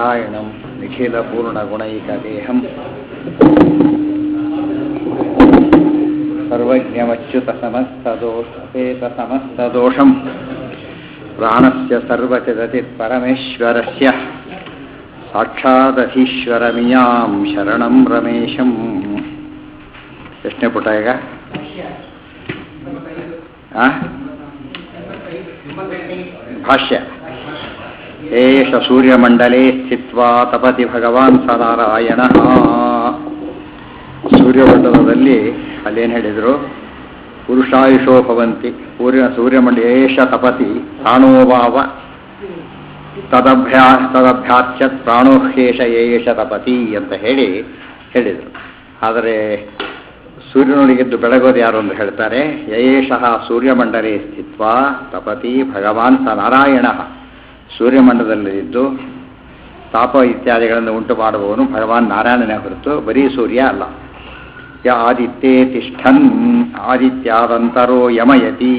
नारायणं निखिलपूर्णगुणैकदेहम् सर्वज्ञमच्युतसमस्तदोषपेतसमस्तदोषम् प्राणस्य सर्वचिदतिर्परमेश्वरस्य ಸಾಕ್ಷಾದಧೀಶ್ವರಮಿಯಾಂ ಶರಣಂ ರಮೇಶಂ ಎಷ್ಟನೇ ಪುಟ ಈಗ ಆ? ಭಾಷ್ಯ ಏಷ ಸೂರ್ಯಮಂಡಲೇ ಸ್ಥಿತ್ವಾ ತಪತಿ ಭಗವಾನ್ ಸ ನಾರಾಯಣ ಸೂರ್ಯಮಂಡಲದಲ್ಲಿ ಅಲ್ಲೇನು ಹೇಳಿದರು ಪುರುಷಾಯುಷೋ ಭವಂತಿ ಸೂರ್ಯ ಸೂರ್ಯಮಂಡಲ ಏಷ ತಪತಿ ಪ್ರಾಣೋಭಾವ ತದಭ್ಯಾ ತದಭ್ಯಾಚ್ಯತ್ ಪ್ರಾಣೋಹ್ಯೇಷ ಏಷ ತಪತಿ ಅಂತ ಹೇಳಿ ಹೇಳಿದರು ಆದರೆ ಸೂರ್ಯನೊಳಗಿದ್ದು ಬೆಳಗೋದು ಯಾರು ಅಂತ ಹೇಳ್ತಾರೆ ಯಯೇಷಃ ಸೂರ್ಯಮಂಡಲೇ ಸ್ಥಿತ್ವ ತಪತಿ ಭಗವಾನ್ ಸ ನಾರಾಯಣ ಸೂರ್ಯಮಂಡಲದಲ್ಲಿದ್ದು ತಾಪ ಇತ್ಯಾದಿಗಳನ್ನು ಉಂಟು ಮಾಡುವವನು ಭಗವಾನ್ ನಾರಾಯಣನೇ ಹೊರತು ಬರೀ ಸೂರ್ಯ ಅಲ್ಲ ಯ ಆದಿತ್ಯೇ ತಿಷ್ಠನ್ ಆದಿತ್ಯಾದಂತರೋ ಯಮಯತಿ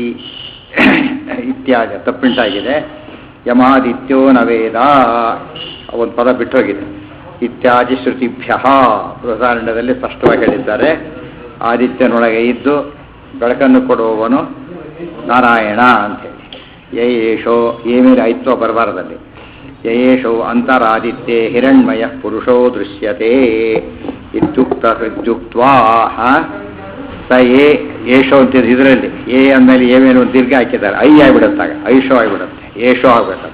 ಇತ್ಯಾದಿ ತಪ್ಪುಂಟಾಗಿದೆ ಯಮಾದಿತ್ಯೋ ನವೇದ ಒಂದು ಪದ ಬಿಟ್ಟೋಗಿದೆ ಇತ್ಯಾದಿ ಶ್ರುತಿಭ್ಯ ಬೃಹದಾರಣ್ಯದಲ್ಲಿ ಸ್ಪಷ್ಟವಾಗಿ ಹೇಳಿದ್ದಾರೆ ಆದಿತ್ಯನೊಳಗೆ ಇದ್ದು ಬೆಳಕನ್ನು ಕೊಡುವವನು ನಾರಾಯಣ ಅಂತೇಳಿ ಯಯೇಷೋ ಏಮೇಲೆ ಆಯಿತು ಬರಬಾರದಲ್ಲಿ ಯಯೇಷೋ ಅಂತರಾದಿತ್ಯೆ ಹಿರಣ್ಮಯ ಪುರುಷೋ ದೃಶ್ಯತೆ ಇತ್ಯುಕ್ತ ಇತ್ಯುಕ್ತ್ವಾ ಸ ಏ ಏಷೋ ಅಂತಿದೆ ಇದರಲ್ಲಿ ಎ ಅಂದಮೇಲೆ ಏಮೇನು ಒಂದು ದೀರ್ಘ ಹಾಕಿದ್ದಾರೆ ಐ ಆಗಿಬಿಡುತ್ತಾಗ ಐಶೋ ಆಗಿಬಿಡುತ್ತೆ ಏಷೋ ಆಗ್ಬೇಕದು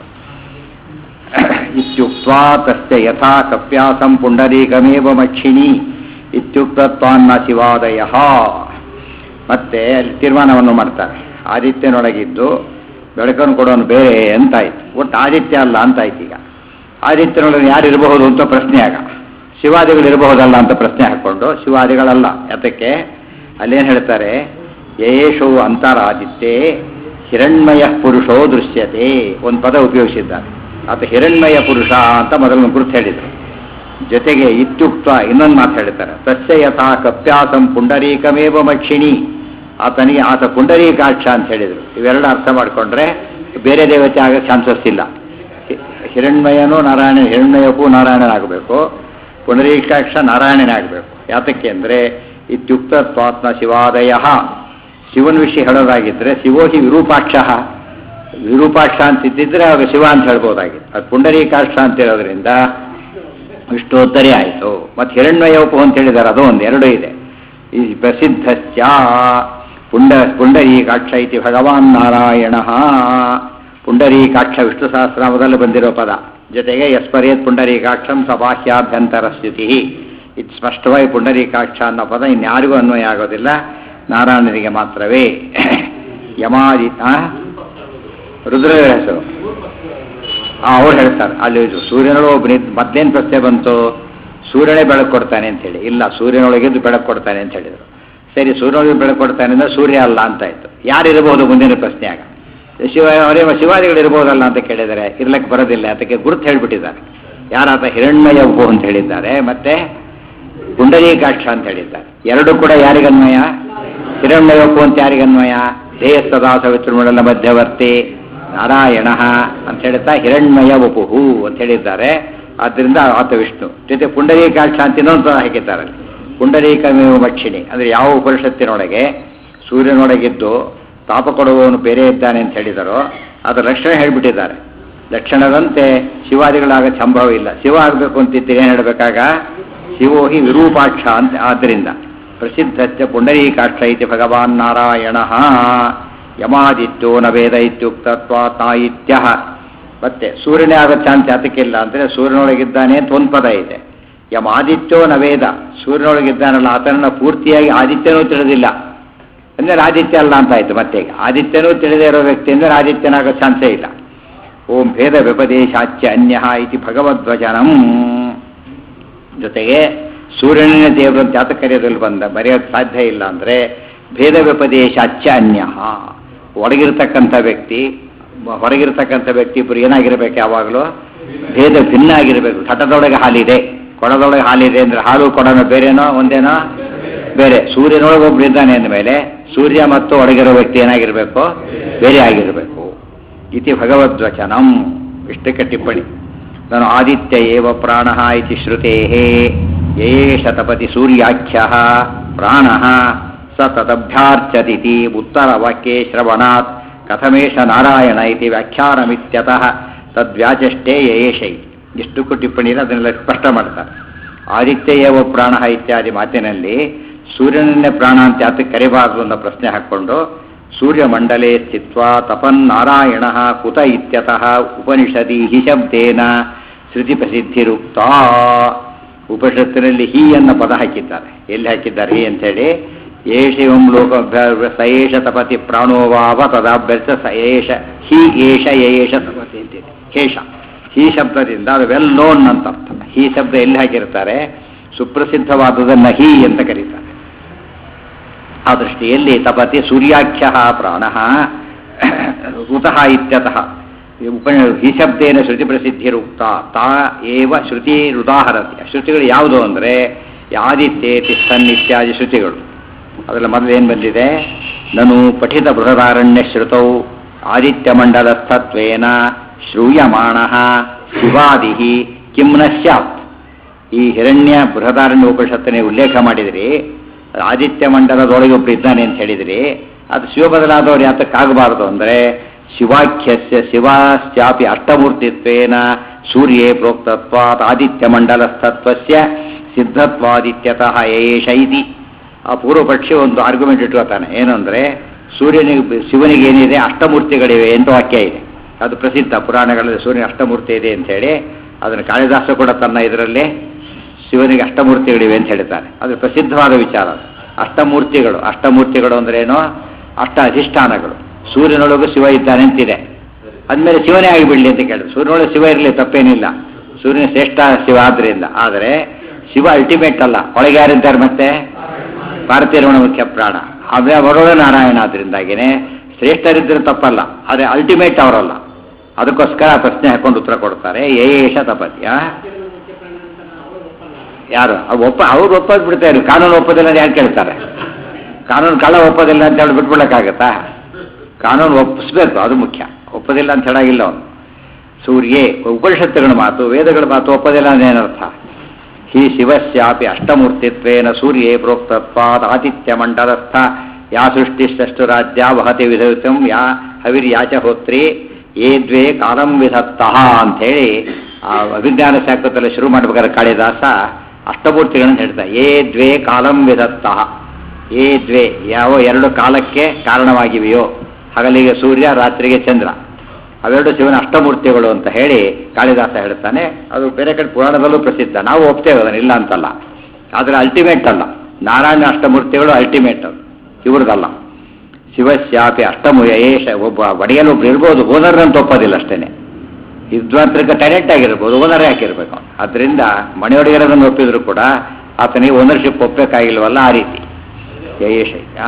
ಇತ್ಯುಕ್ತ್ವಾ ತಸ್ಯ ಯಥಾ ಕಪ್ಯಾಸಂ ಪುಂಡರೀಕಮೇವ ಮಕ್ಷಿಣಿ ಇತ್ಯುಕ್ತತ್ವಾನ್ನ ಶಿವಾದಯ ಮತ್ತೆ ಅಲ್ಲಿ ತೀರ್ಮಾನವನ್ನು ಮಾಡ್ತಾರೆ ಆದಿತ್ಯನೊಳಗಿದ್ದು ಬೆಳಕನ್ನು ಕೊಡೋನು ಬೇರೆ ಅಂತಾಯ್ತು ಒಟ್ಟು ಆದಿತ್ಯ ಅಲ್ಲ ಅಂತಾಯ್ತು ಈಗ ಆದಿತ್ಯನೊಳಗೆ ಯಾರು ಇರಬಹುದು ಅಂತ ಪ್ರಶ್ನೆ ಆಗ ಶಿವಾದಿಗಳು ಇರಬಹುದಲ್ಲ ಅಂತ ಪ್ರಶ್ನೆ ಹಾಕ್ಕೊಂಡು ಶಿವಾದಿಗಳಲ್ಲ ಯಾತಕ್ಕೆ ಅಲ್ಲೇನು ಹೇಳ್ತಾರೆ ಯೇಷು ಅಂತರಾದಿತ್ಯೆ ಹಿರಣ್ಮಯ ಪುರುಷೋ ದೃಶ್ಯತೆ ಒಂದು ಪದ ಉಪಯೋಗಿಸಿದ್ದಾರೆ ಆತ ಹಿರಣ್ಮಯ ಪುರುಷ ಅಂತ ಮೊದಲು ಗುರುತು ಹೇಳಿದರು ಜೊತೆಗೆ ಇತ್ಯುಕ್ತ ಇನ್ನೊಂದು ಮಾತು ಹೇಳ್ತಾರೆ ತಸ್ಯ ಯಥಾ ಕಪ್ಯಾಸಂ ಪುಂಡರೀಕಮೇವ ಮಕ್ಷಿಣಿ ಆತನಿಗೆ ಆತ ಪುಂಡರೀಕಾಕ್ಷ ಅಂತ ಹೇಳಿದರು ಇವೆರಡು ಅರ್ಥ ಮಾಡಿಕೊಂಡ್ರೆ ಬೇರೆ ದೇವತೆ ಆಗ ಚಾನ್ಸಸ್ ಇಲ್ಲ ಹಿರಣ್ಮಯನೂ ನಾರಾಯಣ ಹಿರಣ್ಮಯಕ್ಕೂ ನಾರಾಯಣನಾಗಬೇಕು ಪುಂಡರೀಕಾಕ್ಷ ನಾರಾಯಣನೇ ಆಗಬೇಕು ಯಾತಕ್ಕೆ ಅಂದರೆ ಇತ್ಯುಕ್ತತ್ವಾತ್ಮ ಶಿವಾದಯ ಶಿವನ ವಿಷಯ ಹೇಳೋದಾಗಿದ್ದರೆ ಶಿವೋ ಹಿ ವಿರೂಪಾಕ್ಷ ವಿರೂಪಾಕ್ಷ ಅಂತಿದ್ದಿದ್ರೆ ಆಗ ಶಿವ ಅಂತ ಹೇಳ್ಬೋದಾಗಿತ್ತು ಅದು ಪುಂಡರೀಕಾಕ್ಷ ಅಂತ ಹೇಳೋದ್ರಿಂದ ವಿಷ್ಣೋತ್ತರಿ ಆಯಿತು ಮತ್ತು ಹಿರಣ್ಮಯೋಪು ಅಂತ ಹೇಳಿದ್ದಾರೆ ಅದು ಒಂದು ಎರಡು ಇದೆ ಈ ಪ್ರಸಿದ್ಧಶ್ಚ ಪುಂಡ ಪುಂಡರೀಕಾಕ್ಷ ಇತಿ ಭಗವಾನ್ ನಾರಾಯಣ ಪುಂಡರೀಕಾಕ್ಷ ವಿಷ್ಣು ಸಹಸ್ರನಾಮದಲ್ಲಿ ಬಂದಿರೋ ಪದ ಜೊತೆಗೆ ಯಸ್ಪರೇತ್ ಪುಂಡರೀಕಾಕ್ಷಂ ಸಬಾಹ್ಯಾಭ್ಯಂತರ ಸ್ಥಿತಿ ಇದು ಸ್ಪಷ್ಟವಾಗಿ ಪುಂಡರೀಕಾಕ್ಷ ಅನ್ನೋ ಪದ ಇನ್ಯಾರಿಗೂ ಅನ್ವಯ ಆಗೋದಿಲ್ಲ ನಾರಾಯಣನಿಗೆ ಮಾತ್ರವೇ ಯಮಾದಿ ರುದ್ರ ಹೆಸರು ಅವ್ರು ಹೇಳ್ತಾರೆ ಅಲ್ಲಿ ಸೂರ್ಯನೊಳಗೆ ಒಬ್ಬ ಮೊದ್ಲೇನು ಪ್ರಶ್ನೆ ಬಂತು ಸೂರ್ಯನೇ ಬೆಳಕು ಕೊಡ್ತಾನೆ ಅಂತ ಹೇಳಿ ಇಲ್ಲ ಸೂರ್ಯನೊಳಗಿದ್ದು ಬೆಳಕು ಕೊಡ್ತಾನೆ ಅಂತ ಹೇಳಿದರು ಸರಿ ಸೂರ್ಯನೊಳಗೆ ಬೆಳಕು ಕೊಡ್ತಾನೆ ಅಂದರೆ ಸೂರ್ಯ ಅಲ್ಲ ಅಂತ ಆಯ್ತು ಯಾರು ಇರಬಹುದು ಮುಂದಿನ ಪ್ರಶ್ನೆ ಆಗ ಶಿವ ಅವರೇ ಶಿವಾದಿಗಳು ಇರಬಹುದಲ್ಲ ಅಂತ ಕೇಳಿದರೆ ಇರ್ಲಕ್ಕೆ ಬರೋದಿಲ್ಲ ಅದಕ್ಕೆ ಗುರುತು ಹೇಳಿಬಿಟ್ಟಿದ್ದಾರೆ ಯಾರಾತ ಹಿರಣ್ಮಯ ಉಪು ಅಂತ ಹೇಳಿದ್ದಾರೆ ಮತ್ತೆ ಪುಂಡರೀಕಾಕ್ಷ ಅಂತ ಹೇಳಿದ್ದಾರೆ ಎರಡು ಕೂಡ ಯಾರಿಗನ್ವಯ ಹಿರಣ್ಮಯ ಉಪು ಅಂತ ಯಾರಿಗನ್ವಯ ಧ್ಯೇಯ ಸದಾ ಸವಿತೃಮಂಡಲ ಮಧ್ಯವರ್ತಿ ನಾರಾಯಣ ಅಂತ ಹೇಳ್ತಾ ಹಿರಣ್ಮಯ ವಪುಹು ಅಂತ ಹೇಳಿದ್ದಾರೆ ಆದ್ದರಿಂದ ಆತ ವಿಷ್ಣು ಜೊತೆ ಪುಂಡರೀಕಾಕ್ಷ ಅಂತ ಇನ್ನೊಂದು ಹಾಕಿದ್ದಾರೆ ಅಲ್ಲಿ ಪುಂಡರೀಕಮೇವ ಮಕ್ಷಿಣಿ ಅಂದರೆ ಯಾವ ಉಪನಿಷತ್ತಿನೊಳಗೆ ಸೂರ್ಯನೊಳಗಿದ್ದು ತಾಪ ಕೊಡುವವನು ಬೇರೆ ಇದ್ದಾನೆ ಅಂತ ಹೇಳಿದಾರೋ ಅದರ ಲಕ್ಷಣ ಹೇಳಿಬಿಟ್ಟಿದ್ದಾರೆ ಲಕ್ಷಣದಂತೆ ಶಿವಾದಿಗಳಾಗ ಸಂಭವ ಇಲ್ಲ ಶಿವ ಆಗಬೇಕು ಅಂತಿದ್ದರೆ ಏನು ಹೇಳಬೇಕಾಗ ಶಿವೋ ಹಿ ವಿರೂಪಾಕ್ಷ ಅಂತ ಆದ್ದರಿಂದ ಪ್ರಸಿದ್ಧಶ್ಚ ಪುಂಡರೀಕಾಕ್ಷ ಇತಿ ಭಗವಾನ್ ನಾರಾಯಣ ಯಮಾದಿತ್ಯೋ ನ ವೇದ ಇತ್ಯುಕ್ತತ್ವಾತಾಯಿತ್ಯ ಮತ್ತೆ ಸೂರ್ಯನೇ ಆಗೋ ಚಾನ್ಸ್ ಯಾತಕ್ಕಿಲ್ಲ ಅಂದರೆ ಸೂರ್ಯನೊಳಗಿದ್ದಾನೆ ಅಂತ ಒಂದು ಪದ ಇದೆ ಯಮಾದಿತ್ಯೋ ನ ವೇದ ಸೂರ್ಯನೊಳಗಿದ್ದಾನಲ್ಲ ಆತನನ್ನ ಪೂರ್ತಿಯಾಗಿ ಆದಿತ್ಯನೂ ತಿಳಿದಿಲ್ಲ ಅಂದರೆ ಆದಿತ್ಯ ಅಲ್ಲ ಅಂತ ಆಯ್ತು ಮತ್ತೆ ಆದಿತ್ಯನೂ ತಿಳಿದೇ ಇರೋ ವ್ಯಕ್ತಿ ಅಂದರೆ ಆದಿತ್ಯನಾಗೋ ಚಾನ್ಸೇ ಇಲ್ಲ ಓಂ ಭೇದ ವ್ಯಪದೇಶಾಚ್ಯ ಅನ್ಯ ಇತಿ ಭಗವದ್ವಚನಂ ಜೊತೆಗೆ ಸೂರ್ಯನೇ ದೇವರು ಅಂತ ಜಾತಕ ಕರೆಯೋದ್ರಲ್ಲಿ ಬಂದ ಬರೆಯೋಕ್ಕೆ ಸಾಧ್ಯ ಇಲ್ಲ ಅಂದರೆ ಭೇದ ವ್ಯಪದೇಶಾಚ್ಯ ಅನ್ಯ ಒಳಗಿರ್ತಕ್ಕಂಥ ವ್ಯಕ್ತಿ ಹೊರಗಿರ್ತಕ್ಕಂಥ ವ್ಯಕ್ತಿ ಇಬ್ಬರು ಏನಾಗಿರ್ಬೇಕು ಯಾವಾಗಲೂ ಭೇದ ಭಿನ್ನ ಆಗಿರಬೇಕು ಘಟದೊಳಗೆ ಹಾಲಿದೆ ಕೊಡದೊಳಗೆ ಹಾಲಿದೆ ಅಂದರೆ ಹಾಲು ಕೊಡೋಣ ಬೇರೆನೋ ಒಂದೇನೋ ಬೇರೆ ಸೂರ್ಯನೊಳಗೆ ಒಬ್ರು ಇದ್ದಾನೆ ಅಂದಮೇಲೆ ಸೂರ್ಯ ಮತ್ತು ಒಳಗಿರೋ ವ್ಯಕ್ತಿ ಏನಾಗಿರಬೇಕು ಬೇರೆ ಆಗಿರಬೇಕು ಇತಿ ಭಗವದ್ವಚನಂ ಇಷ್ಟಕ್ಕೆ ಟಿಪ್ಪಣಿ ನಾನು ಆದಿತ್ಯ ಏವ ಪ್ರಾಣ ಇತಿ ಶ್ರುತೆ ಯೇಷ ತಪತಿ ಸೂರ್ಯಾಖ್ಯ ಪ್ರಾಣ ಸ ತದಭ್ಯಾರ್ಚದಿತಿ ಉತ್ತರವಾಕ್ಯೆ ಶ್ರವಣಾತ್ ಕಥಮೇಶ ನಾರಾಯಣ ಇತಿ ವ್ಯಾಖ್ಯಾನಮಿತ್ಯತಃ ತದ್ವ್ಯಾಚಷ್ಟೇ ಯೇಷೈ ಇಷ್ಟಕ್ಕೂ ಟಿಪ್ಪಣಿಯಲ್ಲಿ ಅದನ್ನೆಲ್ಲ ಸ್ಪಷ್ಟ ಮಾಡ್ತಾರೆ ಆದಿತ್ಯ ಏವ ಪ್ರಾಣ ಇತ್ಯಾದಿ ಮಾತಿನಲ್ಲಿ ಸೂರ್ಯನನ್ನೇ ಪ್ರಾಣ ಅಂತ ಯಾತಕ್ಕೆ ಕರಿಬಾರದು ಅನ್ನೋ ಪ್ರಶ್ನೆ ಹಾಕ್ಕೊಂಡು ಸೂರ್ಯಮಂಡಲೇ ಸ್ಥಿತ್ವ ತಪನ್ನಾರಾಯಣ ಕುತ ಇತ್ಯತಃ ಉಪನಿಷದಿ ಹಿ ಶಬ್ದೇನ ಶ್ರುತಿ ಪ್ರಸಿದ್ಧಿರುಕ್ತ ಉಪನಿಷತ್ತಿನಲ್ಲಿ ಹಿ ಅನ್ನ ಪದ ಹಾಕಿದ್ದಾರೆ ಎಲ್ಲಿ ಹಾಕಿದ್ದಾರೆ ಹಿ ಅಂತೇಳಿ ಏಷಿವಂ ಲೋಕ ಸಯೇಷ ತಪತಿ ಪ್ರಾಣೋವಾವ ತದಾಭ್ಯರ್ಥ ಸಯೇಷ ಹಿ ಏಷ ಯೇಷ ತಪತಿ ಅಂತಿದೆ ಹೇಷ ಹಿ ಶಬ್ದದಿಂದ ಅದು ವೆಲ್ ನೋನ್ ಅಂತ ಅರ್ಥ ಹಿ ಶಬ್ದ ಎಲ್ಲಿ ಹಾಕಿರ್ತಾರೆ ಸುಪ್ರಸಿದ್ಧವಾದುದನ್ನ ಹಿ ಅಂತ ಕರೀತಾರೆ ಆ ದೃಷ್ಟಿಯಲ್ಲಿ ತಪತಿ ಸೂರ್ಯಾಖ್ಯ ಪ್ರಾಣ ಉತಃ ಇತ್ಯತಃ ಉಪ ಹಿ ಶಬ್ದೇನ ಶ್ರುತಿ ಪ್ರಸಿದ್ಧಿರುಕ್ತ ತಾ ಏವ ಶ್ರುತಿ ಉದಾಹರತಿ ಶ್ರುತಿಗಳು ಯಾವುದು ಅಂದರೆ ಆದಿತ್ಯೆ ತಿಷ್ಠನ್ ಇತ್ಯಾದಿ ಶ್ರುತಿಗಳು ಅದರಲ್ಲಿ ಮೊದಲು ಏನು ಬಂದಿದೆ ನನು ಪಠಿತ ಬೃಹದಾರಣ್ಯ ಶ್ರುತೌ ಆದಿತ್ಯಮಂಡಲಸ್ಥತ್ವೇನ ಶ್ರೂಯಮಾಣ ಶಿವಾದಿ ಕಿಂ ನ ಸ್ಯಾತ್ ಈ ಹಿರಣ್ಯ ಬೃಹದಾರಣ್ಯ ಉಪನಿಷತ್ತನೆ ಉಲ್ಲೇಖ ಮಾಡಿದಿರಿ ಆದಿತ್ಯ ಮಂಡಲದೊಳಗೆ ಒಬ್ರು ಇದ್ದಾನೆ ಅಂತ ಹೇಳಿದಿರಿ ಅದು ಶಿವ ಬದಲಾದವ್ರು ಯಾತಕ್ಕಾಗಬಾರದು ಅಂದರೆ ಶಿವಾಖ್ಯಸ್ಯ ಶಿವಾಸ್ಯಾಪಿ ಅಷ್ಟಮೂರ್ತಿತ್ವೇನ ಸೂರ್ಯೇ ಪ್ರೋಕ್ತತ್ವಾತ್ ಆದಿತ್ಯ ಮಂಡಲಸ್ಥತ್ವಸ್ಯ ಸಿದ್ಧತ್ವಾದಿತ್ಯತಃ ಏಷ ಇತಿ ಆ ಪೂರ್ವಪಕ್ಷಿ ಒಂದು ಆರ್ಗ್ಯುಮೆಂಟ್ ಇಟ್ಕೋತಾನೆ ಏನು ಅಂದರೆ ಸೂರ್ಯನಿಗೆ ಶಿವನಿಗೆ ಏನಿದೆ ಅಷ್ಟಮೂರ್ತಿಗಳಿವೆ ಅಂತ ವಾಕ್ಯ ಇದೆ ಅದು ಪ್ರಸಿದ್ಧ ಪುರಾಣಗಳಲ್ಲಿ ಸೂರ್ಯನ ಅಷ್ಟಮೂರ್ತಿ ಇದೆ ಅಂತೇಳಿ ಅದನ್ನು ಕಾಳಿದಾಸ ಕೂಡ ತನ್ನ ಇದರಲ್ಲಿ ಶಿವನಿಗೆ ಅಷ್ಟಮೂರ್ತಿಗಳಿವೆ ಅಂತ ಹೇಳ್ತಾರೆ ಅದು ಪ್ರಸಿದ್ಧವಾದ ವಿಚಾರ ಅದು. ಅಷ್ಟಮೂರ್ತಿಗಳು ಅಷ್ಟಮೂರ್ತಿಗಳು ಅಂದ್ರೆ ಏನು ಅಷ್ಟ ಅಧಿಷ್ಠಾನಗಳು ಸೂರ್ಯನೊಳಗೂ ಶಿವ ಇದ್ದಾನೆ ಅಂತಿದೆ ಅಂದಮೇಲೆ ಶಿವನೇ ಆಗಿಬಿಡ್ಲಿ ಅಂತ ಕೇಳಿದ್ರು ಸೂರ್ಯನೊಳಗೆ ಶಿವ ಇರಲಿ ತಪ್ಪೇನಿಲ್ಲ ಸೂರ್ಯನ ಶ್ರೇಷ್ಠ ಶಿವ ಆದ್ರಿಂದ ಆದರೆ ಶಿವ ಅಲ್ಟಿಮೇಟ್ ಅಲ್ಲ ಒಳಗೆ ಯಾರಿದ್ದಾರೆ ಮತ್ತೆ ಭಾರತೀಯರಮಣ ಮುಖ್ಯ ಪ್ರಾಣ ಆಮೇಲೆ ಬರೋಣ ನಾರಾಯಣ ಆದ್ರಿಂದಾಗಿನೇ ಶ್ರೇಷ್ಠರಿದ್ದರೆ ತಪ್ಪಲ್ಲ ಆದರೆ ಅಲ್ಟಿಮೇಟ್ ಅವರಲ್ಲ ಅದಕ್ಕೋಸ್ಕರ ಆ ಪ್ರಶ್ನೆ ಹಾಕೊಂಡು ಉತ್ತರ ಕೊಡ್ತಾರೆ ಏಷ ತಪತ್ಯ ಯಾರು ಅವ್ರು ಒಪ್ಪ ಅವ್ರು ಒಪ್ಪೋದು ಬಿಡ್ತಾರೆ ಕಾನೂನು ಒಪ್ಪೋದಿಲ್ಲ ಅಂತ ಯಾರು ಕೇಳ್ತಾರೆ ಕಾನೂನು ಕಳ್ಳ ಒಪ್ಪೋದಿಲ್ಲ ಅಂತ ಹೇಳಿ ಬಿಟ್ಬಿಡಕ್ಕಾಗತ್ತಾ ಕಾನೂನು ಒಪ್ಪಿಸ್ಬೇಕು ಅದು ಮುಖ್ಯ ಒಪ್ಪೋದಿಲ್ಲ ಅಂತ ಹೇಳಾಗಿಲ್ಲ ಅವನು ಸೂರ್ಯೇ ಉಪನಿಷತ್ತುಗಳ ಮಾತು ವೇದಗಳ ಮಾತು ಒಪ್ಪೋದಿಲ್ಲ ಅಂದ್ರೆ ಏನರ್ಥ ಹಿ ಶಿವಸ್ಯಾಪಿ ಅಷ್ಟಮೂರ್ತಿತ್ವೇನ ಸೂರ್ಯೇ ಪ್ರೋಕ್ತತ್ವಾದ ಆದಿತ್ಯ ಮಂಡಲಸ್ಥ ಯಾ ಸೃಷ್ಟಿಷ್ಟು ರಾಜ್ಯ ವಹತಿ ವಿಧವಿತಂ ಯಾ ಹವಿರ್ಯಾಚ ಹೋತ್ರಿ ಏ ದ್ವೇ ಕಾಲಂ ವಿಧತ್ತಃ ಅಂಥೇಳಿ ಆ ಅಭಿಜ್ಞಾನ ಶಾಖದಲ್ಲಿ ಶುರು ಮಾಡ್ಬೇಕಾದ್ರೆ ಕಾಳಿದಾಸ ಅಷ್ಟಮೂರ್ತಿಗಳನ್ನು ಹೇಳ್ತಾರೆ ಏ ದ್ವೇ ಕಾಲಂ ವಿಧತ್ತಃ ಏ ದ್ವೇ ಯಾವ ಎರಡು ಕಾಲಕ್ಕೆ ಕಾರಣವಾಗಿವೆಯೋ ಹಗಲಿಗೆ ಸೂರ್ಯ ರಾತ್ರಿಗೆ ಚಂದ್ರ ಅವೆರಡು ಶಿವನ ಅಷ್ಟಮೂರ್ತಿಗಳು ಅಂತ ಹೇಳಿ ಕಾಳಿದಾಸ ಹೇಳ್ತಾನೆ ಅದು ಬೇರೆ ಕಡೆ ಪುರಾಣದಲ್ಲೂ ಪ್ರಸಿದ್ಧ ನಾವು ಒಪ್ತೇವೆ ಅದನ್ನ ಇಲ್ಲ ಅಂತಲ್ಲ ಆದರೆ ಅಲ್ಟಿಮೇಟ್ ಅಲ್ಲ ನಾರಾಯಣ ಅಷ್ಟಮೂರ್ತಿಗಳು ಅಲ್ಟಿಮೇಟ್ ಅದು ಇವ್ರದಲ್ಲ ಶಿವಸ್ಯಾಪಿ ಅಷ್ಟಮು ಏಷ ಒಬ್ಬ ಒಡೆಯಲು ಒಬ್ರು ಇರ್ಬೋದು ಓನರ್ ಅಂತ ಒಪ್ಪೋದಿಲ್ಲ ಅಷ್ಟೇನೆ ವಿದ್ವಾಂತರಿಕ ಟ್ಯಾಲೆಂಟ್ ಆಗಿರ್ಬೋದು ಓನರೇ ಹಾಕಿರ್ಬೇಕು ಅದರಿಂದ ಮನೆಯೊಡೆಯರದನ್ನು ಒಪ್ಪಿದ್ರು ಕೂಡ ಆತನಿಗೆ ಓನರ್ಶಿಪ್ ಒಪ್ಪಬೇಕಾಗಿಲ್ವಲ್ಲ ಆ ರೀತಿ ಯೇಷ ಆ?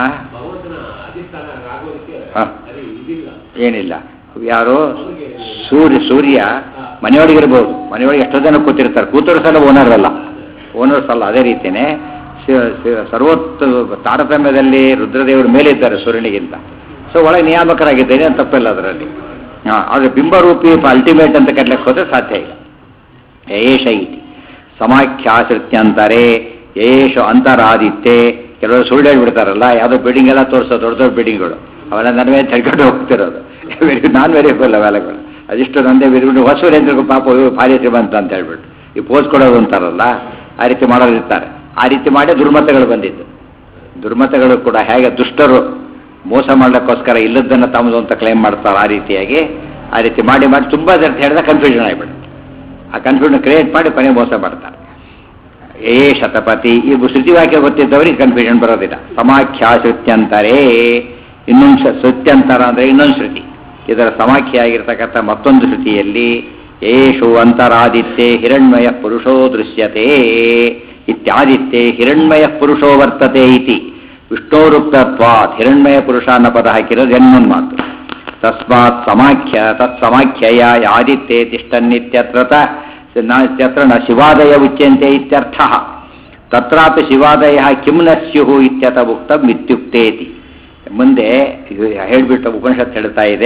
ಹ. ಏನಿಲ್ಲ ಯಾರು ಸೂರ್ಯ ಸೂರ್ಯ ಮನೆಯೊಳಗಿರ್ಬೋದು ಮನೆಯೊಳಗೆ ಎಷ್ಟೋ ಜನ ಕೂತಿರ್ತಾರೆ ಕೂತರು ಸಲ ಓನರ್ ಅಲ್ಲ ಓನರ್ಸ್ ಅಲ್ಲ ಅದೇ ರೀತಿಯೇ ಶಿವ- ಶಿವ- ಸರ್ವೋತ್ತ ತಾರತಮ್ಯದಲ್ಲಿ ರುದ್ರದೇವರು ಮೇಲೆ ಇದ್ದಾರೆ ಸೂರ್ಯನಿಗಿಂತ ಸೊ ಒಳಗೆ ನಿಯಾಮಕರಾಗಿದ್ದೇನೆ ಅಂತ ತಪ್ಪಿಲ್ಲ ಅದರಲ್ಲಿ ಹಾಂ ಆದರೆ ಬಿಂಬರೂಪಿ ಅಲ್ಟಿಮೇಟ್ ಅಂತ ಕಟ್ಲಿಕ್ಕೆ ಹೋದ್ರೆ ಸಾಧ್ಯ ಇಲ್ಲ ಯೇಷ ಇತಿ ಸಮಾಖ್ಯಾಶ್ರಿತ್ಯಂತಾರೆ ಯೇಷು ಅಂತರಾದಿತ್ಯೆ ಕೆಲವರು ಸುಳ್ಳು ಹೇಳ್ಬಿಡ್ತಾರಲ್ಲ ಯಾವುದೋ ಬಿಲ್ಡಿಂಗ್ ಎಲ್ಲ ತೋರಿಸೋ ದೊಡ್ಡ ದೊಡ್ಡ ಬಿಲ್ಡಿಂಗ್ಗಳು ಅವೆಲ್ಲ ನನ್ನ ಮೇಲೆ ತಡ್ಕೊಂಡು ಹೋಗ್ತಿರೋದು ವೆರಿ ನಾನ್ ವೆರಿಯಬಲ್ ಅವೆಲ್ಲಗಳು ಅದಿಷ್ಟು ನಂದೇ ವೆರಿ ಹೊಸೂರೇಂದ್ರಿಗೂ ಪಾಪ ಇವ್ರು ಭಾರಿ ಶ್ರೀಮಂತ ಅಂತ ಹೇಳ್ಬಿಟ್ಟು ಈ ಪೋಸ್ ಕೊಡೋದು ಅಂತಾರಲ್ಲ ಆ ರೀತಿ ಮಾಡೋರು ಇರ್ತಾರೆ ಆ ರೀತಿ ಮಾಡಿ ದುರ್ಮತಗಳು ಬಂದಿದ್ದು ದುರ್ಮತಗಳು ಕೂಡ ಹೇಗೆ ದುಷ್ಟರು ಮೋಸ ಮಾಡಲಿಕ್ಕೋಸ್ಕರ ಇಲ್ಲದನ್ನು ತಮ್ಮದು ಅಂತ ಕ್ಲೈಮ್ ಮಾಡ್ತಾರೆ ಆ ರೀತಿಯಾಗಿ ಆ ರೀತಿ ಮಾಡಿ ಮಾಡಿ ತುಂಬ ಜನ ಹೇಳಿದ ಕನ್ಫ್ಯೂಷನ್ ಆಗಿಬಿಡುತ್ತೆ ಆ ಕನ್ಫ್ಯೂಷನ್ ಕ್ರಿಯೇಟ್ ಮಾಡಿ ಕೊನೆ ಮೋಸ ಮಾಡ್ತಾರೆ ಏ ಶತಪತಿ ಈ ಶ್ರುತಿ ವಾಕ್ಯ ಗೊತ್ತಿದ್ದವರಿಗೆ ಕನ್ಫ್ಯೂಷನ್ ಬರೋದಿಲ್ಲ ಸಮಾಖ್ಯಾ ಶ್ರುತ್ಯಂತರೇ ಇನ್ನೊಂದು ಶ- ಶ್ರುತ್ಯಂತರ ಅಂದರೆ ಇನ್ನೊಂದು ಶ್ರುತಿ ಇದರ ಸಮಾಖ್ಯ ಆಗಿರ್ತಕ್ಕಂಥ ಮತ್ತೊಂದು ಶ್ರುತಿಯಲ್ಲಿ ಏಷು ಅಂತರಾದಿತ್ಯೆ ಹಿರಣ್ಮಯ ಪುರುಷೋ ದೃಶ್ಯತೆ ಇತ್ಯಾದಿತ್ಯೆ ಹಿರಣ್ಮಯ ಪುರುಷೋ ವರ್ತತೆ ಇತಿ ವಿಷ್ಣೋರುಕ್ತತ್ವಾತ್ ಹಿರಣ್ಮಯ ಪುರುಷ ಅನ್ನೋ ಪದ ಹಾಕಿರೋದು ಇನ್ನೊಂದು ಮಾತು ತಸ್ಮಾತ್ ಸಮಾಖ್ಯ ತತ್ಸಮಾಖ್ಯಯ ಯಾದಿತ್ಯೆ ತಿಷ್ಟನ್ನಿತ್ಯತ್ರ ತ- ನ- ಇತ್ಯತ್ರ ನ ಶಿವಾದಯ ಉಚ್ಯಂತೆ ಇತ್ಯರ್ಥ ತತ್ರಾಪಿ ಶಿವಾದಯ ಕಿಂ ನ ಸ್ಯುಃ ಇತ್ಯತ ಉಕ್ತಂ ಇತ್ಯುಕ್ತೇತಿ ಮುಂದೆ ಇದು ಹೇಳ್ಬಿಟ್ಟು ಉಪನಿಷತ್ ಹೇಳ್ತಾ ಇದೆ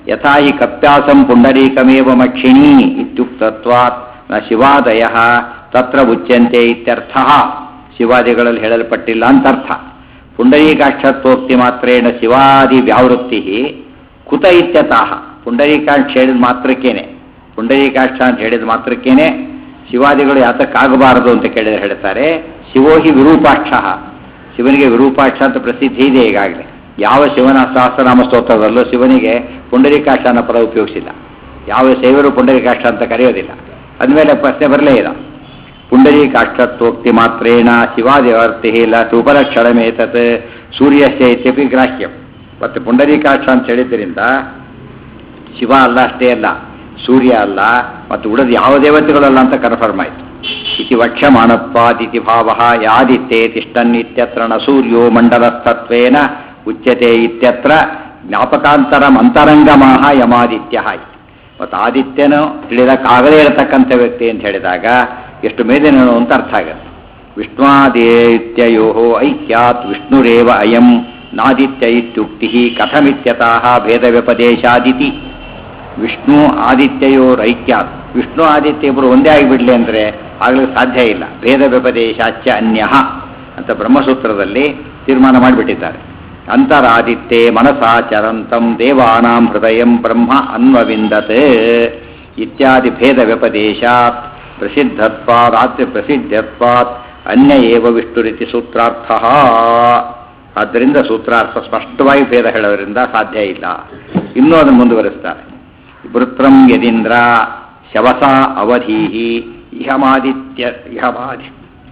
ಯಥಾ ಹಿ ಕಪ್ಯಾಸಂ ಪುಂಡರೀಕಮೇವ ಮಕ್ಷಿಣೀ ಇತ್ಯುಕ್ತತ್ವಾತ್ ನ ಶಿವಾದಯ ತತ್ರ ಉಚ್ಯಂತೆ ಇತ್ಯರ್ಥ ಶಿವಾದಿಗಳಲ್ಲಿ ಹೇಳಲ್ಪಟ್ಟಿಲ್ಲ ಅಂತ ಅರ್ಥ ಪುಂಡರೀಕಾಕ್ಷತ್ವೋಕ್ತಿ ಮಾತ್ರೇಣ ಶಿವಾದಿ ವ್ಯಾವೃತ್ತಿ ಕುತ ಇತ್ಯತಃ ಪುಂಡರೀಕಾಕ್ಷ ಹೇಳಿದ ಮಾತ್ರಕ್ಕೇನೆ ಪುಂಡರೀಕಾಕ್ಷ ಅಂತ ಹೇಳಿದ ಮಾತ್ರಕ್ಕೇನೆ ಶಿವಾದಿಗಳು ಯಾತಕ್ಕಾಗಬಾರದು ಅಂತ ಕೇಳಿದ್ರೆ ಹೇಳ್ತಾರೆ ಶಿವೋಹಿ ವಿರೂಪಾಕ್ಷ ಶಿವನಿಗೆ ವಿರೂಪಾಕ್ಷ ಅಂತ ಪ್ರಸಿದ್ಧಿ ಇದೆ ಈಗಾಗಲೇ ಯಾವ ಶಿವನ ಸಹಸ್ರನಾಮ ಸ್ತೋತ್ರದಲ್ಲೂ ಶಿವನಿಗೆ ಪುಂಡರೀಕಾಕ್ಷ ಅನ್ನೋ ಪದ ಉಪಯೋಗಿಸಿಲ್ಲ ಯಾವ ಶೈವರು ಪುಂಡರೀಕಾಕ್ಷ ಅಂತ ಕರೆಯೋದಿಲ್ಲ ಅಂದಮೇಲೆ ಪ್ರಶ್ನೆ ಬರಲೇ ಇಲ್ಲ ಪುಂಡರೀಕಾಕ್ಷತ್ವೋಕ್ತಿ ಮಾತ್ರೇಣ ಶಿವಾದಿವರ್ತಿ ಇಲ್ಲ ಉಪಲಕ್ಷಣಮೇತತ್ ಸೂರ್ಯಸ್ಯ ಇತ್ಯಪಿ ಗ್ರಾಹ್ಯಂ ಮತ್ತು ಪುಂಡರೀಕಾಕ್ಷ ಅಂತ ಹೇಳಿದ್ದರಿಂದ ಶಿವ ಅಲ್ಲ ಅಷ್ಟೇ ಅಲ್ಲ ಸೂರ್ಯ ಅಲ್ಲ ಮತ್ತು ಉಳಿದ ಯಾವ ದೇವತೆಗಳಲ್ಲ ಅಂತ ಕನ್ಫರ್ಮ್ ಆಯಿತು ಇತಿ ವಕ್ಷ್ಯಮಾಣತ್ವಾದಿತಿ ಭಾವ ಯಾದಿತ್ಯೆ ತಿಷ್ಟನ್ ಇತ್ಯತ್ರ ನ ಸೂರ್ಯೋ ಮಂಡಲಸ್ತತ್ವೇನ ಉಚ್ಯತೆ ಇತ್ಯತ್ರ ಜ್ಞಾಪಕಾಂತರಂ ಅಂತರಂಗಮಾಹ ಯಮಾದಿತ್ಯ ಮತ್ತು ಆದಿತ್ಯನು ತಿಳಿದಕ್ಕಾಗದೇ ಇರತಕ್ಕಂಥ ವ್ಯಕ್ತಿ ಅಂತ ಹೇಳಿದಾಗ ಎಷ್ಟು ಮೇದಿನನು ಅಂತ ಅರ್ಥ ಆಗುತ್ತೆ ವಿಷ್ಣುವಾದಿತ್ಯಯೋ ಐಕ್ಯಾತ್ ವಿಷ್ಣುರೇವ ಅಯಂ ನಾದಿತ್ಯ ಇತ್ಯುಕ್ತಿ ಕಥಮಿತ್ಯತಃ ಭೇದ ವ್ಯಪದೇಶಾದಿತಿ ವಿಷ್ಣು ಆದಿತ್ಯಯೋರೈಕ್ಯಾತ್ ವಿಷ್ಣು ಆದಿತ್ಯ ಇಬ್ಬರು ಒಂದೇ ಆಗಿಬಿಡ್ಲಿ ಅಂದರೆ ಆಗಲಿಕ್ಕೆ ಸಾಧ್ಯ ಇಲ್ಲ ಭೇದ ವ್ಯಪದೇಶಾಚ್ಯ ಅನ್ಯ ಅಂತ ಬ್ರಹ್ಮಸೂತ್ರದಲ್ಲಿ ತೀರ್ಮಾನ ಮಾಡಿಬಿಟ್ಟಿದ್ದಾರೆ ಅಂತರಾದಿತ್ಯೆ ಮನಸಾ ಚರಂತಂ ದೇವಾನಾಂ ಹೃದಯ ಬ್ರಹ್ಮ ಅನ್ವವಿಂದತೆ ಇತ್ಯಾದಿ ಭೇದ ವ್ಯಪದೇಶಾತ್ ಪ್ರಸಿದ್ಧತ್ವಾದಾತ್ಯ ಪ್ರಸಿದ್ಧತ್ವಾತ್ ಅನ್ಯ ಏವ ವಿಷ್ಣುರಿತಿ ಸೂತ್ರಾರ್ಥ ಆದ್ದರಿಂದ ಸೂತ್ರಾರ್ಥ ಸ್ಪಷ್ಟವಾಗಿ ಭೇದ ಹೇಳೋದ್ರಿಂದ ಸಾಧ್ಯ ಇಲ್ಲ ಇನ್ನೂ ಅದನ್ನು ಮುಂದುವರಿಸ್ತಾರೆ ವೃತ್ರಂ ಯದೀಂದ್ರ ಶವಸ ಅವಧೀಹಿ ಇಹಮಾದಿತ್ಯ ಇಹಮಾದಿ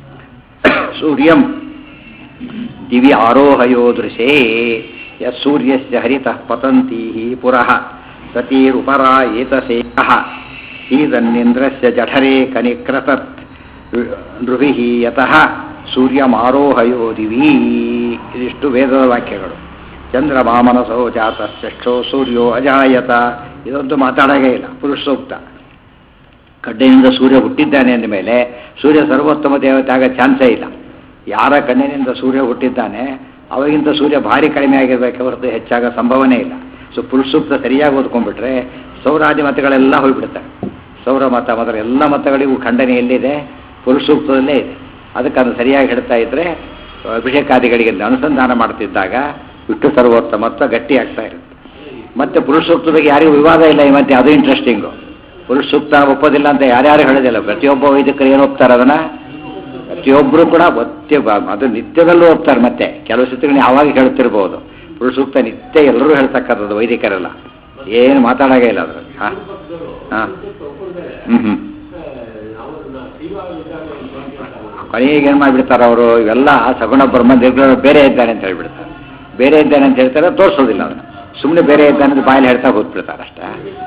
ಸೂರ್ಯಂ ದಿವಿ ಆರೋಹಯೋ ದೃಶೇ ಯಸೂರ್ಯಸ್ಯ ಹರಿತಃ ಪತಂತೀ ಪುರಃ ಸತೀರುಪರಾ ಏತಸೇಕಃ ಈದನ್ನಿಂದ್ರಸ್ಯ ಜಠರೇ ಕನಿಕ್ರತತ್ ನೃಭಿಃ ಯತಃ ಸೂರ್ಯಮಾರೋಹಯೋ ದಿವಿ ಇದಿಷ್ಟು ವೇದದ ವಾಕ್ಯಗಳು ಚಂದ್ರಮಾಮನಸೋ ಜಾತಶ್ಚಕ್ಷೋ ಸೂರ್ಯೋ ಅಜಾಯತ ಇದೊಂದು ಮಾತಾಡೋದೇ ಇಲ್ಲ ಪುರುಷ ಸೂಕ್ತ ಕಡ್ಡೆಯಿಂದ ಸೂರ್ಯ ಹುಟ್ಟಿದ್ದಾನೆ ಅಂದ ಮೇಲೆ ಸೂರ್ಯ ಸರ್ವೋತ್ತಮ ದೇವತೆ ಆಗೋ ಚಾನ್ಸೇ ಇಲ್ಲ ಯಾರ ಕಣ್ಣಿನಿಂದ ಸೂರ್ಯ ಹುಟ್ಟಿದ್ದಾನೆ ಅವಾಗಿಂತ ಸೂರ್ಯ ಭಾರಿ ಕಡಿಮೆ ಆಗಿರ್ಬೇಕು ಹೊರತು ಹೆಚ್ಚಾಗೋ ಸಂಭವನೇ ಇಲ್ಲ ಸೊ ಪುರುಷ ಸೂಕ್ತ ಸರಿಯಾಗಿ ಓದ್ಕೊಂಡ್ಬಿಟ್ರೆ ಸೌರಾದಿ ಮತಗಳೆಲ್ಲ ಹೋಗ್ಬಿಡುತ್ತವೆ ಸೌರ ಮತ ಮೊದಲ ಎಲ್ಲ ಮತಗಳಿಗೂ ಖಂಡನೆ ಎಲ್ಲಿದೆ ಪುರುಷ ಸೂಕ್ತದಲ್ಲೇ ಇದೆ ಅದಕ್ಕೆ ಅದು ಸರಿಯಾಗಿ ಹೇಳ್ತಾ ಇದ್ರೆ ಅಭಿಷೇಕಾದಿಗಳಿಗೆ ಅನುಸಂಧಾನ ಮಾಡ್ತಿದ್ದಾಗ ವಿಷ್ಣು ಸರ್ವೋತ್ತಮತ್ವ ಗಟ್ಟಿ ಆಗ್ತಾ ಇರುತ್ತೆ ಮತ್ತೆ ಪುರುಷ ಸೂಕ್ತದಾಗ ಯಾರಿಗೂ ವಿವಾದ ಇಲ್ಲ ಈ ಮಧ್ಯೆ ಅದು ಇಂಟ್ರೆಸ್ಟಿಂಗು ಪುರುಷ ಸೂಕ್ತ ಒಪ್ಪೋದಿಲ್ಲ ಅಂತ ಯಾರ್ಯಾರು ಹೇಳೋದಿಲ್ಲ ಪ್ರತಿಯೊಬ್ಬ ವೈದಿಕರು ಏನು ಒಪ್ತಾರೆ ಅದನ್ನ ಪ್ರತಿಯೊಬ್ಬರು ಕೂಡ ಒತ್ತೆ ಅದು ನಿತ್ಯದಲ್ಲೂ ಒಪ್ತಾರೆ ಮತ್ತೆ ಕೆಲವು ಸತಿಗಳನ್ನ ಯಾವಾಗ ಹೇಳ್ತಿರ್ಬೋದು ಪುರುಷ ಸೂಕ್ತ ನಿತ್ಯ ಎಲ್ಲರೂ ಹೇಳ್ತಕ್ಕಂಥದ್ದು ವೈದಿಕರೆಲ್ಲ ಏನು ಮಾತಾಡೋದೇ ಇಲ್ಲ ಅದ್ರ ಹಾಂ ಹಾಂ ಹ್ಞೂ ಹ್ಞೂ ಕೊನೆಗೆ ಏನು ಮಾಡಿಬಿಡ್ತಾರೆ ಅವರು ಇವೆಲ್ಲ ಸಗುಣ ಬ್ರಹ್ಮ ನಿರ್ಗುಣ ಬೇರೆ ಇದ್ದಾನೆ ಅಂತ ಹೇಳ್ಬಿಡ್ತಾರೆ ಬೇರೆ ಇದ್ದಾನೆ ಅಂತ ಹೇಳ್ತಾರೆ ತೋರಿಸೋದಿಲ್ಲ ಅದನ್ನು ಸುಮ್ಮನೆ ಬೇರೆ ಇದ್ದಾನೆ ಅಂತ ಬಾಯಲ್ಲಿ ಹೇಳ್ತಾ ಹೋಗ್ಬಿಡ್ತಾರೆ ಅಷ್ಟೇ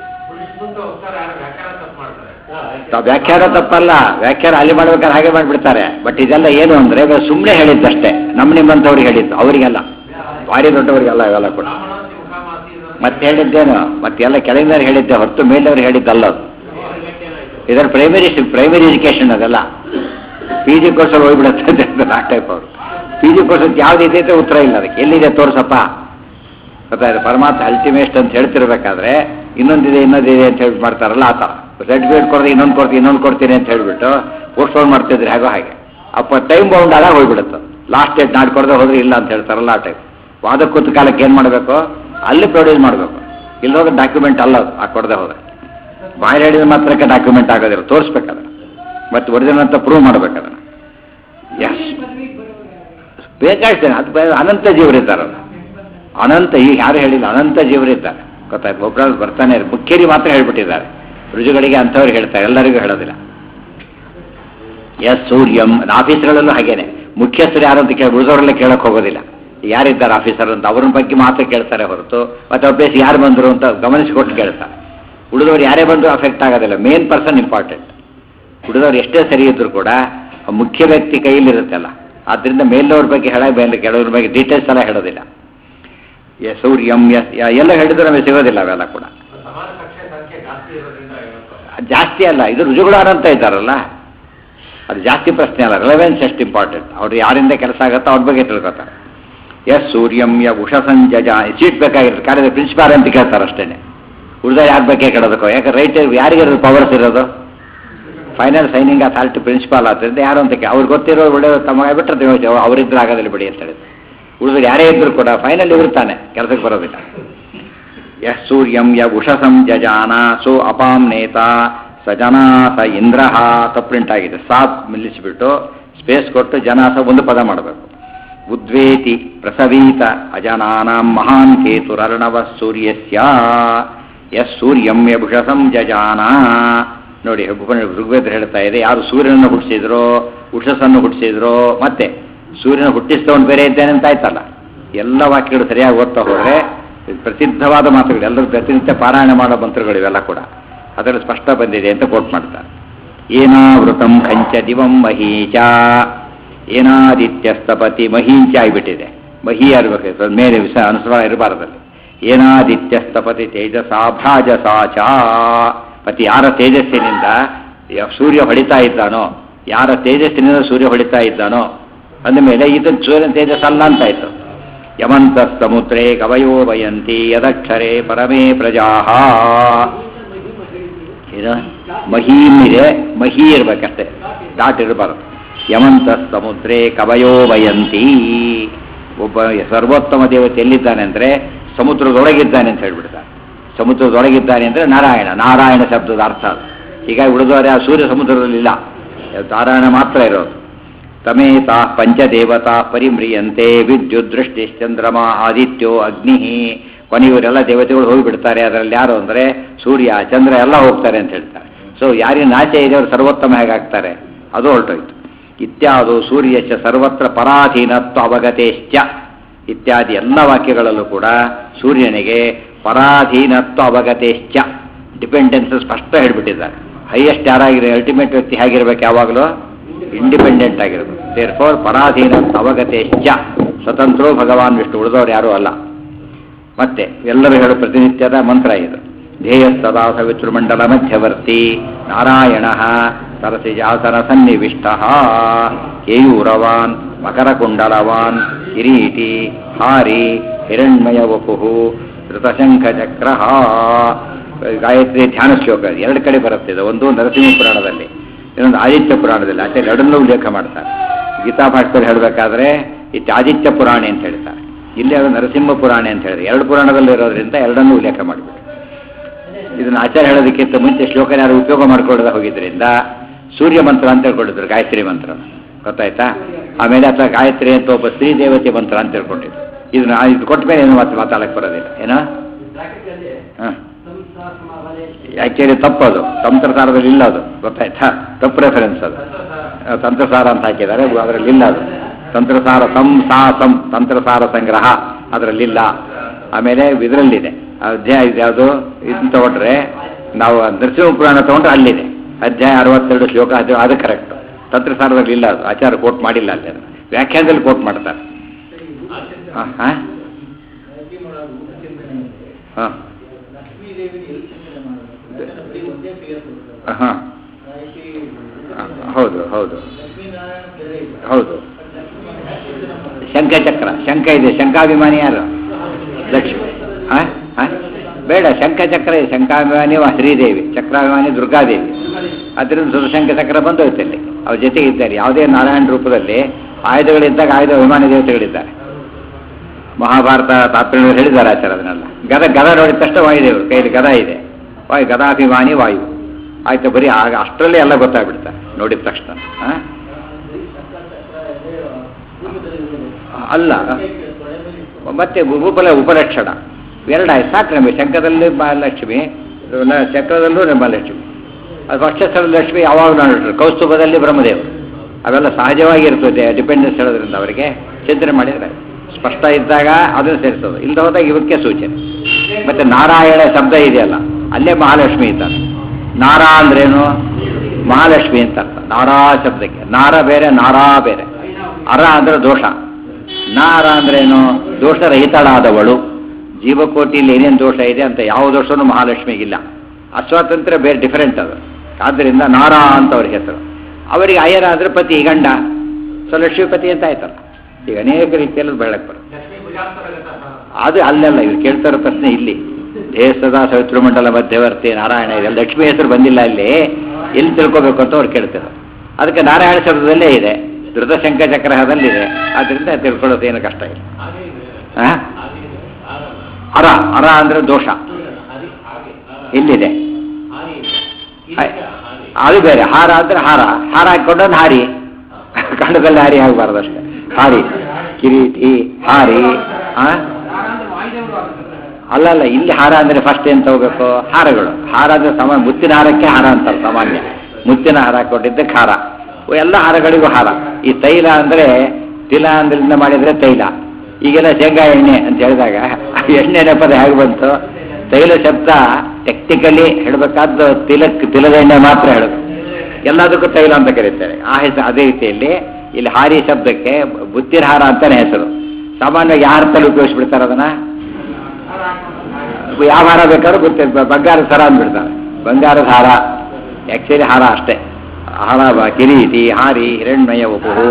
ತ- ವ್ಯಾಖ್ಯಾನ ತಪ್ಪಲ್ಲ ವ್ಯಾಖ್ಯಾನ ಅಲ್ಲಿ ಮಾಡ್ಬೇಕಾದ್ರೆ ಹಾಗೆ ಮಾಡಿಬಿಡ್ತಾರೆ ಬಟ್ ಇದೆಲ್ಲ ಏನು ಅಂದ್ರೆ ಸುಮ್ಮನೆ ಹೇಳಿದ್ದಷ್ಟೇ ನಮ್ಮ ನಿಮ್ಮಂಥವ್ರಿಗೆ ಹೇಳಿದ್ದು ಅವರಿಗೆಲ್ಲ ಭಾರಿ ದೊಡ್ಡವರಿಗೆಲ್ಲ ಇವೆಲ್ಲ ಕೂಡ ಮತ್ತೆ ಹೇಳಿದ್ದೇನು ಮತ್ತೆ ಎಲ್ಲ ಕೆಳಗಿನ ಹೇಳಿದ್ದೆ ಹೊರತು ಮೇಲಿನವ್ರು ಹೇಳಿದ್ದಲ್ಲ ಅದು ಇದರ ಪ್ರೈಮರಿ ಪ್ರೈಮರಿ ಎಜುಕೇಶನ್ ಅದೆಲ್ಲ ಪಿ ಜಿ ಕೋರ್ಸಲ್ಲಿ ಹೋಗ್ಬಿಡುತ್ತೆ ಅಂತ ಆ ಟೈಪ್ ಅವರು ಪಿ ಜಿ ಕೋರ್ಸ್ ಯಾವ್ದು ಇದೆ ಅಂತ ಉತ್ತರ ಇಲ್ಲ ಅದಕ್ಕೆ ಎಲ್ಲಿದೆ ತೋರ್ಸಪ್ಪ ಗೊತ್ತಾಯ್ತು ಪರಮಾತ್ಮ ಅಲ್ಟಿಮೇಟ್ ಅಂತ ಹೇಳ್ತಿರ್ಬೇಕಾದ್ರೆ ಇನ್ನೊಂದಿದೆ ಇನ್ನೊಂದಿದೆ ಅಂತ ಹೇಳಿ ಮಾಡ್ತಾರಲ್ಲ ಆ ಥರ ಸರ್ಟಿಫಿಕೇಟ್ ಕೊಡದೆ ಇನ್ನೊಂದು ಕೊಡ್ತೀನಿ ಇನ್ನೊಂದು ಕೊಡ್ತೀನಿ ಅಂತ ಹೇಳ್ಬಿಟ್ಟು ಪೋಸ್ಟ್ಪೋನ್ ಮಾಡ್ತಿದ್ರೆ ಹಾಗೋ ಹಾಗೆ ಅಪ್ಪ ಟೈಮ್ ಬೌಂಡ್ ಆದಾಗ ಹೋಗ್ಬಿಡುತ್ತೆ ಲಾಸ್ಟ್ ಡೇಟ್ ನಾಡ್ ಕೊಡದೆ ಹೋದ್ರೆ ಇಲ್ಲ ಅಂತ ಹೇಳ್ತಾರಲ್ಲ ಆ ಟೈಪ್ ವಾದ ಕೂತ ಕಾಲಕ್ಕೆ ಏನು ಮಾಡಬೇಕು ಅಲ್ಲಿ ಪ್ರೊಡ್ಯೂಸ್ ಮಾಡಬೇಕು ಇಲ್ಲೋದ್ರೆ ಡಾಕ್ಯುಮೆಂಟ್ ಅಲ್ಲ ಅದು ಆ ಕೊಡದೆ ಹೋದ್ರೆ ಬಾಯಲ್ಲಿ ಹೇಳಿದ ಮಾತ್ರಕ್ಕೆ ಡಾಕ್ಯುಮೆಂಟ್ ಆಗೋದಿಲ್ಲ ತೋರಿಸ್ಬೇಕಾದ್ರೆ ಮತ್ತೆ ಒರಿಜಿನಲ್ ಅಂತ ಪ್ರೂವ್ ಮಾಡ್ಬೇಕಾದ್ರೆ ಎಸ್ ಬೇಕಾಗ್ತೇನೆ ಅದು ಬೇ- ಅನಂತ ಜೀವರಿದ್ದಾರಲ್ಲ ಅನಂತ ಈಗ ಯಾರು ಹೇಳಿಲ್ಲ ಅನಂತ ಜೀವರಿದ್ದಾರೆ ಗೊತ್ತಾಯ್ತು ಒಬ್ಬರಲ್ಲಿ ಬರ್ತಾನೆ ಇರು. ಮುಖ್ಯರಿ ಮಾತ್ರ ಹೇಳ್ಬಿಟ್ಟಿದ್ದಾರೆ ರುಜುಗಳಿಗೆ ಅಂಥವ್ರಿಗೆ ಹೇಳ್ತಾರೆ ಎಲ್ಲರಿಗೂ ಹೇಳೋದಿಲ್ಲ ಎಸ್ ಸೂರ್ಯಂ ಆಫೀಸ್ಗಳಲ್ಲೂ ಹಾಗೇನೆ ಮುಖ್ಯಸ್ಥರು ಯಾರು ಅಂತ ಕೇಳಿ ಉಳಿದವರೆಲ್ಲ ಕೇಳಕ್ ಹೋಗೋದಿಲ್ಲ ಯಾರಿದ್ದಾರೆ ಆಫೀಸರ್ ಅಂತ ಅವ್ರ ಬಗ್ಗೆ ಮಾತ್ರ ಕೇಳ್ತಾರೆ ಹೊರತು ಮತ್ತೆ ಅಭ್ಯಾಸ ಯಾರು ಬಂದರು ಅಂತ ಗಮನಿಸಿಕೊಟ್ಟು ಕೇಳ್ತಾರೆ ಉಳಿದವ್ರು ಯಾರೇ ಬಂದರೂ ಅಫೆಕ್ಟ್ ಆಗೋದಿಲ್ಲ ಮೇನ್ ಪರ್ಸನ್ ಇಂಪಾರ್ಟೆಂಟ್ ಉಳಿದವ್ರು ಎಷ್ಟೇ ಸರಿ ಇದ್ರು ಕೂಡ ಆ ಮುಖ್ಯ ವ್ಯಕ್ತಿ ಕೈಯಲ್ಲಿರುತ್ತಲ್ಲ ಆದ್ದರಿಂದ ಮೇಲಿನವ್ರ ಬಗ್ಗೆ ಹೇಳ ಮೇಲೆ ಕೆಲವ್ರ ಬಗ್ಗೆ ಡೀಟೇಲ್ಸ್ ಎಲ್ಲ ಹೇಳೋದಿಲ್ಲ ಎ ಸೂರ್ಯಂ ಎಸ್ ಯ- ಎಲ್ಲ ಹೇಳಿದ್ರೆ ನಮಗೆ ಸಿಗೋದಿಲ್ಲ ಅವೆಲ್ಲ ಕೂಡ ಸಮಾನ ಕಕ್ಷೆ ಸಂಖ್ಯೆ ಜಾಸ್ತಿ ಇರೋದ್ರಿಂದ ಇವತ್ತು ಅದ್ ಜಾಸ್ತಿ ಅಲ್ಲ ಇದು ರುಜುಗಳು ಅಂತ ಇದ್ದಾರಲ್ಲ ಅದು ಜಾಸ್ತಿ ಪ್ರಶ್ನೆ ಅಲ್ಲ ರಿಲೆವೆನ್ಸ್ ಎಷ್ಟು ಇಂಪಾರ್ಟೆಂಟ್ ಅವ್ರು ಯಾರಿಂದ ಕೆಲಸ ಆಗುತ್ತೋ ಅವ್ರ ಬಗ್ಗೆ ತಿಳ್ಕೊತಾರೆ ಎಸ್ ಸೂರ್ಯಂ ಯ ಉಷಸಂಜಜ ಸೀಟ್ ಬೇಕಾಗಿರುತ್ತೆ ಕಾರ್ಯದ ಪ್ರಿನ್ಸಿಪಾಲ್ ಅಂತ ಕೇಳ್ತಾರೆ ಅಷ್ಟೇ ಉಳಿದ ಯಾರ ಬಗ್ಗೆ ಕೆಡೋದಕ್ಕೋ ಯಾಕೆ ರೈಟ್ ಯಾರಿಗೆ ಪವರ್ಸ್ ಇರೋದು ಫೈನಲ್ ಸೈನಿಂಗ್ ಅಥಾರಿಟಿ ಪ್ರಿನ್ಸಿಪಾಲ್ ಆದ್ದರಿಂದ ಯಾರು ಅಂತ ಕೇ- ಅವ್ರಿಗೆ ಗೊತ್ತಿರೋ ಒಳ್ಳೆ ತಮ್ಮ ಬಿಟ್ಟರೆ ಅವರಿದ್ರೆ ಆಗೋದಿಲ್ಲ ಬಿಡಿ ಅಂತ ಹೇಳಿದ್ರು ಉಳಿದ್ರೆ ಯಾರೇ ಇದ್ರು ಕೂಡ ಫೈನಲ್ ಇರ್ತಾನೆ ಕೆಲಸಕ್ಕೆ ಬರೋದಿಲ್ಲ ಯಃ ಸೂರ್ಯಂ ಯ ಉಷಸಂ ಜಜಾನ ಸೋ ಅಪಾಂ ನೇತ ಸಜನಾಸ ಇಂದ್ರ ಪ್ರಿಂಟ್ ಆಗಿದೆ ಸಾತ್ ನಿಲ್ಲಿಸಿಬಿಟ್ಟು ಸ್ಪೇಸ್ ಕೊಟ್ಟು ಜನಾಸ ಒಂದು ಪದ ಮಾಡಬೇಕು ಉದ್ವೇತಿ ಪ್ರಸವೀತ ಅಜನಾನಾಂ ಮಹಾನ್ ಕೇತುರರ್ಣವ ಸೂರ್ಯಸ್ಯ ಯಸ್ ಸೂರ್ಯಂ ಯಭುಷಸಂ ಜಜಾನ ನೋಡಿ ಉಪನಿಷ ಋಗ್ವೇದ ಹೇಳ್ತಾ ಇದೆ ಯಾರು ಸೂರ್ಯನನ್ನು ಹುಟ್ಟಿಸಿದ್ರೋ ಉಷಸನ್ನು ಹುಟ್ಟಿಸಿದ್ರೋ ಮತ್ತೆ ಸೂರ್ಯನ ಹುಟ್ಟಿಸಿದವನು ಬೇರೆ ಇದ್ದೇನೆ ಅಂತ ಆಯ್ತಲ್ಲ ಎಲ್ಲ ವಾಕ್ಯಗಳು ಸರಿಯಾಗಿ ಓದ್ತಾ ಹೋದರೆ ಪ್ರಸಿದ್ಧವಾದ ಮಾತುಗಳು ಎಲ್ಲರೂ ಪ್ರತಿನಿತ್ಯ ಪಾರಾಯಣ ಮಾಡೋ ಮಂತ್ರಗಳು ಇವೆಲ್ಲ ಕೂಡ ಅದರಲ್ಲಿ ಸ್ಪಷ್ಟ ಬಂದಿದೆ ಅಂತ ಕೋಟ್ ಮಾಡ್ತಾರೆ ಏನಾವೃತಂ ಕಂಚ ದಿವಂ ಮಹೀಚ ಏನಾದಿತ್ಯಸ್ತಪತಿ ಮಹೀಂಚ ಆಗಿಬಿಟ್ಟಿದೆ ಮಹಿ ಇರಬೇಕು ಮೇಲೆ ವಿಷ ಅನುಸರ ಇರಬಾರದಲ್ಲಿ ಏನಾದಿತ್ಯಸ್ತಪತಿ ತೇಜಸಾಭಾಜಸಾ ಚ ಪತಿ ಯಾರ ತೇಜಸ್ಸಿನಿಂದ ಯ- ಸೂರ್ಯ ಹೊಡಿತಾ ಇದ್ದಾನೋ ಯಾರ ತೇಜಸ್ಸಿನಿಂದ ಸೂರ್ಯ ಹೊಡಿತಾ ಇದ್ದಾನೋ ಅಂದಮೇಲೆ ಇದು ಸೂರ್ಯನ ತೇಜಸ್ ಅಲ್ಲ ಅಂತಾಯ್ತು ಯಮಂತ ಸಮುದ್ರೇ ಕವಯೋ ವಯಂತಿ ಯದಕ್ಷರೇ ಪರಮೇ ಪ್ರಜಾ ಇದು ಮಹೀಮ್ ಇದೆ ಮಹಿ ಇರ್ಬೇಕಷ್ಟೇ ಡಾಟ್ ಇರಬಾರದು ಯಮಂತ ಸಮುದ್ರೇ ಕವಯೋ ವಯಂತಿ ಒಬ್ಬ ಸರ್ವೋತ್ತಮ ದೇವತೆ ಎಲ್ಲಿದ್ದಾನೆ ಅಂದರೆ ಸಮುದ್ರದೊಳಗಿದ್ದಾನೆ ಅಂತ ಹೇಳ್ಬಿಡ್ತಾನೆ ಸಮುದ್ರದೊಳಗಿದ್ದಾನೆ ಅಂದರೆ ನಾರಾಯಣ ನಾರಾಯಣ ಶಬ್ದದ ಅರ್ಥ ಅದು ಹೀಗಾಗಿ ಉಳಿದವರೆ ಆ ಸೂರ್ಯ ಸಮುದ್ರದಲ್ಲಿಲ್ಲ ನಾರಾಯಣ ಮಾತ್ರ ಇರೋದು ತಮೇತ ಪಂಚದೇವತಾ ಪರಿಮ್ರಿಯಂತೆ ವಿದ್ಯುತ್ ದೃಷ್ಟಿ ಚಂದ್ರಮ ಆದಿತ್ಯೋ ಅಗ್ನಿ ಕೊನೆಯವರೆಲ್ಲ ದೇವತೆಗಳು ಹೋಗಿಬಿಡ್ತಾರೆ ಅದರಲ್ಲಿ ಯಾರು ಅಂದರೆ ಸೂರ್ಯ ಚಂದ್ರ ಎಲ್ಲ ಹೋಗ್ತಾರೆ ಅಂತ ಹೇಳ್ತಾರೆ ಸೊ ಯಾರಿಗೆ ನಾಚೆ ಇದೆ ಅವರು ಸರ್ವೋತ್ತಮ ಹೇಗಾಗ್ತಾರೆ ಅದು ಹೊರಟೋಯ್ತು ಇತ್ಯಾದು ಸೂರ್ಯಶ್ಚ ಸರ್ವತ್ರ ಪರಾಧೀನತ್ವ ಅವಗತೇಶ್ಚ ಇತ್ಯಾದಿ ಎಲ್ಲ ವಾಕ್ಯಗಳಲ್ಲೂ ಕೂಡ ಸೂರ್ಯನಿಗೆ ಪರಾಧೀನತ್ವ ಅವಗತೇಶ್ಚ ಡಿಪೆಂಡೆನ್ಸ್ ಸ್ಪಷ್ಟ ಹೇಳ್ಬಿಟ್ಟಿದ್ದಾರೆ ಹೈಯೆಸ್ಟ್ ಯಾರಾಗಿದೆ ಅಲ್ಟಿಮೇಟ್ ವ್ಯಕ್ತಿ ಹೇಗಿರ್ಬೇಕು ಯಾವಾಗಲೂ ಇಂಡಿಪೆಂಡೆಂಟ್ ಆಗಿರಬೇಕು ದೇರ್ ಫೋರ್ ಪರಾಧೀನ ಅವಗತೇಶ್ಚ ಸ್ವತಂತ್ರೋ ಭಗವಾನ್ ವಿಷ್ಣು ಉಳಿದವರು ಯಾರೂ ಅಲ್ಲ ಮತ್ತೆ ಎಲ್ಲರೂ ಹೇಳೋ ಪ್ರತಿನಿತ್ಯದ ಮಂತ್ರ ಇದು ಧ್ಯೇಯ ಸದಾ ಸವಿತೃಮಂಡಲ ಮಧ್ಯವರ್ತಿ ನಾರಾಯಣ ಸರಸಿಜಾಸನ ಸನ್ನಿವಿಷ್ಟ ಕೇಯೂರವಾನ್ ಮಕರಕುಂಡಲವಾನ್ ಕಿರೀಟಿ ಹಾರಿ ಹಿರಣ್ಮಯ ವಪು ಧೃತಶಂಖಚಕ್ರ ಗಾಯತ್ರಿ ಧ್ಯಾನ ಶ್ಲೋಕ ಎರಡು ಕಡೆ ಬರುತ್ತೆ ಇದು ಒಂದು ನರಸಿಂಹ ಪುರಾಣದಲ್ಲಿ ಇನ್ನೊಂದು ಆದಿತ್ಯ ಪುರಾಣದಲ್ಲಿ ಅಷ್ಟೇ ಎರಡನ್ನೂ ಉಲ್ಲೇಖ ಮಾಡ್ತಾರೆ ಗೀತಾ ಭಾಷೆಯಲ್ಲಿ ಹೇಳಬೇಕಾದ್ರೆ ಇತ್ತು ಆದಿತ್ಯ ಪುರಾಣಿ ಅಂತ ಹೇಳ್ತಾರೆ ಇಲ್ಲಿ ಅದು ನರಸಿಂಹ ಪುರಾಣಿ ಅಂತ ಹೇಳಿದ್ರೆ ಎರಡು ಪುರಾಣದಲ್ಲಿ ಇರೋದ್ರಿಂದ ಎರಡನ್ನೂ ಉಲ್ಲೇಖ ಮಾಡಿಬಿಟ್ಟು ಇದನ್ನು ಆಚಾರ ಹೇಳೋದಕ್ಕಿಂತ ಮುಂಚೆ ಶ್ಲೋಕ ಯಾರು ಉಪಯೋಗ ಮಾಡ್ಕೊಳ್ಳೋದ ಹೋಗಿದ್ರಿಂದ ಸೂರ್ಯ ಮಂತ್ರ ಅಂತ ಹೇಳ್ಕೊಂಡಿದ್ರು ಗಾಯತ್ರಿ ಮಂತ್ರ ಗೊತ್ತಾಯ್ತಾ ಆಮೇಲೆ ಅಥವಾ ಗಾಯತ್ರಿ ಅಂತ ಒಬ್ಬ ಸ್ತ್ರೀ ದೇವತೆ ಮಂತ್ರ ಅಂತ ತಿಳ್ಕೊಂಡಿದ್ರು ಇದನ್ನ ಇದು ಕೊಟ್ಟ ಮೇಲೆ ಏನು ಮಾತು ಮಾತಾಡಕ್ಕೆ ಬರೋದಿಲ್ಲ ಏನೋ ಹಾಂ ಆ್ಯಕ್ಚುಲಿ ತಪ್ಪದು ತಂತ್ರಸಾರದಲ್ಲಿ ಇಲ್ಲ ಅದು ಗೊತ್ತಾಯ್ತಾ ತಪ್ಪು ರೆಫರೆನ್ಸ್ ಅದು ಆ, ತಂತ್ರಸಾರ ಅಂತ ಹಾಕಿದ್ದಾರೆ ಅದರಲ್ಲಿ ಇಲ್ಲ ಅದು ತಂತ್ರಸಾರ ತಂ ಸಾ ಸಂ ತಂತ್ರಸಾರ ಸಂಗ್ರಹ ಅದರಲ್ಲಿಲ್ಲ ಆಮೇಲೆ ಇದರಲ್ಲಿದೆ ಅಧ್ಯಾಯ ಇದು ಯಾವುದು ಇದನ್ನ ತಗೊಂಡ್ರೆ ನಾವು ನರಸಿಂಹ ಪುರಾಣ ತಗೊಂಡ್ರೆ ಅಲ್ಲಿದೆ ಅಧ್ಯಾಯ ಅರವತ್ತೆರಡು ಶ್ಲೋಕ ಅದು ಅದು ಕರೆಕ್ಟ್ ತಂತ್ರಸಾರದಲ್ಲಿ ಇಲ್ಲ ಅದು ಆಚಾರ ಕೋಟ್ ಮಾಡಿಲ್ಲ ಅಲ್ಲಿ ಅದು ವ್ಯಾಖ್ಯಾನದಲ್ಲಿ ಕೋಟ್ ಮಾಡ್ತಾರೆ ಹಾಂ ಹಾಂ ಹಾಂ ಹಾಂ ಹೌದು ಹೌದು ಹೌದು ಶಂಖಚಕ್ರ ಶಂಖ ಇದೆ ಶಂಖಾಭಿಮಾನಿ ಯಾರು ಲಕ್ಷ್ಮಿ ಹಾಂ ಹಾಂ ಬೇಡ ಶಂಖಚಕ್ರ ಇದೆ ಶಂಖಾಭಿಮಾನಿ ವ ಶ್ರೀದೇವಿ ಚಕ್ರಾಭಿಮಾನಿ ದುರ್ಗಾದೇವಿ ಅದರಿಂದ ಸುರಶಂಖ ಚಕ್ರ ಬಂದೋಯ್ತು ಅಲ್ಲಿ ಅವ್ರ ಜೊತೆಗೆ ಇದ್ದಾರೆ ಯಾವುದೇ ನಾರಾಯಣ ರೂಪದಲ್ಲಿ ಆಯುಧಗಳಿದ್ದಾಗ ಆಯುಧ ಅಭಿಮಾನಿ ದೇವತೆಗಳಿದ್ದಾರೆ ಮಹಾಭಾರತ ತಾತ್ಪರ್ಯ ಹೇಳಿದ್ದಾರೆ ಆಚಾರ ಅದನ್ನೆಲ್ಲ ಗದ ಗದ ನೋಡಿದ ತಕ್ಷಣ ವಾಯುದೇವರು ಕೈಯಲ್ಲಿ ಗದ ಇದೆ ವಾಯು ಗದಾಭಿಮಾನಿ ವಾಯು ಆಯ್ತು ಬರೀ ಆಗ ಅಷ್ಟರಲ್ಲೇ ಎಲ್ಲ ಗೊತ್ತಾಗ್ಬಿಡ್ತಾರೆ ನೋಡಿದ ತಕ್ಷಣ ಆ? ಅಲ್ಲ ಮತ್ತೆ ಉಪಲ ಉಪಲಕ್ಷಣ ಎರಡಾಯ್ತು ಸಾಕು ನಮಗೆ ಶಂಕದಲ್ಲಿ ಮಹಾಲಕ್ಷ್ಮಿ ನ- ಚಕ್ರದಲ್ಲೂ ಮಹಾಲಕ್ಷ್ಮಿ ಅದು ಪಕ್ಷಸ್ಥಳ ಲಕ್ಷ್ಮಿ ಯಾವಾಗಲೂ ನೋಡಿದ್ರು ಕೌಸ್ತುಭದಲ್ಲಿ ಬ್ರಹ್ಮದೇವರು ಅವೆಲ್ಲ ಸಹಜವಾಗಿ ಇರ್ತದೆ ಡಿಪೆಂಡೆನ್ಸ್ ಹೇಳೋದ್ರಿಂದ ಅವರಿಗೆ ಚಿಂತನೆ ಮಾಡಿದರೆ ಸ್ಪಷ್ಟ ಇದ್ದಾಗ ಅದನ್ನು ಸೇರಿಸೋದು ಇಲ್ಲದ ಹೋದಾಗ ಇವಕ್ಕೆ ಸೂಚನೆ ಮತ್ತೆ ನಾರಾಯಣ ಶಬ್ದ ಇದೆಯಲ್ಲ ಅಲ್ಲೇ ಮಹಾಲಕ್ಷ್ಮಿ ಇದ್ದಾರೆ ನಾರಾ ಅಂದ್ರೇನು ಮಹಾಲಕ್ಷ್ಮಿ ಅಂತ ಅರ್ಥ ನಾರಾ ಶಬ್ದಕ್ಕೆ ನಾರ ಬೇರೆ ನಾರಾ ಬೇರೆ ಅರ ಅಂದ್ರೆ ದೋಷ ನಾರ ಅಂದ್ರೇನು ದೋಷರಹಿತಳಾದವಳು ಜೀವಕೋಟಿಯಲ್ಲಿ ಏನೇನು ದೋಷ ಇದೆ ಅಂತ ಯಾವ ದೋಷನೂ ಮಹಾಲಕ್ಷ್ಮಿಗಿಲ್ಲ ಅಸ್ವಾತಂತ್ರ್ಯ ಬೇರೆ ಡಿಫರೆಂಟ್ ಅದು ಆದ್ದರಿಂದ ನಾರಾ ಅಂತ ಅವ್ರಿಗೆ ಹೆಸರು ಅವರಿಗೆ ಅಯ್ಯರ ಅಂದ್ರೆ ಪತಿ ಗಂಡ ಸೊ ಲಕ್ಷ್ಮೀಪತಿ ಅಂತ ಆಯ್ತಲ್ಲ ಈಗ ಅನೇಕ ರೀತಿಯಲ್ಲಿ ಬೆಳಕ್ಕೆ ಬರುತ್ತೆ ಲಕ್ಷ್ಮೀ ಭುಜಾಂತರಗತ ಅದು ಅಲ್ಲೆಲ್ಲ ಇವ್ರು ಕೇಳ್ತಾರೋ ಪ್ರಶ್ನೆ ಇಲ್ಲಿ ದೇಶದ ಸವಿತೃಮಂಡಲ ಮಧ್ಯವರ್ತಿ ನಾರಾಯಣ ಇದೆ ಲಕ್ಷ್ಮಿ ಹೆಸರು ಬಂದಿಲ್ಲ ಅಲ್ಲಿ ಎಲ್ಲಿ ತಿಳ್ಕೋಬೇಕು ಅಂತ ಅವ್ರು ಕೇಳ್ತಾರೆ ಅದಕ್ಕೆ ನಾರಾಯಣ ಶಬ್ದದಲ್ಲೇ ಇದೆ ಧೃತಶಂಕ ಚಕ್ರಹದಲ್ಲಿದೆ ಆದ್ದರಿಂದ ತಿಳ್ಕೊಳ್ಳೋದು ಏನು ಕಷ್ಟ ಇಲ್ಲ ಹಾಗೆ ಇದೆ ಆ? ಹಾಗೆ ಇದೆ ಆರಾಮ ಅರ ಅರ ಅಂದ್ರೆ ದೋಷ ಹಾಗೆ ಹಾಗೆ ಎಲ್ಲಿದೆ ಹಾಗೆ ಇದೆ ಹಾಯ್. ಈಗ ಹಾಗೆ ಅದು ಬೇರೆ ಹಾರ ಅಂದ್ರೆ ಹಾರ ಹಾರ ಹಾಕೊಂಡೊಂದು ಹಾರಿ ಕಣ್ಣದಲ್ಲಿ ಹಾರಿ ಆಗಬಾರ್ದು ಅಷ್ಟೇ ಹಾರಿ ಕಿರೀಟಿ ಹಾರಿ ಆ? ಅಲ್ಲ ಅಲ್ಲ ಇಲ್ಲಿ ಹಾರ ಅಂದ್ರೆ ಫಸ್ಟ್ ಏನ್ ತಗೋಬೇಕು ಹಾರಗಳು ಹಾರ ಅಂದ್ರೆ ಸಮ ಮುತ್ತಿನ ಹಾರಕ್ಕೆ ಹಾರ ಅಂತಾರೆ ಸಾಮಾನ್ಯ ಮುತ್ತಿನ ಹಾರ ಹಾಕೊಂಡಿದ್ದಕ್ಕೆ ಹಾರ ಇವು ಎಲ್ಲ ಹಾರಗಳಿಗೂ ಹಾರ ಈ ತೈಲ ಅಂದ್ರೆ ತಿಲ ಅಂದ್ರಿಂದ ಮಾಡಿದ್ರೆ ತೈಲ ಈಗೆಲ್ಲ ಶೇಂಗಾ ಎಣ್ಣೆ ಅಂತ ಹೇಳಿದಾಗ ಎಣ್ಣೆ ಪದ ಹೇಗೆ ಬಂತು ತೈಲ ಶಬ್ದ ಟೆಕ್ನಿಕಲಿ ಹೇಳಬೇಕಾದ್ದು ತಿಲಕ್ ತಿಲದ ಎಣ್ಣೆ ಮಾತ್ರ ಹೇಳೋದು ಎಲ್ಲದಕ್ಕೂ ತೈಲ ಅಂತ ಕರೀತಾರೆ ಆ ಹೆಸರು ಅದೇ ರೀತಿಯಲ್ಲಿ ಇಲ್ಲಿ ಹಾರಿ ಶಬ್ದಕ್ಕೆ ಬುತ್ತಿನ ಹಾರ ಅಂತಾನೆ ಹೆಸರು ಸಾಮಾನ್ಯವಾಗಿ ಯಾರ ತಲೆ ಉಪಯೋಗಿಸ್ಬಿಡ್ತಾರೆ ಅದನ್ನ ಯಾವ ಹಾರ ಬೇಕಾದ್ರೂ ಗೊತ್ತಿಲ್ಲ ಬಂಗಾರದ ಸರ ಅಂದ್ಬಿಡ್ತಾರೆ ಬಂಗಾರದ ಹಾರ ಆಕ್ಚುಲಿ ಹಾರ ಅಷ್ಟೇ ಹಾರ ಬ- ಕಿರೀಟಿ ಹಾರಿ ಹಿರಣ್ಮಯ ಉಪು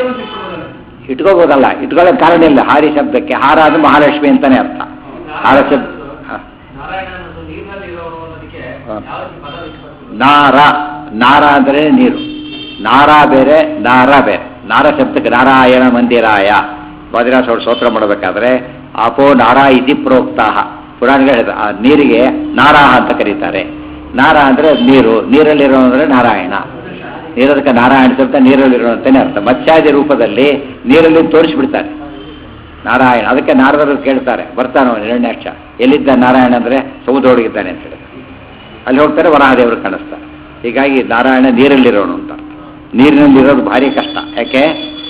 ಇಟ್ಕೋಬೋದಲ್ಲ ಇಟ್ಕೊಳ್ಳೋಕೆ ಕಾರಣ ಇಲ್ಲ ಹಾರಿ ಶಬ್ದಕ್ಕೆ ಹಾರ ಅದು ಮಹಾಲಕ್ಷ್ಮಿ ಅಂತಾನೆ ಅರ್ಥ ಹಾರ ಶಬ್ದ ಹ. ನಾರಾಯಣ ಅನ್ನೋದು ನೀರಿನಲ್ಲಿ ಇರೋರು ಅನ್ನೋದಕ್ಕೆ ಹಾ. ಯಾವ ಪದ ವಿಶ್ವಾಸ ನಾರ ನಾರ ಅಂದ್ರೆ ನೀರು ನಾರ ಬೇರೆ ನಾರ ಬೇರೆ ನಾರ ಶಬ್ದಕ್ಕೆ ನಾರಾಯಣ ಮಂದಿರಾಯ ಬದ್ರಾಸೋಡು ಸ್ತೋತ್ರ ಮಾಡಬೇಕಾದ್ರೆ ಅಪೋ ನಾರ ಇತಿ ಪ್ರೋಕ್ತಾಹ ಪುರಾಣಗಳು ಹೇಳಿದ ಆ ನೀರಿಗೆ ನಾರಾಹ ಅಂತ ಕರೀತಾರೆ ನಾರ ಅಂದ್ರೆ ನೀರು ನೀರಲ್ಲಿರೋ ಅಂದ್ರೆ ನಾರಾಯಣ ನೀರದಕ್ಕೆ ನಾರಾಯಣ ಶಬ್ದ ನೀರಲ್ಲಿರೋ ಅಂತಾನೆ ಅರ್ಥ ಮತ್ಸ್ಯಾದಿ ರೂಪದಲ್ಲಿ ನೀರಲ್ಲಿ ತೋರಿಸ್ಬಿಡ್ತಾರೆ ನಾರಾಯಣ ಅದಕ್ಕೆ ನಾರದರು ಕೇಳ್ತಾರೆ ಬರ್ತಾನೋ ಹಿರಣ್ಯಾಕ್ಷ ಎಲ್ಲಿದ್ದ ನಾರಾಯಣ ಅಂದ್ರೆ ಸಮುದ್ರೊಳಗಿದ್ದಾನೆ ಅಂತ ಹೇಳಿ ಅಲ್ಲಿ ಹೋಗ್ತಾರೆ ವರಾಹದೇವರು ಕಾಣಿಸ್ತಾರೆ ಹೀಗಾಗಿ ನಾರಾಯಣ ನೀರಲ್ಲಿರೋನು ಅಂತ ನೀರಿನಲ್ಲಿರೋದು ಭಾರಿ ಕಷ್ಟ ಯಾಕೆ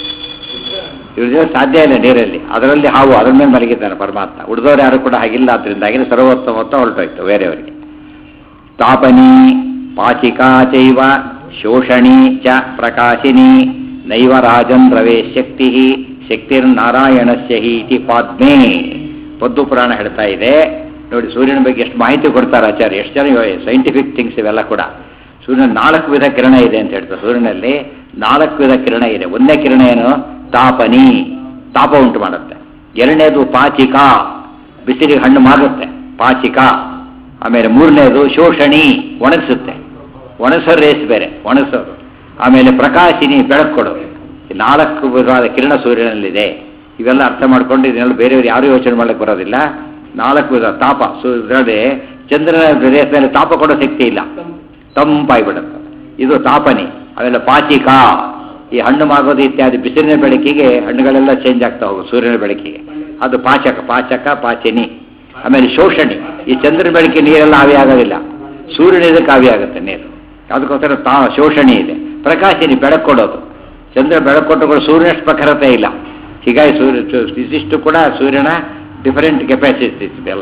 ಇವ್ರಿಗೆ ಸಾಧ್ಯ ಇಲ್ಲ ನೀರಲ್ಲಿ ಅದರಲ್ಲಿ ಹಾವು ಅದ್ರ ಮೇಲೆ ಮಲಗಿದ್ದಾನೆ ಪರಮಾತ್ಮ ಉಳಿದವ್ರು ಯಾರು ಕೂಡ ಹಾಗಿಲ್ಲ ಅದರಿಂದಾಗಿ ಸರ್ವೋತ್ತಮ ಹೊತ್ತ ಹೊರಟೋಯ್ತು ಬೇರೆಯವರಿಗೆ ತಾಪನಿ ಪಾಚಿಕಾ ಚೈವ ಶೋಷಣಿ ಚ ಪ್ರಕಾಶಿನಿ ನೈವ ರಾಜನ್ ರವೇ ಶಕ್ತಿ ಶಕ್ತಿರ್ನಾರಾಯಣಸ್ಯ ಹಿ ಇತಿ ಪಾದ್ಮೇ ಪದ್ದು ಪುರಾಣ ಹೇಳ್ತಾ ಇದೆ ನೋಡಿ ಸೂರ್ಯನ ಬಗ್ಗೆ ಎಷ್ಟು ಮಾಹಿತಿ ಕೊಡ್ತಾರೆ ಆಚಾರ್ಯ ಎಷ್ಟು ಜನ ಸೈಂಟಿಫಿಕ್ ಥಿಂಗ್ಸ್ ಇವೆಲ್ಲ ಕೂಡ ಸೂರ್ಯನ ನಾಲ್ಕು ವಿಧ ಕಿರಣ ಇದೆ ಅಂತ ಹೇಳ್ತಾರೆ ಸೂರ್ಯನಲ್ಲಿ ನಾಲ್ಕು ವಿಧ ಕಿರಣ ಇದೆ ಒಂದನೇ ಕಿರಣ ಏನು ತಾಪನಿ ತಾಪ ಉಂಟು ಮಾಡುತ್ತೆ ಎರಡನೇದು ಪಾಚಿಕಾ ಬಿಸಿಲಿಗೆ ಹಣ್ಣು ಮಾಗುತ್ತೆ ಪಾಚಿಕಾ ಆಮೇಲೆ ಮೂರನೇದು ಶೋಷಣಿ ಒಣಗಿಸುತ್ತೆ ಒಣಗಿಸೋ ರೇಸ್ ಬೇರೆ ಒಣಗಿಸೋದು ಆಮೇಲೆ ಪ್ರಕಾಶಿನಿ ಬೆಳಕು ಕೊಡೋದು ಈ ನಾಲ್ಕು ವಿಧವಾದ ಕಿರಣ ಸೂರ್ಯನಲ್ಲಿದೆ ಇವೆಲ್ಲ ಅರ್ಥ ಮಾಡ್ಕೊಂಡು ಇದನ್ನೆಲ್ಲ ಬೇರೆಯವರು ಯಾರು ಯೋಚನೆ ಮಾಡಕ್ಕೆ ಬರೋದಿಲ್ಲ ನಾಲ್ಕು ವಿಧ ತಾಪ ಇದರಲ್ಲಿ ಚಂದ್ರನ ರೇಸ್ ಮೇಲೆ ತಾಪ ಕೊಡೋ ಶಕ್ತಿ ಇಲ್ಲ ತಂಪಾಗ್ಬಿಡುತ್ತೆ ಇದು ತಾಪನಿ ಆಮೇಲೆ ಪಾಚಿಕಾ ಈ ಹಣ್ಣು ಮಾಗೋದು ಇತ್ಯಾದಿ ಬಿಸಿಲಿನ ಬೆಳಕಿಗೆ ಹಣ್ಣುಗಳೆಲ್ಲ ಚೇಂಜ್ ಆಗ್ತಾ ಹೋಗುತ್ತೆ ಸೂರ್ಯನ ಬೆಳಕಿಗೆ ಅದು ಪಾಚಕ ಪಾಚಕ ಪಾಚಿನಿ ಆಮೇಲೆ ಶೋಷಣಿ ಈ ಚಂದ್ರನ ಬೆಳಕಿಗೆ ನೀರೆಲ್ಲ ಆವಿ ಆಗೋದಿಲ್ಲ ಸೂರ್ಯನ ಇದಕ್ಕೆ ಆವಿ ಆಗುತ್ತೆ ನೀರು ಅದಕ್ಕೋಸ್ಕರ ತಾ ಶೋಷಣಿ ಇದೆ ಪ್ರಕಾಶಿನಿ ಬೆಳಕು ಕೊಡೋದು ಚಂದ್ರ ಬೆಳಕು ಕೊಟ್ಟರು ಸೂರ್ಯನಷ್ಟು ಪ್ರಖರತೆ ಇಲ್ಲ ಹೀಗಾಗಿ ಸೂರ್ಯ ಚು- ಇದಿಷ್ಟು ಕೂಡ ಸೂರ್ಯನ ಡಿಫರೆಂಟ್ ಕೆಪಾಸಿಟೀಸ್ ಇದೆಲ್ಲ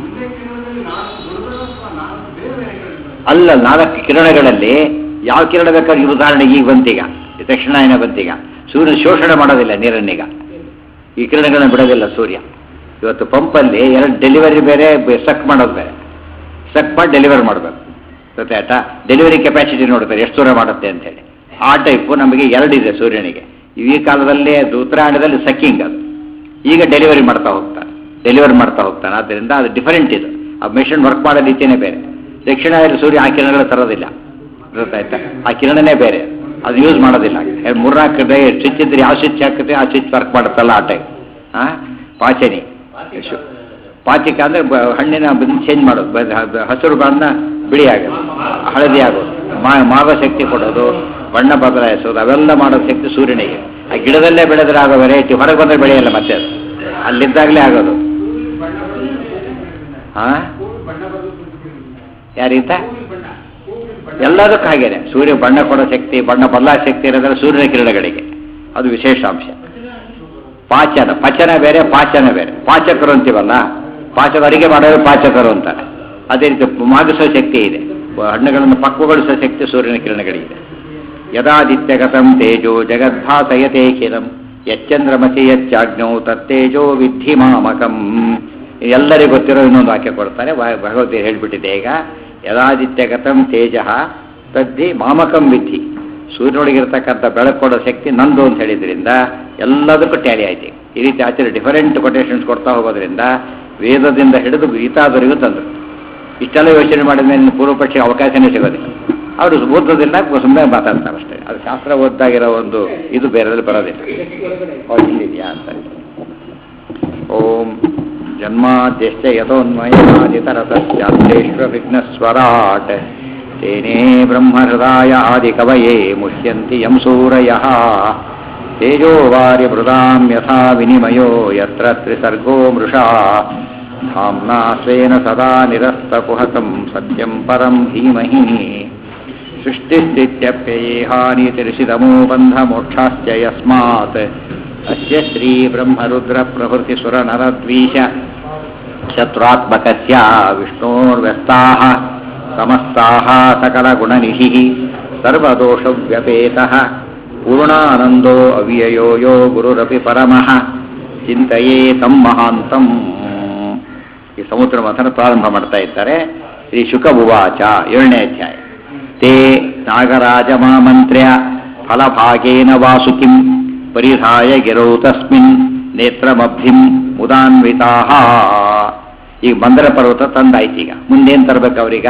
ಅಲ್ಲ ನಾಲ್ಕು ಕಿರಣಗಳಲ್ಲಿ ಯಾವ ಕಿರಣ ಬೇಕಾದ್ರೆ ಈ ಉದಾಹರಣೆಗೆ ಈಗ ಬಂತೀಗ ಈ ದಕ್ಷಿಣಾಯನ ಬಂತೀಗ ಸೂರ್ಯ ಶೋಷಣೆ ಮಾಡೋದಿಲ್ಲ ನೀರನ್ನೀಗ ಈ ಕಿರಣಗಳನ್ನು ಬಿಡೋದಿಲ್ಲ ಸೂರ್ಯ ಇವತ್ತು ಪಂಪಲ್ಲಿ ಎರಡು ಡೆಲಿವರಿ ಬೇರೆ ಸಕ್ ಮಾಡೋದು ಬೇರೆ ಸಕ್ ಮಾಡಿ ಡೆಲಿವರಿ ಮಾಡಬೇಕು ಗೊತ್ತಾಯ್ತಾ ಡೆಲಿವರಿ ಕೆಪಾಸಿಟಿ ನೋಡ್ತಾರೆ ಎಷ್ಟು ದೂರ ಮಾಡುತ್ತೆ ಅಂತೇಳಿ ಆ ಟೈಪು ನಮಗೆ ಎರಡಿದೆ ಸೂರ್ಯನಿಗೆ ಈ ಕಾಲದಲ್ಲಿ ಅದು ಉತ್ತರಾಯಣದಲ್ಲಿ ಸಕ್ಕಿಂಗ್ ಅದು ಈಗ ಡೆಲಿವರಿ ಮಾಡ್ತಾ ಹೋಗ್ತಾನೆ ಡೆಲಿವರಿ ಮಾಡ್ತಾ ಹೋಗ್ತಾನೆ ಆದ್ದರಿಂದ ಅದು ಡಿಫರೆಂಟ್ ಇದು ಆ ಮೆಷಿನ್ ವರ್ಕ್ ಮಾಡೋ ರೀತಿಯೇ ಬೇರೆ ದಕ್ಷಿಣದಲ್ಲಿ ಸೂರ್ಯ ಆ ಕಿರಣಗಳು ತರೋದಿಲ್ಲ ಗೊತ್ತಾಯ್ತಾ ಆ ಕಿರಣನೇ ಬೇರೆ ಅದು ಯೂಸ್ ಮಾಡೋದಿಲ್ಲ ಏ, ಮೂರ್ನಾಲ್ಕು ಡೇ ಸ್ವಿಚ್ ಇದ್ರೆ ಯಾವ ಸ್ವಿಚ್ ಹಾಕುತ್ತೆ ಆ ಸ್ವಿಚ್ ವರ್ಕ್ ಮಾಡುತ್ತಲ್ಲ ಆ ಟೈಪ್ ಹಾಂ ಪಾಚನಿ ಶು- ಪಾಚಿಕ ಅಂದ್ರೆ ಬ- ಹಣ್ಣಿನ ಚೇಂಜ್ ಮಾಡೋದು ಬ- ಅದು ಹಸಿರು ಬಣ್ಣ ಬಿಳಿ ಆಗೋದು ಹಳದಿ ಆಗೋದು ಮಾ ಮಾವ ಶಕ್ತಿ ಕೊಡೋದು ಬಣ್ಣ ಬದಲಾಯಿಸೋದು ಅವೆಲ್ಲ ಮಾಡೋ ಶಕ್ತಿ ಸೂರ್ಯನಿಗೆ ಆ ಗಿಡದಲ್ಲೇ ಬೆಳೆದ್ರೆ ಆಗೋ ವೆರೈಟಿ ಹೊರಗೆ ಬಂದ್ರೆ ಬೆಳೆಯಲ್ಲ ಮತ್ತೆ ಅದು ಅಲ್ಲಿದ್ದಾಗಲೇ ಆಗೋದು ಹಾ ಯಾರೀತ ಎಲ್ಲದಕ್ಕೂ ಹಾಗೇನೆ ಸೂರ್ಯ ಬಣ್ಣ ಕೊಡೋ ಶಕ್ತಿ ಬಣ್ಣ ಬದಲಾಯಿಸೋ ಶಕ್ತಿ ಇರೋದ್ರೆ ಸೂರ್ಯನ ಕಿರಣಗಳಿಗೆ ಅದು ವಿಶೇಷ ಅಂಶ ಪಾಚನ ಪಚನ ಬೇರೆ ಪಾಚನ ಬೇರೆ ಪಾಚಕರು ಅಂತೀವಲ್ಲ ಪಾಚಕ ಅಡಿಗೆ ಮಾಡೋರು ಪಾಚಕರು ಅಂತಾರೆ ಅದೇ ರೀತಿ ಮಾಗಿಸೋ ಶಕ್ತಿ ಇದೆ ಹಣ್ಣುಗಳನ್ನು ಪಕ್ವಗೊಳಿಸೋ ಶಕ್ತಿ ಸೂರ್ಯನ ಕಿರಣಗಳಿದೆ ಯದಾದಿತ್ಯಗತಂ ತೇಜೋ ಜಗದ್ಭಾಸಯತೆ ಖಿಲಂ ಯಚ್ಚಂದ್ರಮಸಿ ಯಚ್ಚಾಜ್ಞೋ ತತ್ತೇಜೋ ವಿದ್ಧಿ ಮಾಮಕಂ ಎಲ್ಲರಿಗೂ ಗೊತ್ತಿರೋ ಇನ್ನೊಂದು ವಾಕ್ಯ ಕೊಡ್ತಾರೆ ವ- ಭಗವದ್ಗೀತೆ ಹೇಳ್ಬಿಟ್ಟಿದೆ ಈಗ ಯದಾದಿತ್ಯಗತಂ ತೇಜ ತದ್ದಿ ಮಾಮಕಂ ವಿದ್ಧಿ ಸೂರ್ಯನೊಳಗಿರ್ತಕ್ಕಂಥ ಬೆಳಕು ಕೊಡೋ ಶಕ್ತಿ ನಂದು ಅಂತ ಹೇಳಿದ್ರಿಂದ ಎಲ್ಲದಕ್ಕೂ ಟ್ಯಾಲಿ ಆಯ್ತು ಈ ರೀತಿ ಆಚರಣೆ ಡಿಫರೆಂಟ್ ಕೊಟೇಶನ್ಸ್ ಕೊಡ್ತಾ ಹೋಗೋದ್ರಿಂದ ವೇದದಿಂದ ಹಿಡಿದು ಗೀತಾದವರೆಗೂ ತಂದರು ಇಷ್ಟೆಲ್ಲ ಯೋಚನೆ ಮಾಡಿದ ಮೇಲೆ ಇನ್ನು ಪೂರ್ವ ಪಕ್ಷಿಗೆ ಅವಕಾಶನೇ ಸಿಗೋದಿಲ್ಲ ಅವರು ಓದೋದಿಲ್ಲ ಸುಮ್ಮನೆ ಮಾತಾಡ್ತಾರೆ ಅಷ್ಟೇ ಅದು ಶಾಸ್ತ್ರ ಓದ್ದಾಗಿರೋ ಒಂದು ಇದು ಬೇರೆದಲ್ಲಿ ಬರೋದಿಲ್ಲ ಓ, ಇಲ್ಲಿದೆಯಾ ಅಂತ ಓಂ ಜನ್ಮಾದ್ಯಶ್ಚ ಯಥೋನ್ಮಯಾದಿತರತಶ್ಚಾತ್ರೇಶ್ವ ವಿಘ್ನಸ್ವರಾಟ್ ತೇನೇ ಬ್ರಹ್ಮಹೃದಾಯ ಆದಿಕವಯೇ ಮುಹ್ಯಂತಿ ಯಂ ಸೂರಯಃ ತೇಜೋವಾರ್ಯಮೃದಾಂ ಯಥಾ ವಿನಿಮಯೋ ಯತ್ರ ತ್ರಿಸರ್ಗೋ ಮೃಷಾ ಧಾಮ್ನಾ ಸ್ವೇನ ಸದಾ ನಿರಸ್ತಕುಹಕಂ ಸತ್ಯಂ ಪರಂ ಧೀಮಹಿ ಸೃಷ್ಟಿಸ್ಥಿತ್ಯಪ್ಯಯೇಹಾನಿತಿರಿಸಿದಮೋ ಬಂಧಮೋಕ್ಷಾಶ್ಚ ಯಸ್ಮಾತ್ ಅಸ್ಯ ಶ್ರೀ ಬ್ರಹ್ಮರುದ್ರ ಪ್ರಭೃತಿ ಸುರ ನರದ್ವೀಶ ಶತ್ರುತ್ಮಕಸ್ಯ ವಿಷ್ಣೋರ್ವ್ಯಸ್ತಾಃ ಸಮಸ್ತಾಃ ಸಕಲಗುಣನಿಧಿಃ ಸರ್ವದೋಷವ್ಯಪೇತಃ ಪೂರ್ಣಾನಂದೋ ಅವ್ಯಯೋ ಯೋ ಗುರುರಪಿ ಪರಮಃ ಚಿಂತೆಯೇ ತಂ ಮಹಾಂತಂ ಈ ಸಮುದ್ರ ಮಥನ ಪ್ರಾರಂಭ ಮಾಡ್ತಾ ಇದ್ದಾರೆ ಶ್ರೀ ಶುಕ ಉವಾಚ ಏಳನೇ ಅಧ್ಯಾಯ ತೇ ನಾಗರಾಜ ಮಾಮಂತ್ರ್ಯ ಫಲಭಾಗೇನ ವಾಸುಕಿಂ ಪರಿಧಾಯ ಗಿರೌ ತಸ್ಮಿನ್ ನೇತ್ರಮಬ್ಧಿಂ ಮುದಾನ್ವಿತಾ ಈಗ ಮಂದರ ಪರ್ವತ ತಂದಾಯ್ತು ಈಗ ಮುಂದೇನು ತರ್ಬೇಕು ಅವ್ರೀಗ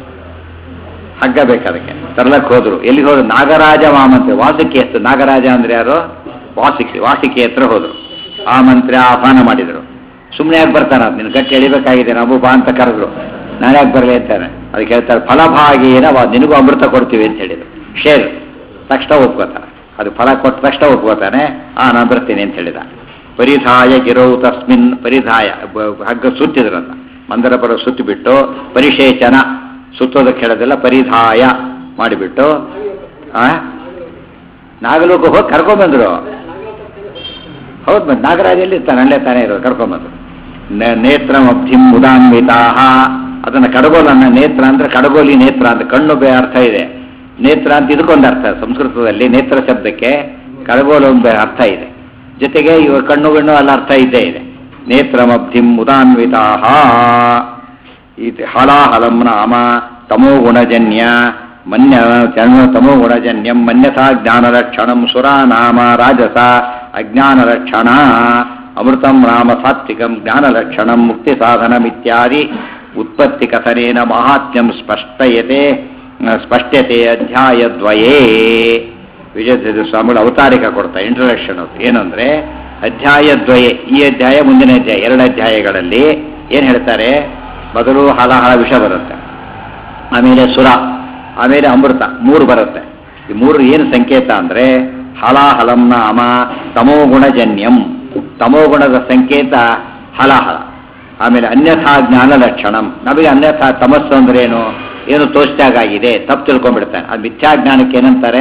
ಹಗ್ಗ ಬೇಕು ಅದಕ್ಕೆ ತರ್ಲಕ್ಕೆ ಹೋದ್ರು ಎಲ್ಲಿಗೆ ಹೋದ್ರು ನಾಗರಾಜ ಮಾಮಂತ್ರಿ ವಾಸುಕಿ ಹತ್ರ ನಾಗರಾಜ ಅಂದ್ರೆ ಯಾರು ವಾಸುಕಿ ವಾಸುಕಿ ಹತ್ರ ಹೋದ್ರು ಆ ಮಂತ್ರಿ ಆಹ್ವಾನ ಮಾಡಿದ್ರು ಸುಮ್ಮನೆ ಯಾಕೆ ಬರ್ತಾನ ನಿನ್ನ ಗಟ್ಟಿ ಎಳಿಬೇಕಾಗಿದೆ ನಾವು ಬಾ ಅಂತ ಕರೆದ್ರು ನಾನು ಯಾಕೆ ಬರಲಿ ಅಂತಾನೆ ಅದಕ್ಕೆ ಹೇಳ್ತಾರೆ ಫಲಭಾಗೇನ ವಾ- ನಿನಗೂ ಅಮೃತ ಕೊಡ್ತೀವಿ ಅಂತ ಹೇಳಿದ್ರು ಶೇರ್ ತಕ್ಷಣ ಒಪ್ಕೋತಾನೆ ಅದು ಫಲ ಕೊಟ್ಟ ತಕ್ಷಣ ಒಪ್ಕೋತಾನೆ ಆ ನಾನು ಬರ್ತೀನಿ ಅಂತ ಹೇಳಿದ ಪರಿಧಾಯ ಗಿರೌ ತಸ್ಮಿನ್ ಪರಿಧಾಯ ಬ- ಹಗ್ಗ ಸುತ್ತಿದ್ರಲ್ಲ ಮಂದರ ಪರ ಸುತ್ತಿಬಿಟ್ಟು ಪರಿಶೇಚನ ಸುತ್ತೋದಕ್ಕೆ ಹೇಳೋದೆಲ್ಲ ಪರಿಧಾಯ ಮಾಡಿಬಿಟ್ಟು ಆ ನಾಗಲೋಕ ಹೋಗಿ ಕರ್ಕೊಂಬಂದ್ರು ಹೌದು ಮತ್ತೆ ನಾಗರಾಜ ಎಲ್ಲಿ ಇರ್ತಾನೆ ಅಲ್ಲೇ ತಾನೇ ಇರೋದು ಕರ್ಕೊಂಬಂದ್ರು ನ- ನೇತ್ರಮಬ್ಧಿಂ ಮುದಾನ್ವಿತಾಹ ಅದನ್ನ ಕಡಗೋಲನ್ನ ನೇತ್ರ ಅಂದ್ರೆ ಕಡಗೋಲಿ ನೇತ್ರ ಅಂತ ಕಣ್ಣು ಬೇ ಅರ್ಥ ಇದೆ ನೇತ್ರ ಅಂತ ಇದಕ್ಕೊಂದು ಅರ್ಥ ಸಂಸ್ಕೃತದಲ್ಲಿ ನೇತ್ರ ಶಬ್ದಕ್ಕೆ ಕಡಗೋಲು ಒಂದು ಅರ್ಥ ಇದೆ ಜೊತೆಗೆ ಇವ ಕಣ್ಣು ಗಣ್ಣು ಅಲ್ಲ ಅರ್ಥ ಇದ್ದೇ ಇದೆ ನೇತ್ರಮಬ್ಧಿಂ ಮುದಾನ್ವಿತಾಹ ಇದು ಹಲಾಹಲಂ ನಾಮ ತಮೋ ಗುಣಜನ್ಯ ಮನ್ಯ ಜನ್ಮ ತಮೋ ಗುಣಜನ್ಯಂ ಮನ್ಯಥಾ ಜ್ಞಾನರಕ್ಷಣಂ ಸುರಾ ನಾಮ ರಾಜಸ ಅಜ್ಞಾನರಕ್ಷಣ ಅಮೃತಂ ರಾಮ ಸಾತ್ವಿಕಂ ಜ್ಞಾನಲಕ್ಷಣಂ ಮುಕ್ತಿ ಸಾಧನಮಿತ್ಯಾದಿ ಉತ್ಪತ್ತಿ ಕಥನೇನ ಮಹಾತ್ಮ್ಯಂ ಸ್ಪಷ್ಟಯತೆ ಸ್ಪಷ್ಟತೆ ಅಧ್ಯಾಯದ್ವಯೇ ವಿಜಯ ಸ್ವಾಮಿಗಳು ಅವತಾರಿಕ ಕೊಡ್ತಾ ಇಂಟ್ರೊಡಕ್ಷನ್ ಏನಂದ್ರೆ ಅಧ್ಯಾಯದ್ವಯೇ ಈ ಅಧ್ಯಾಯ ಮುಂದಿನ ಅಧ್ಯಾಯ ಎರಡು ಅಧ್ಯಾಯಗಳಲ್ಲಿ ಏನು ಹೇಳ್ತಾರೆ ಮೊದಲು ಹಲಹಲ ವಿಷ ಬರುತ್ತೆ ಆಮೇಲೆ ಸುರ ಆಮೇಲೆ ಅಮೃತ ಮೂರು ಬರುತ್ತೆ ಈ ಮೂರು ಏನು ಸಂಕೇತ ಅಂದ್ರೆ ಹಲಾಹಲಂ ನಾಮ ತಮೋಗುಣಜನ್ಯಂ ತಮೋಗುಣದ ಸಂಕೇತ ಹಲಾಹಲ ಆಮೇಲೆ ಅನ್ಯಥಾ ಜ್ಞಾನ ಲಕ್ಷಣಂ ನಮಗೆ ಅನ್ಯಥಾ ತಮಸ್ಸು ಅಂದ್ರೆ ಏನು ಏನು ತೋಚ್ಚಾಗಿದೆ ತಪ್ಪು ತಿಳ್ಕೊಂಡ್ಬಿಡ್ತಾನೆ ಅದು ಮಿಥ್ಯಾಜ್ಞಾನಕ್ಕೆ ಏನಂತಾರೆ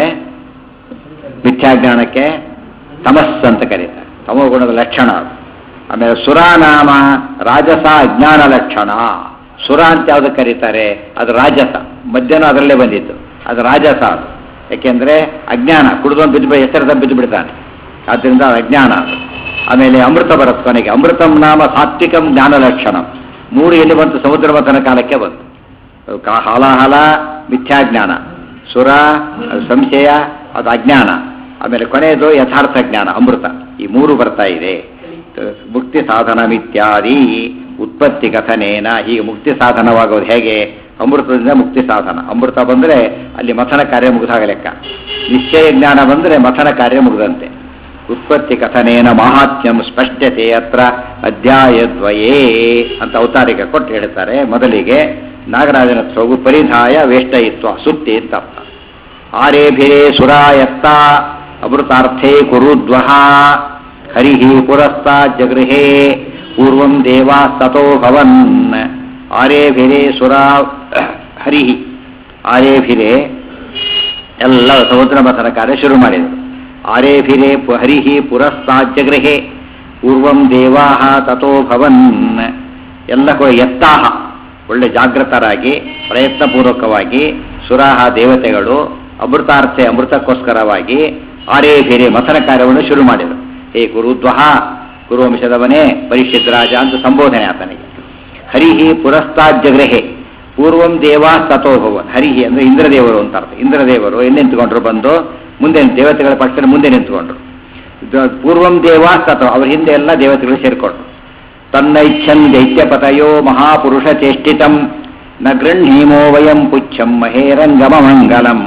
ಮಿಥ್ಯಾಜ್ಞಾನಕ್ಕೆ ತಮಸ್ಸು ಅಂತ ಕರೀತಾರೆ ತಮೋಗುಣದ ಲಕ್ಷಣ ಅದು ಆಮೇಲೆ ಸುರಾನಾಮ ರಾಜಸ ಅಜ್ಞಾನ ಲಕ್ಷಣ ಸುರ ಅಂತ ಯಾವ್ದು ಕರೀತಾರೆ ಅದು ರಾಜಸ ಮಧ್ಯಾಹ್ನ ಅದರಲ್ಲೇ ಬಂದಿತ್ತು ಅದು ರಾಜಸ ಅದು ಯಾಕೆಂದ್ರೆ ಅಜ್ಞಾನ ಕುಡಿದೊಂದು ಬಿದ್ದು ಬಿಡ್- ಎಚ್ಚರದ ಬಿದ್ದು ಬಿಡ್ತಾನೆ ಆದ್ದರಿಂದ ಅದು ಅಜ್ಞಾನ ಅದು ಆಮೇಲೆ ಅಮೃತ ಬರುತ್ತೆ ಕೊನೆಗೆ ಅಮೃತಂ ನಾಮ ಸಾತ್ವಿಕಂ ಜ್ಞಾನ ಲಕ್ಷಣ ಮೂರು ಎಲ್ಲಿ ಬಂತು ಸಮುದ್ರ ಮಥನ ಕಾಲಕ್ಕೆ ಬಂತು ಕಾ- ಹಾಲಾಹಲ ಮಿಥ್ಯಾಜ್ಞಾನ ಸುರ ಅದು ಸಂಶಯ ಅದು ಅಜ್ಞಾನ ಆಮೇಲೆ ಕೊನೆಯದು ಯಥಾರ್ಥ ಜ್ಞಾನ ಅಮೃತ ಈ ಮೂರು ಬರ್ತಾ ಇದೆ ತ- ಮುಕ್ತಿ ಸಾಧನಮಿತ್ಯಾದಿ ಉತ್ಪತ್ತಿ ಕಥನೇನ ಹೀಗೆ ಮುಕ್ತಿ ಸಾಧನವಾಗೋದು ಹೇಗೆ ಅಮೃತದಿಂದ ಮುಕ್ತಿ ಸಾಧನ ಅಮೃತ ಬಂದರೆ ಅಲ್ಲಿ ಮಥನ ಕಾರ್ಯ ಮುಗಿದಾಗ ಲೆಕ್ಕ ನಿಶ್ಚಯ ಜ್ಞಾನ ಬಂದರೆ ಮಥನ ಕಾರ್ಯ ಮುಗಿದಂತೆ ಉತ್ಪತ್ತಿ ಕಥನೇನ ಮಾಹಾತ್ಮ್ಯಂ ಸ್ಪಷ್ಟತೆ ಅತ್ರ ಅಧ್ಯಾಯದ್ವಯೇ ಅಂತ ಅವತಾರಿಕ ಕೊಟ್ಟು ಹೇಳ್ತಾರೆ ಮೊದಲಿಗೆ ನಾಗರಾಜನ ಹೋಗು ಪರಿಧಾಯ ವೇಷ್ಟಯಿತ್ವ ಸುತ್ತಿ ಅಂತ ಅರ್ಥ ಆರೇಭಿರೇ ಸುರಾಯತ್ತ ಅಮೃತಾರ್ಥೇ ಕುರುದ್ವಹ ಹರಿ ಪುರಸ್ತಾತ್ ಜಗೃಹೇ ಪೂರ್ವಂ ದೇವಾಸ್ತತೋ ಭವನ್ ಆರೇಭಿರೇ ಸುರಾ ಹರಿ ಆರೇಭಿರೇ ಎಲ್ಲ ಸಮುದ್ರ ಮಥನ ಕಾರ್ಯ ಶುರು ಮಾಡಿದರು ಆರೇಭಿರೇ ಪು- ಹರಿಹಿ ಪುರಸ್ತಾಜ್ಯಗೃಹೆ ಪೂರ್ವಂ ದೇವಾಹ ತಥೋ ಭವನ್ ಎಲ್ಲ ಕೊ- ಎತ್ತಾಹ ಒಳ್ಳೆ ಜಾಗೃತರಾಗಿ ಪ್ರಯತ್ನಪೂರ್ವಕವಾಗಿ ಸುರಾಹ ದೇವತೆಗಳು ಅಮೃತಾರ್ಥೆ ಅಮೃತಕ್ಕೋಸ್ಕರವಾಗಿ ಆರೇಭಿರೆ ಮಥನ ಕಾರ್ಯವನ್ನು ಶುರು ಮಾಡಿದರು ಹೇ ಗುರುದ್ವಹ ಗುರುವಂಶದವನೇ ಪರಿಷತ್ ರಾಜ ಅಂತ ಸಂಬೋಧನೆ ಆತನಿಗೆ ಹರಿಹಿ ಪುರಸ್ತಾಜ್ಯಗೃಹೆ ಪೂರ್ವಂ ದೇವಾ ತಥೋ ಭವನ್ ಹರಿಹಿ ಅಂದ್ರೆ ಇಂದ್ರದೇವರು ಅಂತ ಅರ್ಥ ಇಂದ್ರದೇವರು ಎಲ್ಲಿ ನಿಂತ್ಕೊಂಡ್ರು ಬಂದು ಮುಂದೆ ದೇವತೆಗಳ ಪಕ್ಷದ ಮುಂದೆ ನಿಂತ್ಕೊಂಡ್ರು ಇದು ಪೂರ್ವಂ ದೇವಾ ತಥೋ ಅವ್ರ ಹಿಂದೆ ಎಲ್ಲ ದೇವತೆಗಳು ಸೇರ್ಕೊಂಡ್ರು ತನ್ನೈಚ್ಛನ್ ದೈತ್ಯಪತಯೋ ಮಹಾಪುರುಷ ಚೇಷ್ಟಿತಂ ನ ಗೃಹೀಮೋ ವಯಂ ಪುಚ್ಛಂ ಮಹೇರಂಗಮ ಮಂಗಲಂ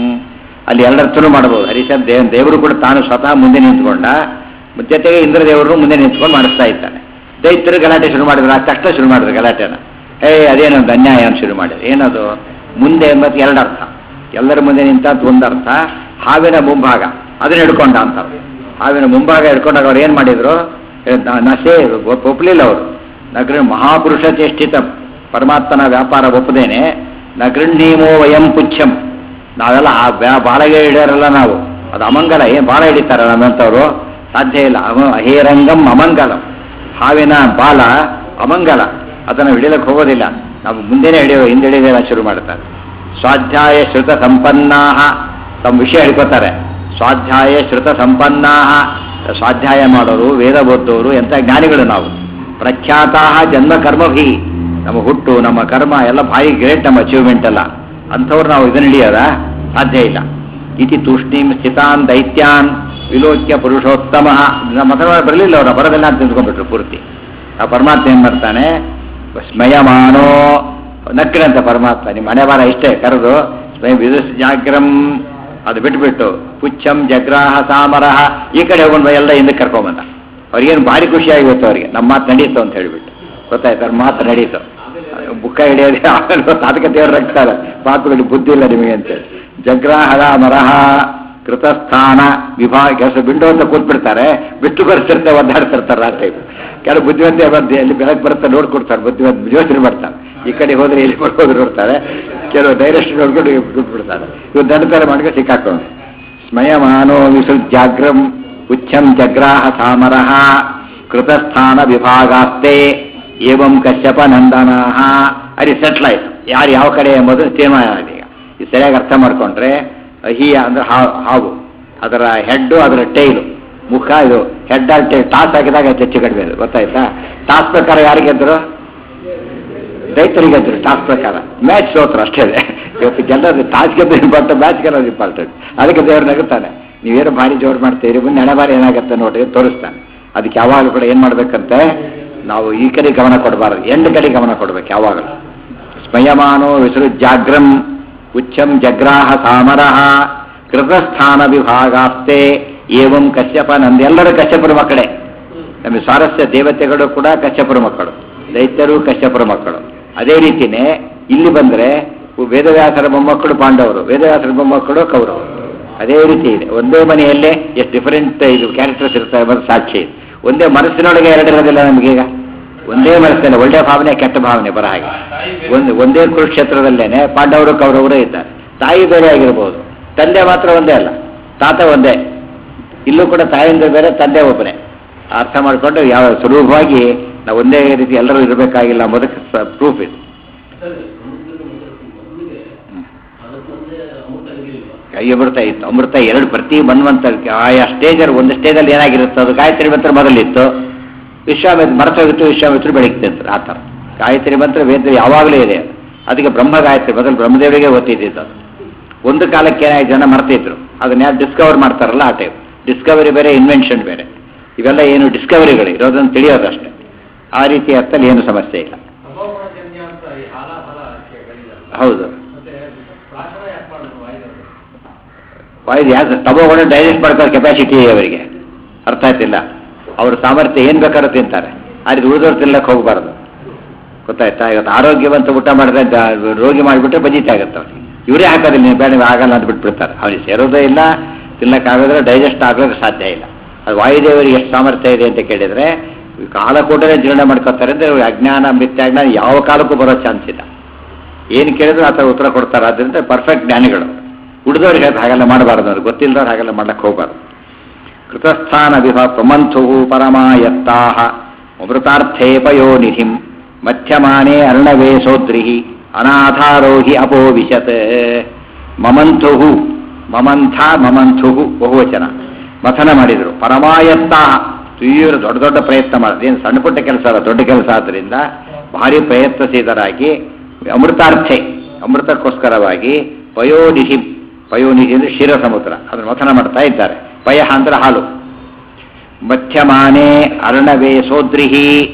ಅಲ್ಲಿ ಎರಡರ್ಥನೂ ಮಾಡಬಹುದು ಹರಿಶನ್ ದೇವ್ ದೇವರು ಕೂಡ ತಾನು ಸ್ವತಃ ಮುಂದೆ ನಿಂತ್ಕೊಂಡ ಜೊತೆಗೆ ಇಂದ್ರದೇವರು ಮುಂದೆ ನಿಂತ್ಕೊಂಡು ಮಾಡಿಸ್ತಾ ಇದ್ದಾನೆ ದೈತ್ಯರು ಗಲಾಟೆ ಶುರು ಮಾಡಿದ್ರು ಆ ತಕ್ಷಣ ಶುರು ಮಾಡಿದ್ರು ಗಲಾಟೆನ ಏ ಅದೇನೊಂದು ಅನ್ಯಾಯ ಅಂತ ಶುರು ಮಾಡಿದ್ರು ಏನದು ಮುಂದೆ ಎಂಬತ್ತು ಎರಡು ಅರ್ಥ ಎಲ್ಲರ ಮುಂದೆ ನಿಂತ ಅಂತ ಒಂದು ಅರ್ಥ ಹಾವಿನ ಮುಂಭಾಗ ಅದನ್ನ ಹಿಡ್ಕೊಂಡ ಅಂತ ಹಾವಿನ ಮುಂಭಾಗ ಹಿಡ್ಕೊಂಡಾಗ ಅವ್ರು ಏನು ಮಾಡಿದ್ರು ಏ, ನ- ನಶೆ ಒಪ್- ಒಪ್ಲಿಲ್ಲ ಅವರು ನಗರ ಮಹಾಪುರುಷ ಚೇಷ್ಟಿತ ಪರಮಾತ್ಮನ ವ್ಯಾಪಾರ ಒಪ್ಪದೇನೆ ನಗೃಣ್ಣೀಮೋ ವಯಂ ಪುಚ್ಛಂ ನಾವೆಲ್ಲ ಆ ಬ್ಯಾ- ಬಾಳಗೆ ಹಿಡಿಯೋರಲ್ಲ ನಾವು ಅದು ಅಮಂಗಲ ಏನು ಬಾಳ ಹಿಡಿತಾರ ನಮ್ಮಂಥವ್ರು ಸಾಧ್ಯ ಇಲ್ಲ ಅಮ ಅಹೇರಂಗಂ ಅಮಂಗಲಂ ಹಾವಿನ ಬಾಲ ಅಮಂಗಲ ಅದನ್ನು ಹಿಡಿಯಲಿಕ್ಕೆ ಹೋಗೋದಿಲ್ಲ ನಾವು ಮುಂದೆನೇ ಹಿಡಿಯೋ ಹಿಂದೆ ಹಿಡಿಯೋದೆಲ್ಲ ಶುರು ಮಾಡ್ತಾರೆ ಸ್ವಾಧ್ಯಾಯ ಶ್ರುತ ಸಂಪನ್ನಾಹ ತಮ್ಮ ವಿಷಯ ಹಿಡ್ಕೋತಾರೆ ಸ್ವಾಧ್ಯಾಯ ಶ್ರುತ ಸಂಪನ್ನಾಹ ಸ್ವಾಧ್ಯಾಯ ಮಾಡೋರು ವೇದ ಓದ್ದೋರು ಎಂಥ ಜ್ಞಾನಿಗಳು ನಾವು ಪ್ರಖ್ಯಾತಾ ಜನ್ಮ ಕರ್ಮಭಿ ನಮ್ಮ ಹುಟ್ಟು ನಮ್ಮ ಕರ್ಮ ಎಲ್ಲ ಭಾರಿ ಗ್ರೇಟ್ ನಮ್ಮ ಅಚೀವ್ಮೆಂಟ್ ಎಲ್ಲ ಅಂಥವ್ರು ನಾವು ಇದನ್ನ ಹಿಡಿಯೋದ ಸಾಧ್ಯ ಇಲ್ಲ ಇತಿ ತೂಷ್ಣೀಂ ಸ್ಥಿತಾನ್ ದೈತ್ಯಾನ್ ವಿಲೋಕ್ಯ ಪುರುಷೋತ್ತಮ ನಮ್ಮ ಹತ್ರ ಬರಲಿಲ್ಲ ಅವರು ಬರೋದೆಲ್ಲ ಅಂತ ತಿಳ್ಕೊಂಡ್ಬಿಟ್ರು ಪೂರ್ತಿ ಆ ಪರಮಾತ್ಮ ಏನ್ ಮಾಡ್ತಾನೆ ಸ್ಮಯಮಾನೋ ನಕ್ಕಿನಂತ ಪರಮಾತ್ಮ ನಿಮ್ಮ ಮನೆ ಬಾರ ಇಷ್ಟೇ ಕರೆದು ಸ್ವಯಂ ವಿದುಸ್ ಜಾಗ್ರಂ ಅದು ಬಿಟ್ಬಿಟ್ಟು ಪುಚ್ಚಂ ಜಗ್ರಾಹ ಸಾಮರಹ ಈ ಕಡೆ ಹೋಗೊಂಡು ಎಲ್ಲ ಹಿಂದಕ್ಕೆ ಕರ್ಕೊಂಬಂದ ಅವ್ರಿಗೇನು ಭಾರಿ ಖುಷಿ ಆಗಿತ್ತು ಅವ್ರಿಗೆ ನಮ್ಮ ಮಾತು ನಡೀತು ಅಂತ ಹೇಳ್ಬಿಟ್ಟು ಗೊತ್ತಾಯ್ತು ಅವ್ರ ಮಾತು ನಡೀತು ಬುಕ್ಕ ಹಿಡಿಯೋದೇ ಆಮೇಲೆ ಅದಕ್ಕೆ ದೇವ್ರು ರಕ್ತಾರೆ ಮಾತುಗಳಿಗೆ ಬುದ್ಧಿ ಇಲ್ಲ ನಿಮಗೆ ಅಂತೇಳಿ ಜಗ್ರಾಹದ ಮರಹ ಕೃತಸ್ಥಾನ ವಿಭಾಗ ಕೆಲಸ ಬಿಂಡು ಅಂತ ಕೂತ್ಬಿಡ್ತಾರೆ ಬಿಟ್ಟು ಬರ್ತಿರ್ತಾರೆ ಒದ್ದಾಡ್ತಿರ್ತಾರೆ ರಾತ್ರಿ ಕೆಲವು ಬುದ್ಧಿವಂತ ಬಂದು ಎಲ್ಲಿ ಬೆಳಗ್ಗೆ ಬರುತ್ತೆ ನೋಡ್ಕೊಡ್ತಾರೆ ಬುದ್ಧಿವಂತ ಯೋಚನೆ ಮಾಡ್ತಾರೆ ಈ ಕಡೆ ಹೋದ್ರೆ ಇಲ್ಲಿ ಹೋದ್ರೆ ನೋಡ್ತಾರೆ ಕೆಲವು ಡೈರೆಕ್ಟ್ ನೋಡ್ಕೊಂಡು ಬಿಟ್ಬಿಡ್ತಾರೆ ಇವ್ರು ದಂಡತರ ಮಾಡ್ಕೊಂಡು ಸಿಕ್ಕಾಕೊಂಡು ಸ್ಮಯಮಾನೋ ವಿಸೃಜಾಗ್ರಂ ಉಚ್ಛಂ ಜಗ್ರಾಹ ಸಾಮರಃ ಕೃತಸ್ಥಾನ ವಿಭಾಗಾಸ್ತೆ ಏವಂ ಕಶ್ಯಪ ನಂದನಾಹ ಅಲ್ಲಿ ಸೆಟ್ಲ್ ಆಯ್ತು ಯಾರು ಯಾವ ಕಡೆ ಎಂಬುದು ತೀರ್ಮಾನ ಆಗಿದೆ ಈಗ ಇದು ಸರಿಯಾಗಿ ಅರ್ಥ ಮಾಡ್ಕೊಂಡ್ರೆ ಅಹಿಯ ಅಂದ್ರೆ ಹಾ- ಹಾವು ಅದರ ಹೆಡ್ಡು ಅದರ ಟೈಲು ಮುಖ ಇದು ಹೆಡ್ ಆಗಿ ಟೈಲ್ ಟಾಸ್ ಹಾಕಿದಾಗ ಹೆಚ್ಚು ಕಡಿಮೆ ಅದು ಗೊತ್ತಾಯ್ತಾ ಟಾಸ್ ಪ್ರಕಾರ ಯಾರಿಗೆ ಗೆದ್ರು ರೈತರಿಗೆ ಗೆದ್ರು ಟಾಸ್ ಪ್ರಕಾರ ಮ್ಯಾಚ್ ಸೋತ್ರ ಅಷ್ಟೇ ಇವತ್ತು ಗೆಲ್ಲೋದು ಟಾಸ್ ಗೆದ್ದು ಇಂಪಾರ್ಟೆಂಟ್ ಮ್ಯಾಚ್ ಗೆಲ್ಲೋದು ಇಂಪಾರ್ಟೆಂಟ್ ಅದಕ್ಕೆ ದೇವ್ರು ನಗುತ್ತಾನೆ ನೀವೇನು ಭಾರಿ ಜೋರು ಮಾಡ್ತೀರಿ ಮುಂದೆ ಹಣೆ ಬಾರಿ ಏನಾಗುತ್ತೆ ನೋಡ್ರಿ ತೋರಿಸ್ತಾನೆ ಅದಕ್ಕೆ ಯಾವಾಗಲೂ ಕೂಡ ಏನು ಮಾಡ್ಬೇಕಂತೆ ನಾವು ಈ ಕಡೆ ಗಮನ ಕೊಡಬಾರದು ಎಂಡ್ ಕಡೆ ಗಮನ ಕೊಡ್ಬೇಕು ಯಾವಾಗಲೂ ಸ್ಮಯಮಾನೋ ವಿಸೃಜಾಗ್ರಂ ಉಚ್ಚಂ ಜಗ್ರಾಹ ಸಾಮರಃ ಕೃತಸ್ಥಾನ ವಿಭಾಗಾಸ್ತೆ ಏವಂ ಕಶ್ಯಪ ನಂದು ಎಲ್ಲರೂ ಕಶ್ಯಪರ ಮಕ್ಕಳೇ ನಮಗೆ ಸ್ವಾರಸ್ಯ ದೇವತೆಗಳು ಕೂಡ ಕಶ್ಯಪರ ಮಕ್ಕಳು ದೈತ್ಯರು ಕಶ್ಯಪರ ಮಕ್ಕಳು ಅದೇ ರೀತಿನೇ ಇಲ್ಲಿ ಬಂದರೆ ವೇದವ್ಯಾಸರ ಮೊಮ್ಮಕ್ಕಳು ಪಾಂಡವರು ವೇದವ್ಯಾಸರ ಮೊಮ್ಮಕ್ಕಳು ಕೌರವರು ಅದೇ ರೀತಿ ಇದೆ ಒಂದೇ ಮನೆಯಲ್ಲೇ ಎಷ್ಟು ಡಿಫರೆಂಟ್ ಇದು ಕ್ಯಾರೆಕ್ಟರ್ಸ್ ಇರ್ತವೆ ಎಂಬುದು ಸಾಕ್ಷಿ ಇದೆ ಒಂದೇ ಮನಸ್ಸಿನೊಳಗೆ ಎರಡಿರೋದಿಲ್ಲ ನಮಗೀಗ ಒಂದೇ ಮನಸ್ಸಿನಲ್ಲಿ ಒಳ್ಳೆಯ ಭಾವನೆ ಕೆಟ್ಟ ಭಾವನೆ ಬರ ಹಾಗೆ ಒಂದು ಒಂದೇ ಕುರುಕ್ಷೇತ್ರದಲ್ಲೇನೆ ಪಾಂಡವರು ಕೌರವರು ಇದ್ದಾರೆ ತಾಯಿ ಬೇರೆ ಆಗಿರ್ಬೋದು ತಂದೆ ಮಾತ್ರ ಒಂದೇ ಅಲ್ಲ ತಾತ ಒಂದೇ ಇಲ್ಲೂ ಕೂಡ ತಾಯಿಂದ ಬೇರೆ ತಂದೆ ಒಬ್ಬನೇ ಅರ್ಥ ಮಾಡಿಕೊಂಡು ಯಾವ ಸುಲಭವಾಗಿ ನಾವು ಒಂದೇ ರೀತಿ ಎಲ್ಲರೂ ಇರಬೇಕಾಗಿಲ್ಲ ಅನ್ನೋದಕ್ಕೆ ಪ್ರೂಫ್ ಇದೆ ಕೈ ಅಮೃತ ಇತ್ತು ಅಮೃತ ಎರಡು ಪ್ರತಿ ಮನ್ವಂತ ಆಯಾ ಸ್ಟೇಜಲ್ಲಿ ಒಂದು ಸ್ಟೇಜಲ್ಲಿ ಏನಾಗಿರುತ್ತೆ ಅದು ಗಾಯತ್ರಿ ಮಂತ್ರ ಮೊದಲಿತ್ತು ವಿಶ್ವಾಮಿತ್ರ ಮರೆತ ಹೋಗಿತ್ತು ವಿಶ್ವಾಮಿತ್ರ ಬೆಳಗ್ತಿತ್ತು ಆ ಥರ ಗಾಯತ್ರಿ ಮಂತ್ರ ವೇದ ಯಾವಾಗಲೂ ಇದೆ ಅದಕ್ಕೆ ಬ್ರಹ್ಮ ಗಾಯತ್ರಿ ಮೊದಲು ಬ್ರಹ್ಮದೇವರಿಗೆ ಗೊತ್ತಿದ್ದಿತ್ತು ಅದು ಒಂದು ಕಾಲಕ್ಕೆ ಏನಾಗಿ ಜನ ಮರ್ತಿದ್ರು ಅದನ್ನ ಯಾರು ಡಿಸ್ಕವರ್ ಮಾಡ್ತಾರಲ್ಲ ಆ ಟೈಪ್ ಡಿಸ್ಕವರಿ ಬೇರೆ ಇನ್ವೆನ್ಷನ್ ಬೇರೆ ಇವೆಲ್ಲ ಏನು ಡಿಸ್ಕವರಿಗಳು ಇರೋದನ್ನು ತಿಳಿಯೋದಷ್ಟೇ ಆ ರೀತಿ ಅರ್ಥದಲ್ಲಿ ಏನು ಸಮಸ್ಯೆ ಇಲ್ಲ ತಮೋಗುಣಜನ್ಯ ಅಂತ ಈ ಹಾಲ ಫಲ ಕರೀತಾರೆ ಹೌದು ಮತ್ತೆ ಪ್ರಾಶನ ಯಾಕೆ ಮಾಡೋದು ವಾಯುದೇವರು ವಾಯು ಯಾಕೆ ತಗೋಗೊಂಡು ಡೈಜೆಸ್ಟ್ ಮಾಡ್ಕೊಳ್ಳೋ ಕೆಪಾಸಿಟಿ ಅವರಿಗೆ ಅರ್ಥ ಆಯ್ತಿಲ್ಲ ಅವ್ರ ಸಾಮರ್ಥ್ಯ ಏನು ಬೇಕಾದ್ರೂ ತಿಂತಾರೆ ಆ ರೀತಿ ಉಳಿದವ್ರು ತಿನ್ನಕ್ಕೆ ಹೋಗಬಾರ್ದು ಗೊತ್ತಾಯ್ತಾ ಇವತ್ತು ಆರೋಗ್ಯವಂತ ಊಟ ಮಾಡಿದ್ರೆ ದ- ರೋಗಿ ಮಾಡಿಬಿಟ್ರೆ ಬಜಿತೆ ಆಗುತ್ತೆ ಅವ್ರಿಗೆ ಇವರೇ ಹಾಕೋದಿಲ್ಲ ನೀವು ಬೇಡ ನೀವು ಆಗಲ್ಲ ಅಂತ ಬಿಟ್ಬಿಡ್ತಾರೆ ಅವ್ರಿಗೆ ಸೇರೋದೇ ಇಲ್ಲ ತಿನ್ನಕ್ಕಾಗೋದ್ರೆ ಡೈಜೆಸ್ಟ್ ಆಗೋಕ್ಕೆ ಸಾಧ್ಯ ಇಲ್ಲ ಅದು ವಾಯುದೇವರಿಗೆ ಎಷ್ಟು ಸಾಮರ್ಥ್ಯ ಇದೆ ಅಂತ ಕೇಳಿದರೆ ಕಾಲಕೂಟನೇ ಜೀರ್ಣ ಮಾಡ್ಕೋತಾರೆ ಅಂದರೆ ಅವ್ರಿಗೆ ಅಜ್ಞಾನ ಮಿಥ್ಯಾಜ್ಞಾನ ಯಾವ ಕಾಲಕ್ಕೂ ಬರೋ ಚಾನ್ಸ್ ಇಲ್ಲ ಏನು ಕೇಳಿದ್ರು ಆ ಥರ ಉತ್ತರ ಕೊಡ್ತಾರೆ ಆದ್ದರಿಂದ ಪರ್ಫೆಕ್ಟ್ ಜ್ಞಾನಿಗಳು ಉಳಿದವ್ರಿಗೆ ಅದು ಹಾಗೆಲ್ಲ ಮಾಡಬಾರ್ದು ಅವ್ರಿಗೆ ಗೊತ್ತಿಲ್ಲದವ್ರು ಹಾಗೆಲ್ಲ ಮಾಡಕ್ಕೆ ಹೋಗಬಾರ್ದು ಕೃತಸ್ಥಾನ ವಿಭ ಪ್ರಮಂಥು ಪರಮಾಯತ್ತಾ ಅಮೃತಾರ್ಥೇ ಪಯೋನಿಧಿಂ ಮಧ್ಯಮಾನೇ ಅರ್ಣವೇ ಸೋದ್ರಿ ಅನಾಥಾರೋಹಿ ಅಪೋವಿಶತ್ ಮಮಂಥು ಮಮಂಥ ಮಮಂಥು ಬಹುವಚನ ಮಥನ ಮಾಡಿದರು ಪರಮಾಯತ್ತ ತೀವ್ರ ದೊಡ್ಡ ದೊಡ್ಡ ಪ್ರಯತ್ನ ಮಾಡಿದ್ರು ಏನು ಸಣ್ಣ ಪುಟ್ಟ ಕೆಲಸ ಅಲ್ಲ ದೊಡ್ಡ ಕೆಲಸ ಆದ್ದರಿಂದ ಭಾರಿ ಪ್ರಯತ್ನಸಿದರಾಗಿ ಅಮೃತಾರ್ಥೆ ಅಮೃತಕ್ಕೋಸ್ಕರವಾಗಿ ಪಯೋನಿಧಿ ಪಯೋನಿಧಿ ಅಂದರೆ ಕ್ಷೀರ ಸಮುದ್ರ ಅದನ್ನು ಮಥನ ಮಾಡ್ತಾ ಇದ್ದಾರೆ ಪಯ ಅಂದ್ರೆ ಹಾಲು ಮಧ್ಯಮಾನೇ ಅರ್ಣವೇ ಸೋದ್ರಿಹಿ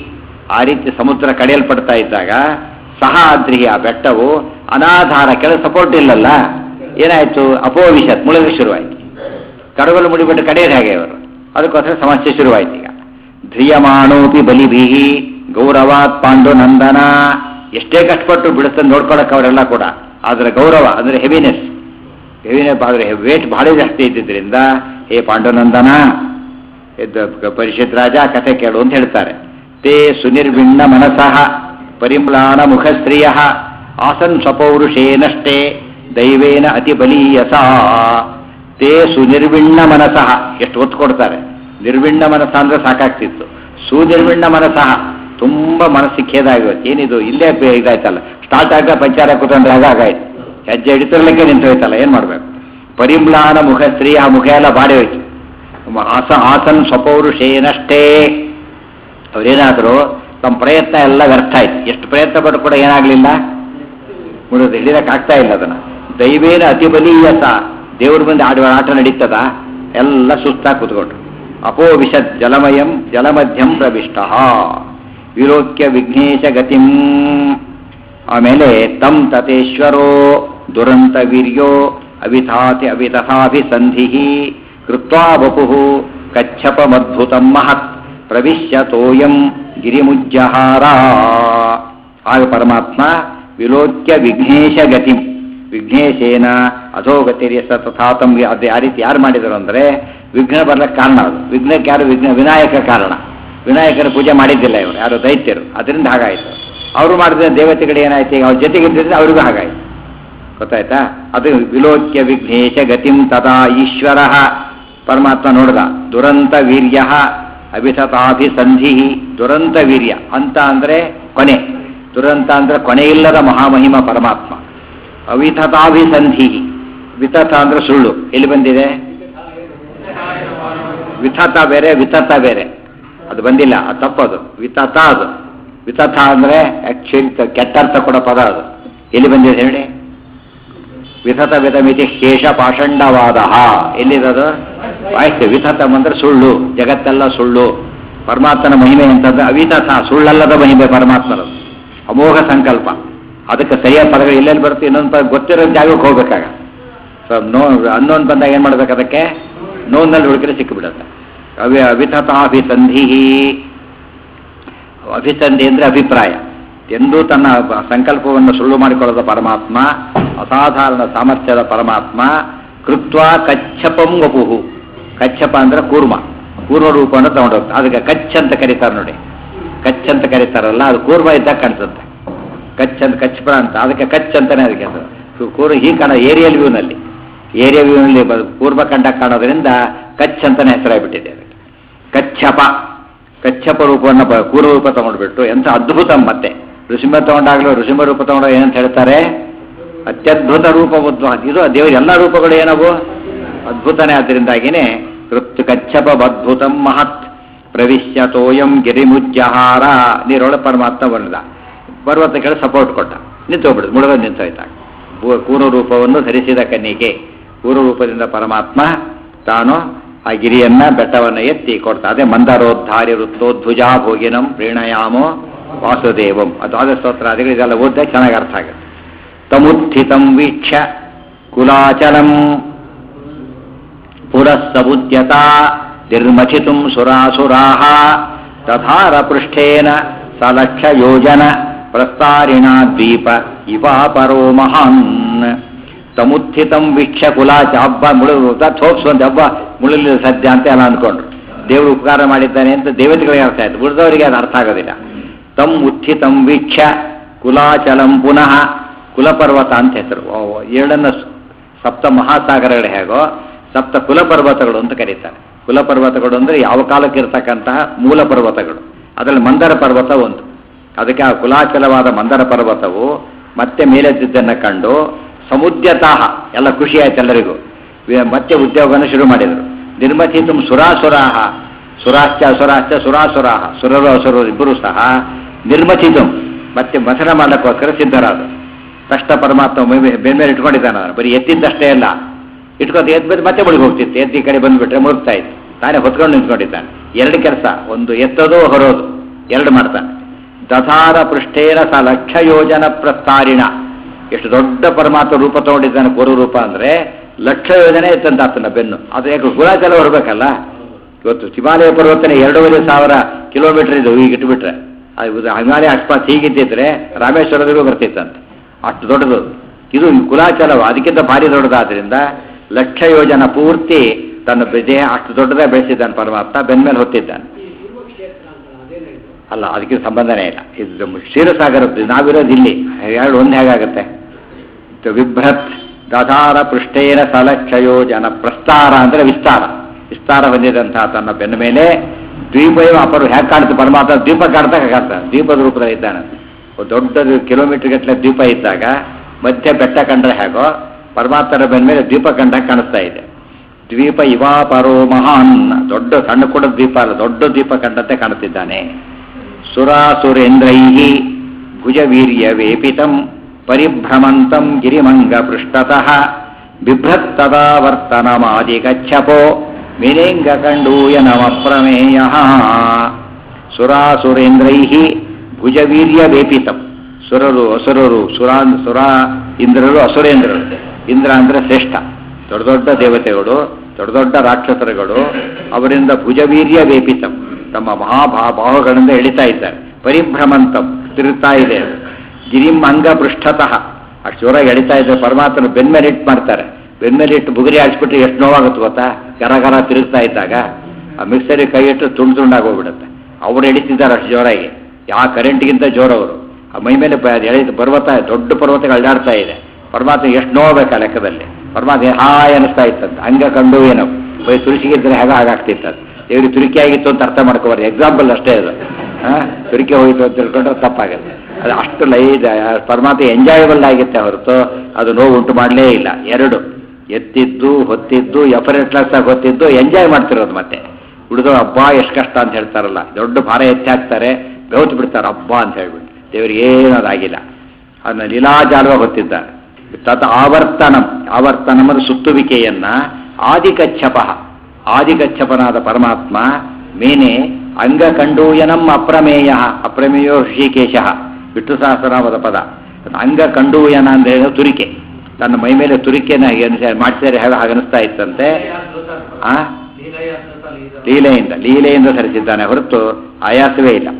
ಆ ರೀತಿ ಸಮುದ್ರ ಕಡೆಯಲ್ಪಡ್ತಾ ಇದ್ದಾಗ ಸಹ ಆದ್ರಿ ಆ ಬೆಟ್ಟವು ಅನಾಧಾರ ಕೆಳ ಸಪೋರ್ಟ್ ಇಲ್ಲಲ್ಲ ಏನಾಯ್ತು ಅಪೋವಿಷತ್ ಮುಳುಗಲು ಶುರುವಾಯ್ತು ಕಡಗಲು ಮುಡಿಬಿಟ್ಟು ಕಡೆಯದು ಹೇಗೆ ಅವರು ಅದಕ್ಕೋಸ್ಕರ ಸಮಸ್ಯೆ ಶುರುವಾಯ್ತು ಈಗ ಧ್ರಿಯಮಾಣೋಪಿ ಬಲಿಭೀಹಿ ಗೌರವಾತ್ ಪಾಂಡುನಂದನ ಎಷ್ಟೇ ಕಷ್ಟಪಟ್ಟು ಬಿಡುತ್ತೆ ನೋಡ್ಕೊಳಕ್ಕೆ ಅವರೆಲ್ಲ ಕೂಡ ಆದರೆ ಗೌರವ ಅಂದರೆ ಹೆವಿನೆಸ್ ಹೆವಿನೆಸ್ ಆದರೆ ವೇಟ್ ಭಾಳ ಜಾಸ್ತಿ ಇದ್ದಿದ್ದರಿಂದ ಹೇ ಪಾಂಡುನಂದನ ಎದ್ದು ಪರಿಷತ್ ರಾಜ ಕಥೆ ಕೇಳು ಅಂತ ಹೇಳ್ತಾರೆ ತೇ ಸುನಿರ್ವಿಣ್ಣ ಮನಸಃ ಪರಿಮ್ಲಾನ ಮುಖಶ್ರಿಯ ಆಸನ್ ಸ್ವಪೌರುಷೇನಷ್ಟೇ ದೈವೇನ ಅತಿ ಬಲೀಯಸ ತೇ ಸುನಿರ್ವಿಣ್ಣ ಮನಸಃ ಎಷ್ಟು ಒತ್ತು ಕೊಡ್ತಾರೆ ನಿರ್ವಿಣ್ಣ ಮನಸ್ಸ ಅಂದ್ರೆ ಸಾಕಾಗ್ತಿತ್ತು ಸುನಿರ್ವಿಣ್ಣ ಮನಸಃ ತುಂಬ ಮನಸ್ಸಿಗೆ ಖೇದಾಗಿರುತ್ತೆ ಏನಿದು ಇಲ್ಲೇ ಪೇ- ಇದಾಯ್ತಲ್ಲ ಸ್ಟಾರ್ಟ್ ಆಗ ಪಂಚಾರ ಕೂತ್ಕೊಂಡ್ರೆ ಹಾಗಾಗಾಯ್ತು ಹೆಜ್ಜೆ ಹಿಡಿತಿರ್ಲಿಕ್ಕೆ ನಿಂತು ಹೋಯ್ತಲ್ಲ ಏನು ಮಾಡಬೇಕು ಪರಿಮ್ಲಾನ ಮುಖ ಸ್ತ್ರೀ ಆ ಮುಖ ಎಲ್ಲ ಬಾಡಿ ಹೋಯ್ತು ಮ- ಆಸ ಆಸನ್ ಸ್ವಪೌರುಷೇನಷ್ಟೇ ಅವರೇನಾದರೂ ತಮ್ಮ ಪ್ರಯತ್ನ ಎಲ್ಲ ವ್ಯರ್ಥ ಆಯ್ತು ಎಷ್ಟು ಪ್ರಯತ್ನ ಪಟ್ಟು ಕೂಡ ಏನಾಗಲಿಲ್ಲ ಮುಡಿದು ಹಿಡಿಯಕ್ಕೆ ಆಗ್ತಾ ಇಲ್ಲ ಅದನ್ನ ದೈವೇನ ಅತಿ ಬಲೀಯಸ ದೇವ್ರ ಮುಂದೆ ಆಡುವ ಆಟ ನಡೀತದ ಎಲ್ಲ ಸುಸ್ತಾಗಿ ಕೂತ್ಕೊಂಡ್ರು ಅಪೋ ವಿಶದ್ ಜಲಮಯಂ ಜಲಮಧ್ಯಂ ಪ್ರವಿಷ್ಟ ವಿಲೋಕ್ಯ ವಿಘ್ನೇಶ ಗತಿಂ ಆಮೇಲೆ ತಂ ತತೇಶ್ವರೋ ದುರಂತ ವೀರ್ಯೋ ಅವಿಧಾತಿ ಅವಿತಥಾಭಿಸಂಧಿ ಕೃತ್ವಾ ವಪು ಕಚ್ಚಪಮದ್ಭುತಂ ಮಹತ್ ಪ್ರವಿಶ್ಯ ತೋಯಂ ಗಿರಿಮುಜ್ಜಹಾರ ಆಗ ಪರಮಾತ್ಮ ವಿಲೋಕ್ಯ ವಿಘ್ನೇಶ ಗತಿ ವಿಘ್ನೇಶೇನ ಅಧೋಗತಿರ್ಯಸ ತಥಾತಂ ಅದು ಆ ರೀತಿ ಯಾರು ಮಾಡಿದರು ಅಂದರೆ ವಿಘ್ನ ಬರ್ಲಿಕ್ಕೆ ಕಾರಣ ಅದು ವಿಘ್ನಕ್ಕೆ ಯಾರು ವಿಘ್ನ ವಿನಾಯಕ ಕಾರಣ ವಿನಾಯಕನ ಪೂಜೆ ಮಾಡಿದ್ದಿಲ್ಲ ಇವರು ಯಾರು ದೈತ್ಯರು ಅದರಿಂದ ಹಾಗಾಯಿತು ಅವರು ಮಾಡಿದ ದೇವತೆಗಳು ಏನಾಯ್ತು ಈಗ ಅವ್ರ ಜೊತೆಗಿದ್ದರಿಂದ ಅವರಿಗೂ ಹಾಗಾಯಿತು ಗೊತ್ತಾಯ್ತಾ ಅದು ವಿಲೋಕ್ಯ ವಿಘ್ನೇಶ ಗತಿಂ ತದಾ ಈಶ್ವರ ಪರಮಾತ್ಮ ನೋಡಿದ ದುರಂತ ವೀರ್ಯ ಅಭಿಸತಾಭಿಸಂಧಿ ದುರಂತ ವೀರ್ಯ ಅಂತ ಅಂದ್ರೆ ಕೊನೆ ದುರಂತ ಅಂದ್ರೆ ಕೊನೆಯಿಲ್ಲದ ಮಹಾಮಹಿಮ ಪರಮಾತ್ಮ ಅವಿಥತಾಭಿಸಂಧಿ ವಿತಥ ಅಂದ್ರೆ ಸುಳ್ಳು ಎಲ್ಲಿ ಬಂದಿದೆ ವಿಥತ ಬೇರೆ ವಿತತ ಬೇರೆ ಅದು ಬಂದಿಲ್ಲ ಅದು ತಪ್ಪದು ವಿತತ ಅದು ವಿತಥ ಅಂದ್ರೆ ಆಕ್ಚುಲಿ ಕೆಟ್ಟರ್ಥ ಕೊಡೋ ಪದ ಅದು ಎಲ್ಲಿ ಬಂದಿದೆ ಹೇಳಿ ವಿಥತ ವಿಧಮಿತಿ ಶೇಷ ಪಾಷಂಡವಾದ ಎಲ್ಲಿರೋದು ಆಯ್ತು ವಿಥತ ಅಂದ್ರೆ ಸುಳ್ಳು ಜಗತ್ತೆಲ್ಲ ಸುಳ್ಳು ಪರಮಾತ್ಮನ ಮಹಿಮೆ ಅಂತಂದ್ರೆ ಅವಿತಥ ಸುಳ್ಳಲ್ಲದ ಮಹಿಮೆ ಪರಮಾತ್ಮನದು ಅಮೋಘ ಸಂಕಲ್ಪ ಅದಕ್ಕೆ ಸರಿಯಾದ ಪದಗಳು ಎಲ್ಲೆಲ್ಲಿ ಬರುತ್ತೆ ಇನ್ನೊಂದು ಪದ ಗೊತ್ತಿರೋ ಜಾಗಕ್ಕೆ ಹೋಗ್ಬೇಕಾಗ ಸೊ ನೋ ಅನ್ನೊಂದು ಬಂದಾಗ ಏನು ಮಾಡ್ಬೇಕು ಅದಕ್ಕೆ ನೋವಿನಲ್ಲಿ ಹುಡುಕಿದ್ರೆ ಸಿಕ್ಕಿಬಿಡುತ್ತೆ ಅವಿ ಅವಿತಥಾಭಿಸಂಧಿ ಅಭಿಸಂಧಿ ಅಂದರೆ ಅಭಿಪ್ರಾಯ ಎಂದೂ ತನ್ನ ಸಂಕಲ್ಪವನ್ನು ಸುಳ್ಳು ಮಾಡಿಕೊಳ್ಳದ ಪರಮಾತ್ಮ ಅಸಾಧಾರಣ ಸಾಮರ್ಥ್ಯದ ಪರಮಾತ್ಮ ಕೃತ್ವ ಕಚ್ಚಪಂ ವಪುಹು ಕಚ್ಚಪ ಅಂದ್ರೆ ಕೂರ್ಮ ಕೂರ್ಮ ರೂಪವನ್ನು ತಗೊಂಡೋಗ್ತಾರೆ ಅದಕ್ಕೆ ಕಚ್ ಅಂತ ಕರೀತಾರೆ ನೋಡಿ ಕಚ್ ಅಂತ ಕರೀತಾರಲ್ಲ ಅದು ಕೂರ್ಮ ಇದ್ದಾಗ ಕಾಣಿಸುತ್ತೆ ಕಚ್ ಅಂತ ಕಚ್ಚಪ ಅಂತ ಅದಕ್ಕೆ ಕಚ್ ಅಂತಾನೆ ಅದಕ್ಕೆ ಅದು ಕು- ಕೂರ್ ಈ ಕಾಣ ಏರಿಯಲ್ ವ್ಯೂನಲ್ಲಿ ಏರಿಯಾ ವ್ಯೂನಲ್ಲಿ ಪೂರ್ವ ಕಂಡ ಕಾಣೋದ್ರಿಂದ ಕಚ್ ಅಂತಾನೆ ಹೆಸರಾಗ್ಬಿಟ್ಟಿದೆ ಅದಕ್ಕೆ ಕಚ್ಚಪ ಕಚ್ಚಪ ರೂಪವನ್ನು ಬ- ಕೂರ್ವ ರೂಪ ತಗೊಂಡ್ಬಿಟ್ಟು ಎಂಥ ಅದ್ಭುತ ಮತ್ತೆ ಋಷಿಂಹ ತಗೊಂಡಾಗಲೂ ಋಷಿಂಹ ರೂಪ ತಗೊಂಡಾಗ ಏನಂತ ಹೇಳ್ತಾರೆ ಅತ್ಯದ್ಭುತ ರೂಪ ಉದ್ವ ಇದು ದೇವರ ಎಲ್ಲ ರೂಪಗಳು ಏನವು ಅದ್ಭುತನೇ ಆದ್ದರಿಂದಾಗಿನೇ ಕೃತ್ ಕಚ್ಚಪ ಅದ್ಭುತಂ ಮಹತ್ ಪ್ರವಿಶ್ಯ ತೋಯಂ ಗಿರಿಮುಜ್ಜಹಾರ ನೀರೊಳ ಪರಮಾತ್ಮ ಬಂದ ಪರ್ವತಕ್ಕೆ ಸಪೋರ್ಟ್ ಕೊಟ್ಟ ನಿಂತೋಗ್ಬಿಡುದು ಮುಳುಗ ನಿಂತೋಯ್ತಾಗ ಕೂರು ರೂಪವನ್ನು ಧರಿಸಿದ ಕನ್ನಿಗೆ ಕೂರು ರೂಪದಿಂದ ಪರಮಾತ್ಮ ತಾನು ಆ ಗಿರಿಯನ್ನ ಬೆಟ್ಟವನ್ನು ಎತ್ತಿ ಕೊಡ್ತಾ ಅದೇ ಮಂದರೋದ್ಧಾರಿ ವೃತ್ತೋದ್ಭುಜಾ ಭೋಗಿನಂ ಪ್ರೀಣಯಾಮೋ ವಾಸುದೇವಂ ಅದು ಆದ ಸ್ತೋತ್ರ ಅದಕ್ಕೆ ಇದೆಲ್ಲ ಓದಿದ್ರೆ ಚೆನ್ನಾಗಿ ಅರ್ಥ ಆಗುತ್ತೆ ತಮುತ್ಥಿತಂ ವೀಕ್ಷ ಕುಲಾಚಲಂ ಪುರಸ್ಸಬುದ್ಯತ ನಿರ್ಮಥಿತುಂ ಸುರಾಸುರಾಹ ತಥಾರ ಪೃಷ್ಠೇನ ಸಲಕ್ಷ ಯೋಜನ ಪ್ರಸ್ತಾರಿಣ ದ್ವೀಪ ಇವಾಪರೋ ಮಹಾನ್ ತಮುತ್ಥಿತಂ ವೀಕ್ಷ ಕುಲಾಚ ಹಬ್ಬ ಮುಳು ಥೋಪ್ಸುವಂತ ಹಬ್ಬ ಮುಳುಲಿಲ್ಲ ಸದ್ಯ ಅಂತ ಎಲ್ಲ ಅಂದ್ಕೊಂಡ್ರು ದೇವರು ಉಪಕಾರ ಮಾಡಿದ್ದಾನೆ ಅಂತ ದೇವತೆಗಳಿಗೆ ಅರ್ಥ ಆಯ್ತು ಉಳಿದವರಿಗೆ ಅದು ಅರ್ಥ ಆಗೋದಿಲ್ಲ ತಮ್ ಉತ್ಥಿತಂ ವೀಕ್ಷ ಕುಲಾಚಲಂ ಪುನಃ ಕುಲಪರ್ವತ ಅಂತ ಹೆಸರು ಓ, ಏಳನ್ನ ಸ್- ಸಪ್ತ ಮಹಾಸಾಗರಗಳು ಹೇಗೋ ಸಪ್ತ ಕುಲಪರ್ವತಗಳು ಅಂತ ಕರೀತಾರೆ ಕುಲಪರ್ವತಗಳು ಅಂದರೆ ಯಾವ ಕಾಲಕ್ಕೆ ಇರತಕ್ಕಂತಹ ಮೂಲ ಪರ್ವತಗಳು ಅದರಲ್ಲಿ ಮಂದರ ಪರ್ವತ ಒಂದು ಅದಕ್ಕೆ ಆ ಕುಲಾಚಲವಾದ ಮಂದರ ಪರ್ವತವು ಮತ್ತೆ ಮೇಲೆದ್ದಿದ್ದನ್ನು ಕಂಡು ಸಮುದ್ಯತಾಹ ಎಲ್ಲ ಖುಷಿ ಆಯ್ತು ಎಲ್ಲರಿಗೂ ವಿ- ಮತ್ತೆ ಉದ್ಯೋಗವನ್ನು ಶುರು ಮಾಡಿದರು ನಿರ್ಮಥಿತು ಸುರಾಸುರಾಹ ಸುರಾಶ್ಚ ಅಸುರಾಶ್ಚ ಸುರಾಸುರಾಹ ಸುರರು ಅಸುರರು ಇಬ್ಬರು ಸಹ ನಿರ್ಮಥಿತು ಮತ್ತೆ ಮಥನ ಮಾಡಲಿಕ್ಕೋಸ್ಕರ ಸಿದ್ಧರಾದರು ಕಷ್ಟ ಪರಮಾತ್ಮ ಬೆನ್ಮೇಲೆ ಇಟ್ಕೊಂಡಿದ್ದಾನ ಅವನು. ಬರೀ ಎತ್ತಿದ್ದಷ್ಟೇ ಅಲ್ಲ ಇಟ್ಕೊಂಡು ಎದ್ದು ಮತ್ತೆ ಮುಳುಗಿ ಹೋಗ್ತಿತ್ತು ಎದ್ದು ಈ ಕಡೆ ಬಂದ್ಬಿಟ್ರೆ ಮುಳುಗ್ತಾ ಇತ್ತು ತಾನೇ ಹೊತ್ಕೊಂಡು ನಿಂತ್ಕೊಂಡಿದ್ದಾನೆ ಎರಡು ಕೆಲಸ ಒಂದು ಎತ್ತೋದು ಹೊರೋದು ಎರಡು ಮಾಡ್ತಾನೆ ದಧಾರ ಪೃಷ್ಠೇನ ಸ ಲಕ್ಷ ಯೋಜನ ಪ್ರಸ್ತಾರಿಣ ಎಷ್ಟು ದೊಡ್ಡ ಪರಮಾತ್ಮ ರೂಪ ತಗೊಂಡಿದ್ದಾನೆ ಗುರು ರೂಪ ಅಂದ್ರೆ ಲಕ್ಷ ಯೋಜನೆ ಇತ್ತಂತ ಆತನ ಬೆನ್ನು ಅದು ಯಾಕೆ ಗುಲಾಚಲ ಹೊರಬೇಕಲ್ಲ ಇವತ್ತು ಹಿಮಾಲಯ ಪರ್ವತನೆ ಎರಡೂವರೆ ಸಾವಿರ ಕಿಲೋಮೀಟರ್ ಇದು ಈಗ ಇಟ್ಬಿಟ್ರೆ ಅದು ಹಿಮಾಲಯ ಅಕಸ್ಮಾತ್ ಹೀಗಿದ್ದಿದ್ರೆ ರಾಮೇಶ್ವರದಿಗೂ ಬರ್ತಿತ್ತಂತೆ ಅಷ್ಟು ದೊಡ್ಡದು ಇದು ಕುಲಾಚಲವ ಅದಕ್ಕಿಂತ ಭಾರಿ ದೊಡ್ಡದಾದ್ರಿಂದ ಲಕ್ಷ ಯೋಜನ ಪೂರ್ತಿ ತನ್ನ ದೇಹ ಅಷ್ಟು ದೊಡ್ಡದಾಗಿ ಬೆಳೆಸಿದ್ದಾನೆ ಪರಮಾತ್ಮ ಬೆನ್ಮೇಲೆ ಹೊತ್ತಿದ್ದಾನೆ ಅಲ್ಲ ಅದಕ್ಕೆ ಸಂಬಂಧನೇ ಇಲ್ಲ ಇದು ಕ್ಷೀರಸಾಗರದ್ದು ನಾವಿರೋದು ಇಲ್ಲಿ ಎರಡು ಒಂದು ಹೇಗಾಗುತ್ತೆ ಇದು ವಿಭ್ರತ್ ದಧಾರ ಪೃಷ್ಠೇನ ಸಲಕ್ಷಯೋ ಜನ ಪ್ರಸ್ತಾರ ಅಂದರೆ ವಿಸ್ತಾರ ವಿಸ್ತಾರ ಹೊಂದಿದಂತಹ ತನ್ನ ಬೆನ್ನ ಮೇಲೆ ದ್ವೀಪಯೋ ಅಪರು ಹೇಗೆ ಕಾಣುತ್ತೆ ಪರಮಾತ್ಮ ದ್ವೀಪ ಕಾಣ್ತಾ ಕಾಣ್ತಾನೆ ದ್ವೀಪದ ರೂಪದಲ್ಲಿ ಇದ್ದಾನೆ ಒಂದು ದೊಡ್ಡದು ಕಿಲೋಮೀಟರ್ ಗಟ್ಟಲೆ ದ್ವೀಪ ಇದ್ದಾಗ ಮಧ್ಯ ಬೆಟ್ಟ ಕಂಡ್ರೆ ಹೇಗೋ ಪರಮಾತ್ಮನ ಬೆನ್ನ ಮೇಲೆ ದ್ವೀಪ ಕಂಡಾಗ ಕಾಣಿಸ್ತಾ ಇದೆ ದ್ವೀಪ ಇವಾಪರೋ ಮಹಾನ್ ದೊಡ್ಡ ಸಣ್ಣ ಕೂಡ ದ್ವೀಪ ಅಲ್ಲ ದೊಡ್ಡ ದ್ವೀಪ ಕಂಡಂತೆ ಕಾಣುತ್ತಿದ್ದಾನೆ ಸುರಾಸುರೇಂದ್ರೈ ಭುಜವೀರ್ಯ ವೇಪಿತಂ ಪರಿಭ್ರಮಂತಂ ಗಿರಿಮಂಗ ಪೃಷ್ಠತಃ ಬಿಭ್ರತ್ತದಾ ವರ್ತನಮಾದಿ ಗಚ್ಚಪೋ ಮಿನೇಂಗ ಕಂಡೂಯ ನಮ ಪ್ರಮೇಯ ಸುರಾಸುರೇಂದ್ರೈ ಭುಜವೀರ್ಯ ವೇಪಿತಂ ಸುರರು ಅಸುರರು ಸುರಾನ್ ಸುರ ಇಂದ್ರರು ಅಸುರೇಂದ್ರರು ಇಂದ್ರ ಅಂದ್ರೆ ಶ್ರೇಷ್ಠ ದೊಡ್ಡ ದೊಡ್ಡ ದೇವತೆಗಳು ದೊಡ್ಡ ದೊಡ್ಡ ರಾಕ್ಷಸರುಗಳು ಅವರಿಂದ ಭುಜವೀರ್ಯ ವೇಪಿತಂ ತಮ್ಮ ಮಹಾಭಾ ಬಾಹುಗಳಿಂದ ಎಳಿತಾ ಇದ್ದಾರೆ ಪರಿಭ್ರಮಂತಂ ತಿರುಗ್ತಾ ಇದೆ ಅದು. ಗಿರಿಂ ಅಂಗ ಪೃಷ್ಠತಃ ಅಷ್ಟು ಜೋರಾಗಿ ಎಳಿತಾ ಇದ್ದಾರೆ ಪರಮಾತ್ಮನ ಬೆನ್ಮೇಲಿಟ್ಟು ಮಾಡ್ತಾರೆ ಬೆನ್ಮೇಲಿಟ್ಟು ಬುಗುರಿ ಹಾಕ್ಸ್ಬಿಟ್ರೆ ಎಷ್ಟು ನೋವಾಗುತ್ತೆ ಗೊತ್ತಾ ಗರ ಗರ ತಿರುಗ್ತಾ ಇದ್ದಾಗ ಆ ಮಿಕ್ಸರಿ ಕೈ ಇಟ್ಟು ತುಂಡು ತುಂಡಾಗಿ ಹೋಗ್ಬಿಡುತ್ತೆ ಅವ್ರು ಎಳಿತಿದ್ದಾರೆ ಅಷ್ಟು ಜೋರಾಗಿ ಯಾವ ಕರೆಂಟ್ಗಿಂತ ಜೋರವರು ಆ ಮೈ ಮೇಲೆ ಬ- ಎಳಿ ಪರ್ವತ ದೊಡ್ಡ ಪರ್ವತಗಳು ಅಲ್ಲಾಡ್ತಾ ಇದೆ ಪರಮಾತ್ಮ ಎಷ್ಟು ನೋಡ್ಬೇಕು ಆ ಲೆಕ್ಕದಲ್ಲಿ ಪರಮಾತ್ಮ ಹಾಯ್ ಅನಿಸ್ತಾ ಇತ್ತಂತ ಹಂಗ ಕಂಡು ಏನೋ ಬೈ ತುಳಸಿಗಿದ್ರೆ ಹೇಗ ಹಾಗಾಗ್ತಿತ್ತದು ದೇವ್ರಿಗೆ ತುರಿಕೆ ಆಗಿತ್ತು ಅಂತ ಅರ್ಥ ಮಾಡ್ಕೋಬಾರ್ದು ಎಕ್ಸಾಂಪಲ್ ಅಷ್ಟೇ ಅದು ಆ, ತುರಿಕೆ ಹೋಯಿತು ಅಂತ ತಿಳ್ಕೊಂಡ್ರೆ ತಪ್ಪಾಗುತ್ತೆ ಅದು ಅಷ್ಟು ಲೈ ಪರಮಾತ್ಮ ಎಂಜಾಯಬಲ್ ಆಗಿತ್ತೆ ಹೊರತು ಅದು ನೋವು ಉಂಟು ಮಾಡಲೇ ಇಲ್ಲ ಎರಡು ಎತ್ತಿದ್ದು ಹೊತ್ತಿದ್ದು ಎಫರೆಟ್ಲೆಸ್ ಆಗಿ ಹೊತ್ತಿದ್ದು ಎಂಜಾಯ್ ಮಾಡ್ತಿರೋದು ಮತ್ತೆ ಉಳಿದು ಹಬ್ಬ ಎಷ್ಟು ಕಷ್ಟ ಅಂತ ಹೇಳ್ತಾರಲ್ಲ ದೊಡ್ಡ ಭಾರ ಎತ್ತಿ ಹಾಕ್ತಾರೆ ಬೆವತ್ತು ಬಿಡ್ತಾರೆ ಹಬ್ಬ ಅಂತ ಹೇಳ್ಬಿಟ್ಟು ದೇವರಿಗೆ ಏನೂ ಅದಾಗಿಲ್ಲ ಅದನ್ನ ಲೀಲಾಜಾಲವ ಹೊತ್ತಿದ್ದಾರೆ ತತ್ ಆವರ್ತನಂ ಆವರ್ತನಂ ಅಂದ್ರೆ ಸುತ್ತುವಿಕೆಯನ್ನ ಆದಿಕಚ್ಚಪ ಆದಿಕಚ್ಚಪನಾದ ಪರಮಾತ್ಮ ಮೇನೆ ಅಂಗಕಂಡೂಯನಂ ಅಪ್ರಮೇಯ ಅಪ್ರಮೇಯೋ ಋಷಿಕೇಶ ವಿಷ್ಣು ಸಹಸ್ರನಾಮದ ಪದ ಅಂಗ ಕಂಡೂಯನ ಅಂದ್ರೆ ಏನು? ತುರಿಕೆ ತನ್ನ ಮೈ ಮೇಲೆ ತುರಿಕೆನ ಮಾಡಿಸಿದರೆ ಹೇಗೆ ಹಾಗೆ ಅನಿಸ್ತಾ ಇತ್ತಂತೆ ಆ ಲೀಲೆಯಿಂದ ಲೀಲೆಯಿಂದ ಸರಿಸಿದ್ದಾನೆ ಹೊರತು ಆಯಾಸವೇ ಇಲ್ಲ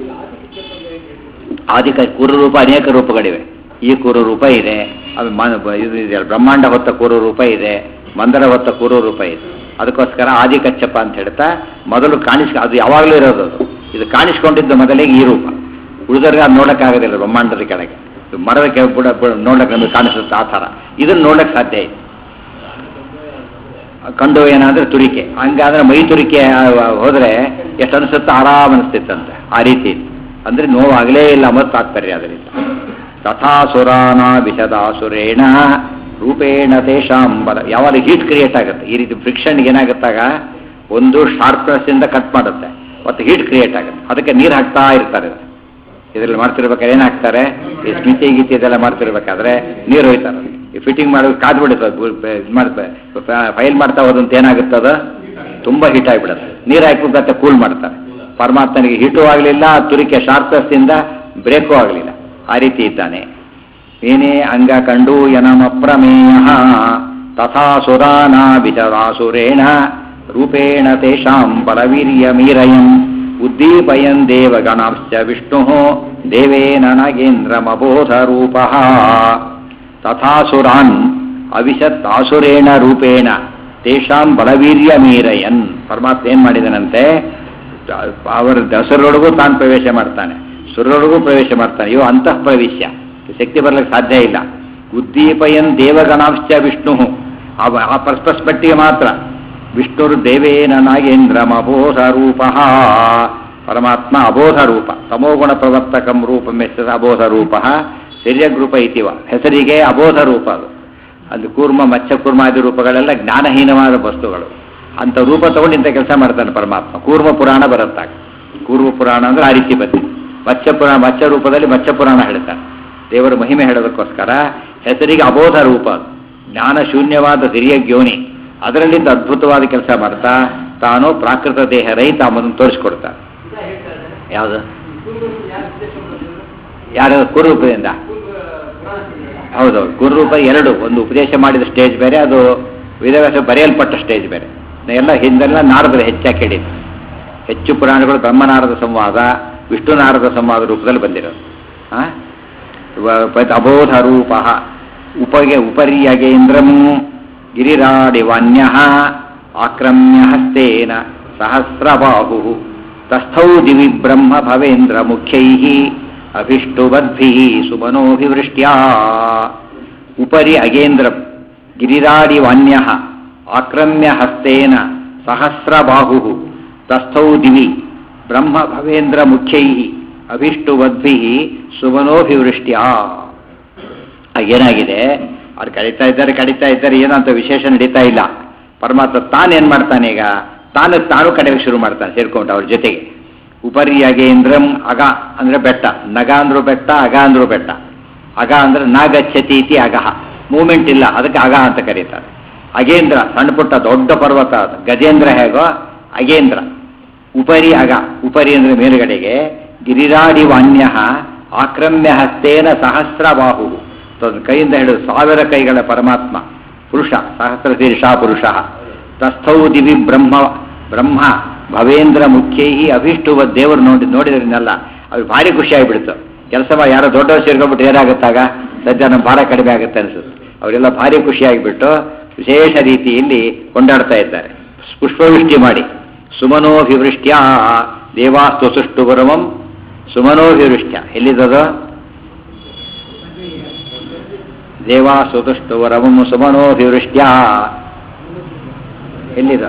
ಆದಿಕ ಕೂರು ಅನೇಕ ರೂಪಗಳಿವೆ ಈ ಕೂರು ರೂಪ ಇದೆ ಅದು ಮ- ಬ- ಇದು ಇದೆ ಬ್ರಹ್ಮಾಂಡ ಹೊತ್ತ ಕೂರು ರೂಪ ಇದೆ ಮಂದರ ಹೊತ್ತ ಕೂರು ರೂಪ ಇದೆ ಅದಕ್ಕೋಸ್ಕರ ಆದಿಕಚ್ಚಪ್ಪ ಅಂತ ಹೇಳ್ತಾ ಮೊದಲು ಕಾಣಿಸ್ ಅದು ಯಾವಾಗಲೂ ಇರೋದು ಅದು ಇದು ಕಾಣಿಸ್ಕೊಂಡಿದ್ದು ಮೊದಲಿಗೆ ಈ ರೂಪ ಉಳಿದವ್ರಿಗೆ ಅದು ನೋಡೋಕ್ಕಾಗೋದಿಲ್ಲ ಬ್ರಹ್ಮಾಂಡದ ಕೆಳಗೆ ಇದು ಮರದ ಕೆಳಗೆ ಬುಡ ಬುಡ- ನೋಡಕ್ಕೆ ನಮಗೆ ಕಾಣಿಸುತ್ತೆ ಆ ಥರ ಇದನ್ನು ನೋಡಕ್ಕೆ ಸಾಧ್ಯ ಇದೆ ಕಂಡು ಏನಾದ್ರೆ ತುರಿಕೆ ಹಂಗಾದ್ರೆ ಮೈ ತುರಿಕೆ ಆ, ಹೋದ್ರೆ ಎಷ್ಟು ಅನಿಸುತ್ತೆ ಆರಾಮ್ ಅನಿಸ್ತಿತ್ತಂತೆ ಆ ರೀತಿ ಇತ್ತು. ಅಂದ್ರೆ ನೋವಾಗಲೇ ಇಲ್ಲ ಮತ್ತು ತಾತ್ಪರ್ಯ ಅದರಿಂದ ತಥಾಸುರಾನ ವಿಷದಾಸುರೇಣ ರೂಪೇಣ ತೇಷಾಂ ಬಲ ಯಾವಾಗ ಹೀಟ್ ಕ್ರಿಯೇಟ್ ಆಗುತ್ತೆ ಈ ರೀತಿ ಫ್ರಿಕ್ಷನ್ಗೆ ಏನಾಗುತ್ತಾಗ ಒಂದು ಶಾರ್ಪ್ನೆಸ್ ಇಂದ ಕಟ್ ಮಾಡುತ್ತೆ ಮತ್ತು ಹೀಟ್ ಕ್ರಿಯೇಟ್ ಆಗುತ್ತೆ ಅದಕ್ಕೆ ನೀರು ಹಾಕ್ತಾ ಇರ್ತಾರೆ ಇದರಲ್ಲಿ ಮಾಡ್ತಿರ್ಬೇಕಾದ್ರೆ ಏನು ಹಾಕ್ತಾರೆ ಈ ಸ್ಮಿತಿ ಗೀತಿ ಇದೆಲ್ಲ ಮಾಡ್ತಿರ್ಬೇಕಾದ್ರೆ ನೀರು ಹೋಯ್ತಾರೆ ಈ ಫಿಟ್ಟಿಂಗ್ ಮಾಡೋದು ಕಾದು ಬಿಡುತ್ತೆ ಇದು ಮಾಡ್ತಾರೆ ಫೈಲ್ ಮಾಡ್ತಾ ಹೋದಂತ ಏನಾಗುತ್ತದ ತುಂಬ ಹೀಟ್ ಆಗಿಬಿಡುತ್ತೆ ನೀರು ಹಾಕ್ಬಿಟ್ಟು ಕೂಲ್ ಮಾಡ್ತಾರೆ ಪರಮಾತ್ಮನಿಗೆ ಹೀಟು ಆಗಲಿಲ್ಲ ತುರಿಕೆ ಶಾರ್ಪ್ನೆಸ್ ಇಂದ ಬ್ರೇಕು ಆಗಲಿಲ್ಲ ಆ ರೀತಿ ಇದ್ದಾನೆ ಏನೇ ಅಂಗ ಕಂಡು ಯನಮ ಪ್ರಮೇಯ ತಥಾಸುರಾನ ವಿಚರಾಸುರೇಣ ರೂಪೇಣ ತೇಷಾಂ ಬಲವೀರ್ಯ ಮೀರಯಂ ಉದ್ದೀಪಯನ್ ದೇವಗಣಾಂಶ್ಚ ವಿಷ್ಣು ದೇವೇನ ನಗೇಂದ್ರಮಬೋಧ ರೂಪ ತಥಾಸುರಾನ್ ಅವಿಶತ್ ಆಸುರೇಣ ರೂಪೇಣ ತೇಷಾಂ ಬಲವೀರ್ಯ ಮೀರಯನ್ ಪರಮಾತ್ಮ ಏನ್ ಮಾಡಿದನಂತೆ ಅವರ ದಸರೊಳಗೂ ತಾನು ಪ್ರವೇಶ ಮಾಡ್ತಾನೆ ಸುರರೊಳಗೂ ಪ್ರವೇಶ ಮಾಡ್ತಾನೆ ಇವು ಅಂತಃ ಪ್ರವೇಶ ಶಕ್ತಿ ಬರ್ಲಿಕ್ಕೆ ಸಾಧ್ಯ ಇಲ್ಲ ಉದ್ದೀಪಯನ್ ದೇವಗಣಾಂಶ್ಚ ವಿಷ್ಣು ಅವ- ಆ ಪರ್ಪಸ್ ಮಟ್ಟಿಗೆ ಮಾತ್ರ ವಿಷ್ಣುರು ದೇವೇನ ನಾಗೇಂದ್ರಮಬೋಧ ರೂಪ ಪರಮಾತ್ಮ ಅಬೋಧ ರೂಪ ತಮೋಗುಣ ಪ್ರವರ್ತಕಂ ರೂಪ ಮೆಚ್ಚದ ಅಬೋಧ ರೂಪ ಹಿರಿಯಗ್ರೂಪ ಇತಿವ ಹೆಸರಿಗೆ ಅಬೋಧ ರೂಪ ಅದು ಅದು ಕೂರ್ಮ ಮಚ್ಚ ಕೂರ್ಮಾದಿ ರೂಪಗಳೆಲ್ಲ ಜ್ಞಾನಹೀನವಾದ ವಸ್ತುಗಳು ಅಂತ ರೂಪ ತಗೊಂಡು ಇಂಥ ಕೆಲಸ ಮಾಡ್ತಾನೆ ಪರಮಾತ್ಮ ಕೂರ್ಮ ಪುರಾಣ ಬರುತ್ತಾಗ ಕೂರ್ಮ ಪುರಾಣ ಅಂದ್ರೆ ಆ ರೀತಿ ಬಂದಿದೆ ಮತ್ಸ್ಯ ಪುರಾಣ ಮತ್ಸ್ಯ ರೂಪದಲ್ಲಿ ಮತ್ಸ್ಯ ಪುರಾಣ ಹೇಳ್ತಾನೆ ದೇವರ ಮಹಿಮೆ ಹೇಳೋದಕ್ಕೋಸ್ಕರ ಹೆಸರಿಗೆ ಅಬೋಧ ರೂಪ ಅದು. ಜ್ಞಾನ ಶೂನ್ಯವಾದ ಹಿರಿಯ ಜ್ಞೋನಿ ಅದರಲ್ಲಿಂದ ಅದ್ಭುತವಾದ ಕೆಲಸ ಮಾಡ್ತಾ ತಾನು ಪ್ರಾಕೃತ ದೇಹ ರಹಿತ ಅಂಬುದನ್ನು ತೋರಿಸ್ಕೊಡ್ತಾನೆ ಯಾವುದು ಯಾರು ಕುರುರೂಪದಿಂದ ಹೌದೌದು ಗುರುರೂಪ ಎರಡು ಒಂದು ಉಪದೇಶ ಮಾಡಿದ ಸ್ಟೇಜ್ ಬೇರೆ ಅದು ವೇದವ್ಯಾಸ ಬರೆಯಲ್ಪಟ್ಟ ಸ್ಟೇಜ್ ಬೇರೆ ಎಲ್ಲ ಹಿಂದೆಲ್ಲ ನಾರದರು ಹೆಚ್ಚಾಗಿ ಕೇಳಿದ್ದು ಹೆಚ್ಚು ಪುರಾಣಗಳು ಬ್ರಹ್ಮನಾರದ ಸಂವಾದ ವಿಷ್ಣುನಾರದ ಸಂವಾದ ರೂಪದಲ್ಲಿ ಬಂದಿರೋದು ಆ? ವ- ಪ- ಅಬೋಧ ರೂಪ ಉಪಗೆ ಉಪರ್ಯಗೇಂದ್ರಂ ಗಿರಿರಾಡಿವಾನ್ಯ ಆಕ್ರಮ್ಯ ಹಸ್ತೇನ ಸಹಸ್ರಬಾಹು ತಸ್ಥೌ ದಿವಿ ಬ್ರಹ್ಮ ಭವೇಂದ್ರ ಮುಖ್ಯೈ ಅಭಿಷ್ಟುಬದ್ಭಿ ಸುಮನೋಭಿವೃಷ್ಟ್ಯಾ ಉಪರಿ ಅಗೇಂದ್ರಂ ಗಿರಿರಾಡಿವಾನ್ಯ ಆಕ್ರಮ್ಯ ಹಸ್ತೇನ ಸಹಸ್ರಬಾಹು ತಸ್ಥೌ ದಿವಿ ಬ್ರಹ್ಮ ಭವೇಂದ್ರ ಮುಖ್ಯೈ ಅಭಿಷ್ಟುವದ್ಭಿ ಸುಮನೋಭಿವೃಷ್ಟ್ಯಾ ಏನಾಗಿದೆ ಅವ್ರು ಕಡಿತಾ ಇದ್ದಾರೆ ಕಡಿತಾ ಇದ್ದಾರೆ ಏನಂತ ವಿಶೇಷ ನಡೀತಾ ಇಲ್ಲ ಪರಮಾತ್ಮ ತಾನೇನ್ ಮಾಡ್ತಾನೆ ಈಗ ತಾನು ತಾನು ಕಡೆಗೆ ಶುರು ಮಾಡ್ತಾನೆ ಸೇರ್ಕೊಂಡು ಅವ್ರ ಜೊತೆಗೆ ಉಪರ್ಯಗೇಂದ್ರಂ ಅಗ ಅಂದ್ರೆ ಬೆಟ್ಟ ನಗ ಅಂದ್ರು ಬೆಟ್ಟ ಅಗ ಅಂದ್ರು ಬೆಟ್ಟ ಅಗ ಅಂದ್ರೆ ನಾಗಚ್ಚತಿ ಇತಿ ಅಗಹ ಮೂಮೆಂಟ್ ಇಲ್ಲ ಅದಕ್ಕೆ ಅಗ ಅಂತ ಕರೀತಾರೆ ಅಗೇಂದ್ರ ಸಣ್ಣ ಪುಟ್ಟ ದೊಡ್ಡ ಪರ್ವತ ಅದು ಗಜೇಂದ್ರ ಹೇಗೋ ಅಗೇಂದ್ರ ಉಪರಿ ಅಗ ಉಪರಿ ಅಂದ್ರೆ ಮೇಲುಗಡೆಗೆ ಗಿರಿರಾಡಿ ವಾನ್ಯ ಆಕ್ರಮ್ಯ ಹಸ್ತೇನ ಸಹಸ್ರ ಬಾಹು ತನ್ನ ಕೈಯಿಂದ ಹಿಡಿದು ಸಾವಿರ ಕೈಗಳ ಪರಮಾತ್ಮ ಪುರುಷ ಸಹಸ್ರ ಶೀರ್ಷ ಪುರುಷ ತಸ್ಥೌ ದಿವಿ ಬ್ರಹ್ಮ ಬ್ರಹ್ಮ ಭವೇಂದ್ರ ಮುಖ್ಯೈ ಅಭಿಷ್ಟುವ ದೇವರು ನೋಡಿ ನೋಡಿದ್ರನ್ನೆಲ್ಲ ಅವ್ರಿಗೆ ಭಾರಿ ಖುಷಿ ಆಗಿಬಿಡ್ತು ಕೆಲಸ ಮಾಡಿ ಯಾರೋ ದೊಡ್ಡವರು ಸೇರ್ಕೊಂಡ್ಬಿಟ್ಟು ಏನಾಗುತ್ತಾಗ ಸದ್ಯ ನಮ್ಮ ಭಾರ ಕಡಿಮೆ ಆಗುತ್ತೆ ಅನಿಸುತ್ತೆ ಅವರೆಲ್ಲ ಭಾರಿ ಖುಷಿಯಾಗಿಬಿಟ್ಟು ವಿಶೇಷ ರೀತಿಯಲ್ಲಿ ಕೊಂಡಾಡ್ತಾ ಇದ್ದಾರೆ ಪುಷ್ಪವೃಷ್ಟಿ ಮಾಡಿ ಸುಮನೋಭಿವೃಷ್ಟ್ಯ ದೇವಾಸ್ತು ಸುಷ್ಟು ಗುರವಂ ಸುಮನೋಭಿವೃಷ್ಟ್ಯ ಎಲ್ಲಿದ್ದದು ದೇವಾಸ್ತು ತುಷ್ಟು ವರವಂ ಸುಮನೋಭಿವೃಷ್ಟ್ಯ ಎಲ್ಲಿದ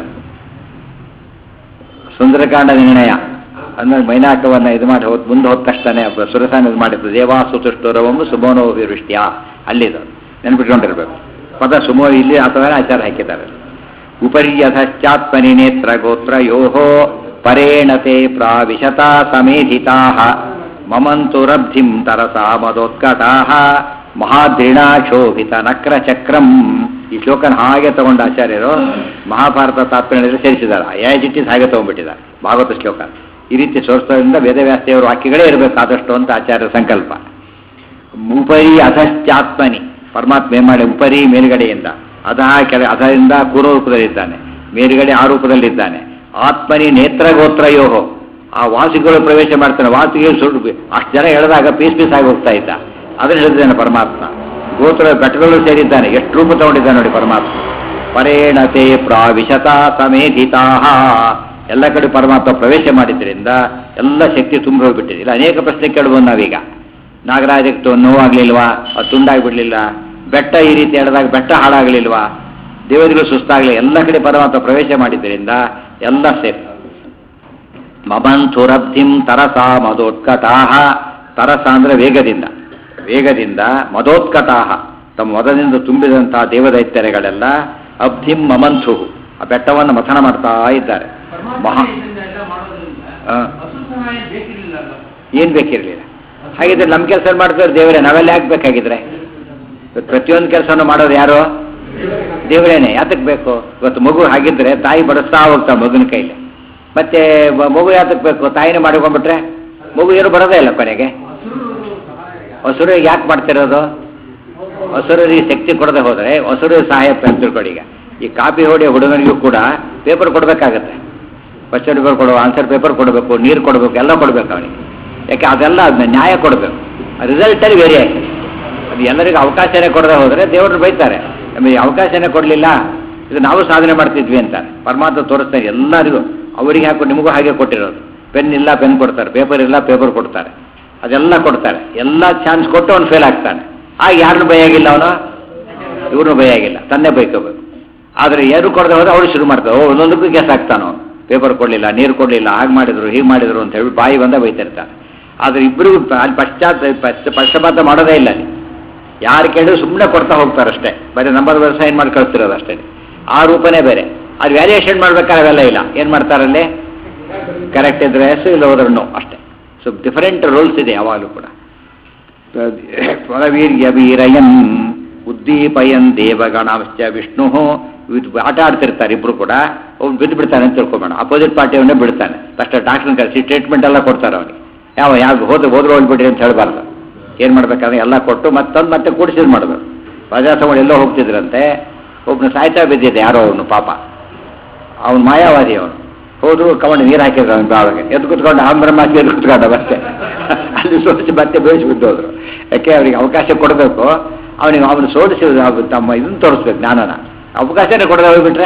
ಸುಂದರಕಾಂಡ ನಿರ್ಣಯ ಅಂದ್ರೆ ಮೈನಾಕವನ್ನ ಇದು ಮಾಡಿ ಹೋದ್ ಮುಂದೆ ಹೋದ ತಕ್ಷಣ ಸುರಸಾನ ಇದು ಮಾಡಿದ್ದು ದೇವಾಸು ತುಷ್ಟುರವಂ ಸುಮನೋಭಿವೃಷ್ಟ್ಯ ಅಲ್ಲಿದು ನೆನ್ಪಿಟ್ಕೊಂಡಿರ್ಬೇಕು ಪದ ಸುಮೋ ಇಲ್ಲಿ ಅಥವಾ ಆಚಾರ ಹಾಕಿದ್ದಾರೆ ಉಪರ್ಯಥಶ್ಚಾತ್ಮನಿ ನೇತ್ರ ಗೋತ್ರಯೋ ಪರೇಣತೆ ಪ್ರಾವಿಶತಾ ಸಮೇಧಿತಾ ಮಮಂತುರಬ್ಧಿಂ ತರಸಾ ಮದೋತ್ಕಟಾ ಮಹಾದ್ರಿಣಾಶೋಭಿತ ನಕ್ರ ಚಕ್ರಂ ಈ ಶ್ಲೋಕನ ಹಾಗೆ ತಗೊಂಡ ಆಚಾರ್ಯರು ಮಹಾಭಾರತ ತಾತ್ಪರ್ಯದಲ್ಲಿ ಸೇರಿಸಿದ್ದಾರೆ ಯಾಜ್ ಇಟ್ ಇಸ್ ಹಾಗೆ ತಗೊಂಡ್ಬಿಟ್ಟಿದ್ದಾರೆ ಭಾಗವತ ಶ್ಲೋಕ ಈ ರೀತಿ ಸೋರಿಸೋದ್ರಿಂದ ವೇದವ್ಯಾಸದೇವರ ವಾಕ್ಯಗಳೇ ಇರಬೇಕಾದಷ್ಟು ಅಂತ ಆಚಾರ್ಯ ಸಂಕಲ್ಪ ಉಪರಿ ಅಧಶ್ಚಾತ್ಮನಿ ಪರಮಾತ್ಮ ಏನ್ ಮಾಡಿ ಉಪರಿ ಮೇಲ್ಗಡೆಯಿಂದ ಅಧ ಕೆಳ ಅಧದಿಂದ ಪೂರ್ವ ರೂಪದಲ್ಲಿದ್ದಾನೆ ಮೇಲ್ಗಡೆ ಆ ರೂಪದಲ್ಲಿದ್ದಾನೆ ಆತ್ಮನಿ ನೇತ್ರಗೋತ್ರಯೋಹೋ ಆ ವಾಸಿಗಳು ಪ್ರವೇಶ ಮಾಡ್ತಾನೆ ವಾಸಿಗೆ ಸುಡು ಅಷ್ಟು ಜನ ಎಳೆದಾಗ ಪೀಸ್ ಪೀಸ್ ಆಗಿ ಹೋಗ್ತಾ ಇದ್ದ ಅದನ್ನು ಹೇಳಿದ್ದಾನೆ ಪರಮಾತ್ಮ ಗೋತ್ರ ಘಟಗಳು ಸೇರಿದ್ದಾನೆ ಎಷ್ಟು ರೂಪ ತಗೊಂಡಿದ್ದಾನೆ ನೋಡಿ ಪರಮಾತ್ಮ ಪರೇಣತೆ ಪ್ರಾವಿಶತಾ ಸಮೇಧಿತಾ ಎಲ್ಲ ಕಡೆ ಪರಮಾತ್ಮ ಪ್ರವೇಶ ಮಾಡಿದ್ರಿಂದ ಎಲ್ಲ ಶಕ್ತಿ ತುಂಬ ಹೋಗ್ಬಿಟ್ಟಿದೆ ಇಲ್ಲ ಅನೇಕ ಪ್ರಶ್ನೆ ಕೇಳ್ಬೋದು ನಾವೀಗ ನಾಗರಾಜಕ್ಕೆ ನೋವಾಗ್ಲಿಲ್ವಾ ಅದು ತುಂಡಾಗ್ಬಿಡ್ಲಿಲ್ಲ ಬೆಟ್ಟ ಈ ರೀತಿ ಎಳೆದಾಗ ಬೆಟ್ಟ ಹಾಳಾಗ್ಲಿಲ್ವಾ ದೇವತೆಗಳು ಸುಸ್ತಾಗ್ಲಿ ಎಲ್ಲ ಕಡೆ ಪರಮಾತ್ಮ ಪ್ರವೇಶ ಮಾಡಿದ್ರಿಂದ ಎಲ್ಲ ಸೇಫ್ ಮಮಂಥುರಬ್ಧಿಂ ತರಸಾ ಮದೋತ್ಕಟಾಹ ತರಸ ಅಂದ್ರೆ ವೇಗದಿಂದ ವೇಗದಿಂದ ಮದೋತ್ಕಟಾಹ ತಮ್ಮ ಮದದಿಂದ ತುಂಬಿದಂತಹ ದೇವದೈತ್ಯರೆಗಳೆಲ್ಲ ಅಬ್ಧಿಂ ಮಮಂಥು ಆ ಬೆಟ್ಟವನ್ನು ಮಥನ ಮಾಡ್ತಾ ಇದ್ದಾರೆ ಮಹಾ ಎಲ್ಲ ಮಾಡೋದ್ರಿಂದ ಆ. ಹಸು ಸಹಾಯ ಬೇಕಿರ್ಲಿಲ್ಲ ಅಲ್ಲ ಏನ್ ಬೇಕಿರ್ಲಿಲ್ಲ ಹಾಗಿದ್ರೆ ನಮ್ಮ ಕೆಲಸ ಮಾಡ್ತಾರೆ ದೇವರೇ ನಾವೆಲ್ಲ ಯಾಕೆ ಬೇಕಾಗಿದ್ರೆ ಪ್ರತಿಯೊಂದು ಕೆಲಸವನ್ನು ಮಾಡೋರು ಯಾರು ದೇವರೇನೆ ಯಾತಕ್ಕೆ ಬೇಕು ಇವತ್ತು ಮಗು ಹಾಗಿದ್ರೆ ತಾಯಿ ಬಡಿಸ್ತಾ ಹೋಗ್ತಾ ಮಗುನ ಕೈಲಿ ಮತ್ತೆ ಮ- ಮಗು ಯಾತಕ್ಕೆ ಬೇಕು ತಾಯಿನೇ ಮಾಡ್ಕೊಂಡ್ಬಿಟ್ರೆ ಮಗು ಏನು ಬರೋದೇ ಇಲ್ಲ ಕೊನೆಗೆ ಹಸುರು ಸಹಾಯ ಹಸುರು ಯಾಕೆ ಮಾಡ್ತಿರೋದು ಹಸುರರಿಗೆ ಶಕ್ತಿ ಕೊಡದೆ ಹೋದರೆ ಹಸುರು ಸಹಾಯ ಅಂತ ತಿಳ್ಕೊಳ್ಳಿ ಈಗ ಈ ಕಾಪಿ ಹೊಡೆಯೋ ಹುಡುಗನಿಗೂ ಕೂಡ ಪೇಪರ್ ಕೊಡಬೇಕಾಗತ್ತೆ ಕ್ವಶನ್ ಪೇಪರ್ ಕೊಡುವ ಆನ್ಸರ್ ಪೇಪರ್ ಕೊಡಬೇಕು ನೀರು ಕೊಡಬೇಕು ಎಲ್ಲ ಕೊಡಬೇಕು ಅವನಿಗೆ ಯಾಕೆ ಅದೆಲ್ಲ ಅದನ್ನ ನ್ಯಾಯ ಕೊಡಬೇಕು ರಿಸಲ್ಟಲ್ಲಿ ವೇರಿ ಆಗ್ತದೆ ಅದು ಎಲ್ಲರಿಗೂ ಅವಕಾಶನೇ ಕೊಡದೆ ಹೋದರೆ ದೇವರು ಬೈತಾರೆ ನಮಗೆ ಅವಕಾಶನೇ ಕೊಡಲಿಲ್ಲ ಇದು ನಾವು ಸಾಧನೆ ಮಾಡ್ತಿದ್ವಿ ಅಂತ ಪರಮಾತ್ಮ ತೋರಿಸ್ತಾರೆ ಎಲ್ಲರಿಗೂ ಅವರಿಗೆ ಹಾಕಿ ನಿಮಗೂ ಹಾಗೆ ಕೊಟ್ಟಿರೋದು ಪೆನ್ ಇಲ್ಲ ಪೆನ್ ಕೊಡ್ತಾರೆ ಪೇಪರ್ ಇಲ್ಲ ಪೇಪರ್ ಕೊಡ್ತಾರೆ ಅದೆಲ್ಲ ಕೊಡ್ತಾರೆ ಎಲ್ಲ ಚಾನ್ಸ್ ಕೊಟ್ಟು ಅವ್ನು ಫೇಲ್ ಆಗ್ತಾನೆ ಆಗ ಯಾರನ್ನು ಬೈಯಾಗಿಲ್ಲ ಅವನು ಇವ್ರನ್ನೂ ಬೈಯಾಗಿಲ್ಲ ತನ್ನೇ ಬೈಕೋಬೇಕು ಆದರೆ ಏನು ಕೊಡದೆ ಹೋದ್ರೆ ಅವ್ರು ಶುರು ಮಾಡ್ತಾರೆ ಓ ಒಂದೊಂದಕ್ಕೂ ಗೆಸ್ ಆಗ್ತಾನೋ ಪೇಪರ್ ಕೊಡಲಿಲ್ಲ ನೀರು ಕೊಡಲಿಲ್ಲ ಹಾಗೆ ಮಾಡಿದ್ರು ಹೀಗೆ ಮಾಡಿದ್ರು ಅಂತ ಹೇಳಿ ಬಾಯಿ ಬಂದ ಬೈತಿರ್ತಾನೆ ಆದರೆ ಇಬ್ಬರಿಗೂ ಅಲ್ಲಿ ಪಶ್ಚಾತ್ ಪಶ್ಚ- ಪಕ್ಷಪಾತ ಮಾಡೋದೇ ಇಲ್ಲ ಅಲ್ಲಿ ಯಾರು ಕೇಳಿದ್ರು ಸುಮ್ಮನೆ ಕೊಡ್ತಾ ಹೋಗ್ತಾರೆ ಅಷ್ಟೇ ಬರೀ ನಂಬರ್ ಬೇರೆ ಸೈನ್ ಮಾಡಿ ಕಳಿಸ್ತಿರೋದು ಅಷ್ಟೇ ಆ ರೂಪನೇ ಬೇರೆ ಅದು ವ್ಯಾಲ್ಯೂಯೇಷನ್ ಮಾಡ್ಬೇಕಾದ್ರೆ ಅವೆಲ್ಲ ಇಲ್ಲ ಏನು ಮಾಡ್ತಾರಲ್ಲಿ ಕರೆಕ್ಟ್ ಇದ್ರೆ ಎಸ್ ಇಲ್ಲ ಹೋದ್ರೆ ನೋ ಅಷ್ಟೇ ಸೊ ಡಿಫರೆಂಟ್ ರೂಲ್ಸ್ ಇದೆ ಯಾವಾಗಲೂ ಕೂಡ ಸ್ವರವೀರ್ಯ ವೀರಯನ್ ಉದ್ದೀಪಯನ್ ದೇವಗಣಶ್ಚ ವಿಷ್ಣು ಇವ್ ಆಟ ಆಡ್ತಿರ್ತಾರೆ ಇಬ್ರು ಕೂಡ ಅವ್ನು ಬಿದ್ದು ಬಿಡ್ತಾನೆ ಅಂತ ತಿಳ್ಕೊಬೇಡ ಅಪೋಸಿಟ್ ಪಾರ್ಟಿಯವನ್ನೇ ಬಿಡ್ತಾನೆ ತಕ್ಷಣ ಡಾಕ್ಟರ್ ಕರೆಸಿ ಟ್ರೀಟ್ಮೆಂಟ್ ಎಲ್ಲ ಕೊಡ್ತಾರೆ ಅವನಿಗೆ ಯಾವ ಯಾವ ಹೋದ್ರೆ ಹೋದ್ರೆ ಹೋಗ್ಬಿಡ್ರಿ ಅಂತ ಹೇಳಬಾರ್ದು ಏನು ಮಾಡ್ಬೇಕಾದ್ರೆ ಎಲ್ಲ ಕೊಟ್ಟು ಮತ್ತೊಂದು ಮತ್ತೆ ಕೂಡಿಸಿದ್ ಮಾಡಬೇಕು ವಜ್ರ ತಗೊಂಡು ಎಲ್ಲೋ ಹೋಗ್ತಿದ್ರಂತೆ ಒಬ್ಬನು ಸಾಯ್ತಾ ಬಿದ್ದಿದ್ದೆ ಯಾರೋ ಅವನು ಪಾಪ ಅವನು ಮಾಯಾವಾದಿ ಅವನು ಹೋದ್ರು ಕವಣ ನೀರು ಹಾಕಿದ್ರು ಅವನ ಬಾವಿಗೆ ಎದ್ದು ಕುತ್ಕೊಂಡು ಆಂಬ್ರಹ್ಮ ಹಾಕಿ ಎದ್ದು ಕುತ್ಕೊಂಡ ಮತ್ತೆ ಅಲ್ಲಿ ಸೋಸಿ ಮತ್ತೆ ಬೇಯಿಸಿ ಬಿದ್ದೋದ್ರು ಯಾಕೆ ಅವನಿಗೆ ಅವಕಾಶ ಕೊಡಬೇಕು ಅವನಿಗೆ ಅವನು ಸೋಲಿಸಿ ಅವ್ರು ತಮ್ಮ ಇದನ್ನು ತೋರಿಸ್ಬೇಕು ಜ್ಞಾನನ ಅವಕಾಶನೇ ಕೊಡದೆ ಹೋಗ್ಬಿಟ್ರೆ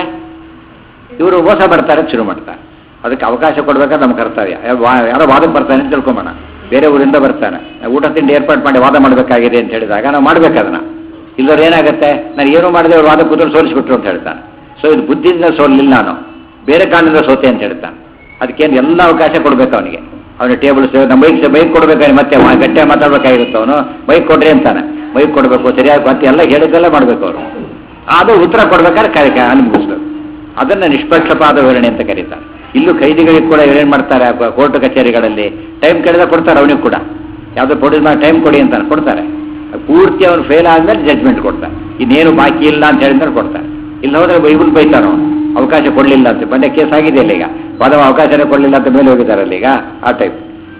ಇವರು ಮೋಸ ಮಾಡ್ತಾರೆ ಅಂತ ಶುರು ಮಾಡ್ತಾರೆ ಅದಕ್ಕೆ ಅವಕಾಶ ಕೊಡ್ಬೇಕಾದ್ರೆ ನಮ್ಮ ಕರ್ತವ್ಯ ಯಾ- ವಾ- ಯಾರೋ ವಾದಕ್ಕೆ ಬರ್ತಾನೆ ಅಂತ ತಿಳ್ಕೊಂಬೋಣ ಬೇರೆ ಊರಿಂದ ಬರ್ತಾನೆ ಊಟ ತಿಂಡಿ ಏರ್ಪಾಡು ಮಾಡಿ ವಾದ ಮಾಡಬೇಕಾಗಿದೆ ಅಂತ ಹೇಳಿದಾಗ ನಾವು ಮಾಡ್ಬೇಕು ಅದನ್ನ ಇಲ್ಲವ್ರು ಏನಾಗುತ್ತೆ ನಾನು ಏನೂ ಮಾಡದೆ ಅವ್ರು ವಾದ ಕೂತ್ಕೊಂಡು ಸೋಲಿಸ್ಬಿಟ್ರು ಅಂತ ಹೇಳ್ತಾನೆ ಸೊ ಇದು ಬುದ್ಧಿಯಿಂದ ಸೋಲಿಲ್ಲ ನಾನು ಬೇರೆ ಕಾರಣದಿಂದ ಸೋತೆ ಅಂತ ಹೇಳ್ತಾನೆ ಅದಕ್ಕೇನು ಎಲ್ಲ ಅವಕಾಶ ಕೊಡ್ಬೇಕು ಅವನಿಗೆ ಅವನಿಗೆ ಟೇಬಲ್ ನಮ್ಮ ಬೈಕ್ ಬೈಕ್ ಕೊಡ್ಬೇಕಾದ್ರೆ ಮತ್ತೆ ಮ- ಗಟ್ಟಿಯಾಗಿ ಮಾತಾಡ್ಬೇಕಾಗಿರುತ್ತೆ ಅವನು ಬೈಕ್ ಕೊಡ್ರಿ ಅಂತಾನೆ ಬೈಕ್ ಕೊಡಬೇಕು ಸರಿಯಾಗಿ ಮತ್ತೆ ಎಲ್ಲ ಹೇಳಿದ್ದೆಲ್ಲ ಮಾಡಬೇಕು ಅವರು ಅದು ಉತ್ತರ ಕೊಡ್ಬೇಕಾದ್ರೆ ಕಾರ್ಯ ಅಲ್ಲಿ ಮುಗಿಸ್ಬೇಕು ಅದನ್ನ ನಿಷ್ಪಕ್ಷಪಾತ ವಿವರಣೆ ಅಂತ ಕರೀತಾರೆ ಇಲ್ಲೂ ಖೈದಿಗಳಿಗೆ ಕೂಡ ಏನ್ ಮಾಡ್ತಾರೆ ಆ ಕೋರ್ಟ್ ಕಚೇರಿಗಳಲ್ಲಿ ಟೈಮ್ ಕೇಳಿದಾಗ ಕೊಡ್ತಾರೆ ಅವನಿಗೆ ಕೂಡ ಯಾವುದೋ ಪೊಲೀಸ್ ಮಾಡಿ ಟೈಮ್ ಕೊಡಿ ಅಂತಾನೆ ಕೊಡ್ತಾರೆ ಪೂರ್ತಿ ಅವನು ಫೇಲ್ ಆದ್ಮೇಲೆ ಜಡ್ಜ್ಮೆಂಟ್ ಕೊಡ್ತಾರೆ ಇನ್ನೇನು ಬಾಕಿ ಇಲ್ಲ ಅಂತ ಹೇಳಿದ್ರೆ ಕೊಡ್ತಾರೆ ಇಲ್ಲ ಹೋದ್ರೆ ಬೈಬಲ್ ಬೈತಾರ ಅವಕಾಶ ಕೊಡಲಿಲ್ಲ ಅಂತ ಮೊನ್ನೆ ಕೇಸ್ ಆಗಿದೆ ಇಲ್ಲ ಈಗ ಪದವ ಅವಕಾಶನೇ ಕೊಡಲಿಲ್ಲ ಅಂತ ಮೇಲೆ ಹೋಗಿದ್ದಾರಲ್ಲ ಈಗ ಆ ಟೈಪ್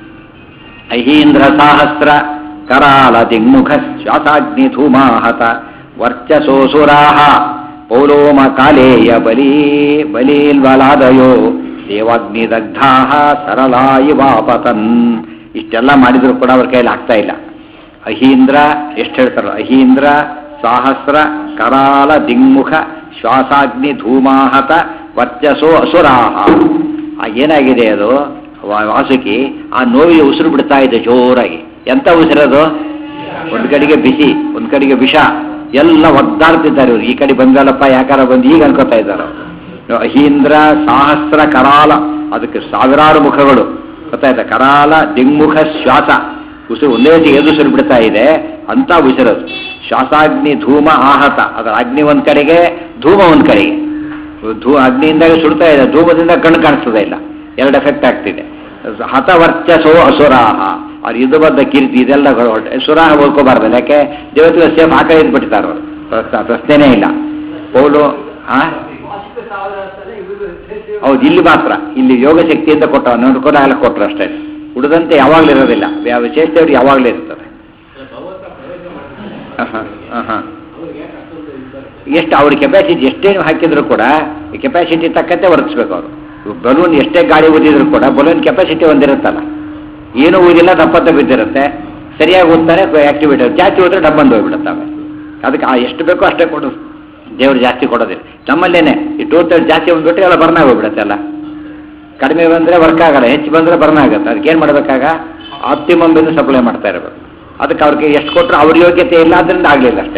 ಅಹೀಂದ್ರ ಸಾಹಸ್ರ ಕರಾಲ ದಿಗ್ಮುಖ ಶ್ವಾಸಾಗ್ನಿ ಧೂಮಾಹತ ವರ್ಚಸೋಸುರಾಹ ಪೌಲೋಮ ಕಾಲೇಯ ಬಲೀ ಬಲೀಲ್ವಲಾದಯೋ ದೇವಾಗ್ನಿದಗ್ಧಾ ಸರಳಾ ಇವಾಪತನ್ ಇಷ್ಟೆಲ್ಲ ಮಾಡಿದ್ರು ಕೂಡ ಅವ್ರ ಕೈಯಲ್ಲಿ ಆಗ್ತಾ ಇಲ್ಲ ಅಹೀಂದ್ರ ಎಷ್ಟು ಹೇಳ್ತಾರೋ ಅಹೀಂದ್ರ ಸಾಹಸ್ರ ಕರಾಲ ದಿಗ್ಮುಖ ಶ್ವಾಸಾಗ್ನಿ ಧೂಮಾಹತ ವರ್ಚಸೋ ಅಸುರಾಹ ಆ ಏನಾಗಿದೆ ಅದು ವಾ- ವಾಸುಕಿ ಆ ನೋವಿಗೆ ಉಸಿರು ಬಿಡ್ತಾ ಇದೆ ಜೋರಾಗಿ ಎಂತ ಉಸಿರದು ಒಂದು ಕಡೆಗೆ ಬಿಸಿ ಒಂದು ಕಡೆಗೆ ವಿಷ ಎಲ್ಲ ಒದ್ದಾಡ್ತಿದ್ದಾರೆ ಇವ್ರು ಈ ಕಡೆ ಬಂದಲ್ಲಪ್ಪ ಯಾಕಾರ ಬಂದು ಈಗ ಅನ್ಕೋತಾ ಇದ್ದಾರೆ ಅವ್ರು. ಅಹೀಂದ್ರ ಸಹಸ್ರ ಕರಾಲ ಅದಕ್ಕೆ ಸಾವಿರಾರು ಮುಖಗಳು ಗೊತ್ತಾಯ್ತಾ ಕರಾಲ ದಿಗ್ಮುಖ ಶ್ವಾಸ ಉಸಿರು ಒಂದೇ ಹೊತ್ತಿಗೆ ಎದು ಉಸಿರು ಬಿಡ್ತಾ ಇದೆ ಅಂತ ಉಸಿರದು ಶ್ವಾಸಾಗ್ನಿ ಧೂಮ ಆಹತ ಅದರ ಅಗ್ನಿ ಒಂದ್ ಕಡೆಗೆ ಧೂಮ ಒಂದ್ ಕಡೆಗೆ ಧೂ ಅಗ್ನಿಯಿಂದ ಸುಡ್ತಾ ಇದೆ ಧೂಮದಿಂದ ಕಣ್ಣು ಕಾಣಿಸ್ತದೆ ಇಲ್ಲ ಎರಡು ಎಫೆಕ್ಟ್ ಆಗ್ತಿದೆ ಹತವರ್ಚಸೋ ಅಸುರಾಹ ಅವ್ರು ಇದು ಬದ್ದ ಕೀರ್ತಿ ಇದೆಲ್ಲ ಹೊರಟೆ ಸುರಾಹ ಓದ್ಕೋಬಾರ್ದಲ್ಲ ಯಾಕೆ ದೇವತೆಗಳು ಸೇಫ್ ಹಾಕ ಇದ್ಬಿಟ್ಟಿದ್ದಾರೆ ಅವರು ಪ್ರಶ್ನೆ- ಪ್ರಶ್ನೆನೇ ಇಲ್ಲ ಪೌಲು ಆ ವಾಸಿಕ ಸಾವಿರ ಅಂತಾನೆ ಇವ್ರಿಗೂ ಹೆಚ್ಚು ಹೌದು ಇಲ್ಲಿ ಮಾತ್ರ ಇಲ್ಲಿ ಯೋಗ ಶಕ್ತಿಯಿಂದ ಕೊಟ್ಟ ನೋಡ್ಕೊಂಡು ಎಲ್ಲ ಕೊಟ್ಟರು ಅಷ್ಟೇ ಉಳಿದಂತೆ ಯಾವಾಗಲೂ ಇರೋದಿಲ್ಲ ಯಾವ ವಿಶೇಷತೆಯವ್ರು ಯಾವಾಗಲೂ ಇರ್ತದೆ ಭಗವಂತ ಪ್ರಯೋಗ ಮಾಡ್ತಾರೆ ಆಹಾ, ಆಹಾ. ಅವ್ರಿಗೆ ಯಾಕೆ ಅಷ್ಟೊಂದು ಇದ್ದಾರೆ ಎಷ್ಟು ಅವ್ರ ಕೆಪಾಸಿಟಿ ಎಷ್ಟೇನು ಹಾಕಿದ್ರು ಕೂಡ ಕೆಪಾಸಿಟಿ ತಕ್ಕಂತೆ ವರ್ತಿಸ್ಬೇಕು ಅವರು ಬಲೂನ್ ಎಷ್ಟೇ ಗಾಳಿ ಊದಿದ್ರು ಕೂಡ ಬಲೂನ್ ಕೆಪಾಸಿಟಿ ಒಂದಿರುತ್ತಲ್ಲ ಏನು ಊದಿಲ್ಲ ದಪ್ಪತ್ತ ಬಿದ್ದಿರುತ್ತೆ ಸರಿಯಾಗಿ ಊದ್ತಾನೆ ಆಕ್ಟಿವಿಟಿ ಜಾಸ್ತಿ ಹೋದ್ರೆ ಡಬ್ಬಂದು ಹೋಗ್ಬಿಡುತ್ತೆ ಆಮೇಲೆ ಅದಕ್ಕೆ ಆ ಎಷ್ಟು ಬೇಕೋ ಅಷ್ಟೇ ಕೊಡು ದೇವ್ರು ಜಾಸ್ತಿ ಕೊಡೋದಿಲ್ಲ ನಮ್ಮಲ್ಲೇನೆ ಈ ಟೂ ತರ್ಡ್ ಜಾಸ್ತಿ ಬಂದ್ಬಿಟ್ರೆ ಎಲ್ಲ ಬರ್ನ ಹೋಗ್ಬಿಡುತ್ತೆ ಎಲ್ಲ ಕಡಿಮೆ ಬಂದರೆ ವರ್ಕ್ ಆಗಲ್ಲ ಹೆಚ್ಚು ಬಂದರೆ ಬರ್ನ ಆಗುತ್ತೆ ಅದಕ್ಕೆ ಏನು ಮಾಡಬೇಕಾಗ ಆಪ್ಟಿಮಮ್ ಬಿದ್ದು ಸಪ್ಲೈ ಮಾಡ್ತಾ ಇರಬೇಕು ಅದಕ್ಕೆ ಅವ್ರಿಗೆ ಎಷ್ಟು ಕೊಟ್ಟರು ಅವ್ರ ಯೋಗ್ಯತೆ ಇಲ್ಲ ಅದರಿಂದ ಆಗಲಿಲ್ಲ ಅಷ್ಟೇ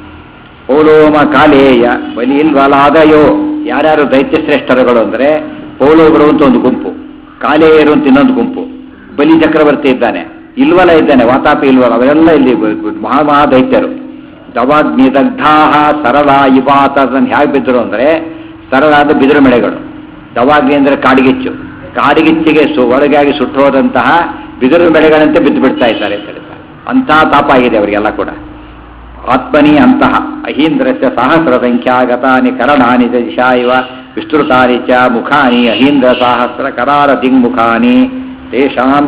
ಪೌಲೋಮ ಕಾಲೇಯ ಬಲಿಲ್ವಲಾದಯೋ ಯಾರ್ಯಾರು ದೈತ್ಯ ಶ್ರೇಷ್ಠರುಗಳು ಅಂದರೆ ಪೌಲೋಗಳು ಅಂತ ಒಂದು ಗುಂಪು ಕಾಲೇಯರು ಅಂತ ಇನ್ನೊಂದು ಗುಂಪು ಬಲಿ ಚಕ್ರವರ್ತಿ ಇದ್ದಾನೆ ಇಲ್ವಲ ಇದ್ದಾನೆ ವಾತಾಪಿ ಇಲ್ವಲ ಅವರೆಲ್ಲ ಇಲ್ಲಿ ಬ- ಬ- ಮಹಾ ಮಹಾ ದೈತ್ಯರು ದವಾಗ್ನಿ ದಗ್ಧಾಹ ಸರಳ ಇವಾತ ಹೇಗೆ ಬಿದ್ದರು ಅಂದರೆ ಸರಳಾದ ಬಿದಿರು ಮೆಳೆಗಳು ದವಾಗ್ನಿ ಅಂದರೆ ಕಾಡಿಗಿಚ್ಚು ಕಾಡಿಗಿಚ್ಚಿಗೆ ಸು ಒಳಗಾಗಿ ಸುಟ್ಟು ಹೋದಂತಹ ಬಿದಿರು ಮೆಳೆಗಳಂತೆ ಬಿದ್ದು ಬಿಡ್ತಾ ಇದ್ದಾರೆ ಅಂತ ಹೇಳ್ತಾರೆ ಅಂತಹ ತಾಪ ಆಗಿದೆ ಅವರಿಗೆಲ್ಲ ಕೂಡ ಆತ್ಮನಿ ಅಂತಹ ಅಹೀಂದ್ರಸ್ಯ ಸಹಸ್ರ ಸಂಖ್ಯಾಗತಾನಿ ಕರಣಾನಿ ಚ ದಿಶಾ ಇವ ವಿಸ್ತೃತಾನಿ ಚ ಮುಖಾನಿ ಅಹೀಂದ್ರ ಸಹಸ್ರ ಕರಾರ ದಿಗ್ಮುಖಾನಿ ತೇಷಾಂ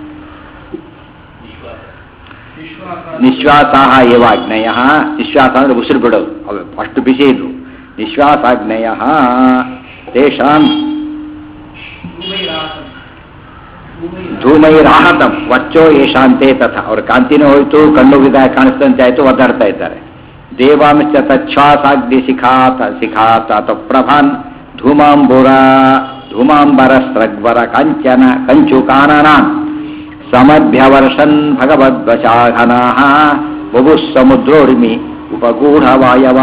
ನಿಶ್ವಾಸಾಹ ಏವ ಅಗ್ನಯ ನಿಶ್ವಾಸ ಅಂದ್ರೆ ಉಸಿರು ಬಿಡೋದು ಅವು ಅಷ್ಟು ಬಿಸಿ ಇದ್ವು ನಿಶ್ವಾಸಾಗ್ನಯ ತೇಷಾಂ ಧೂಮೈರಾಹತಂ ವಚ್ಚೋ ಯಶಾಂತೆ ತಥ ಅವ್ರ ಕಾಂತಿನೂ ಹೋಯ್ತು ಕಣ್ಣು ವಿಧ ಕಾಣಿಸ್ತಂತೆ ಆಯ್ತು ಒದ್ದಾಡ್ತಾ ಇದ್ದಾರೆ ದೇವಾಂಶ ತಚ್ಛ್ವಾಸಾಗ್ನಿ ಶಿಖಾತ ಶಿಖಾತ ಪ್ರಭಾನ್ ಧೂಮಾಂಬುರ ಧೂಮಾಂಬರ ಸ್ರಗ್ವರ ಕಾಂಚನ ಕಂಚು ಕಾನನಾನ್ ಸಮಭ್ಯವರ್ಷನ್ ಭಗವದ್ವಶಾಘನಾ ಬಭು ಸಮುದ್ರೋರ್ಮಿ ಉಪಗೂಢವಾಯವ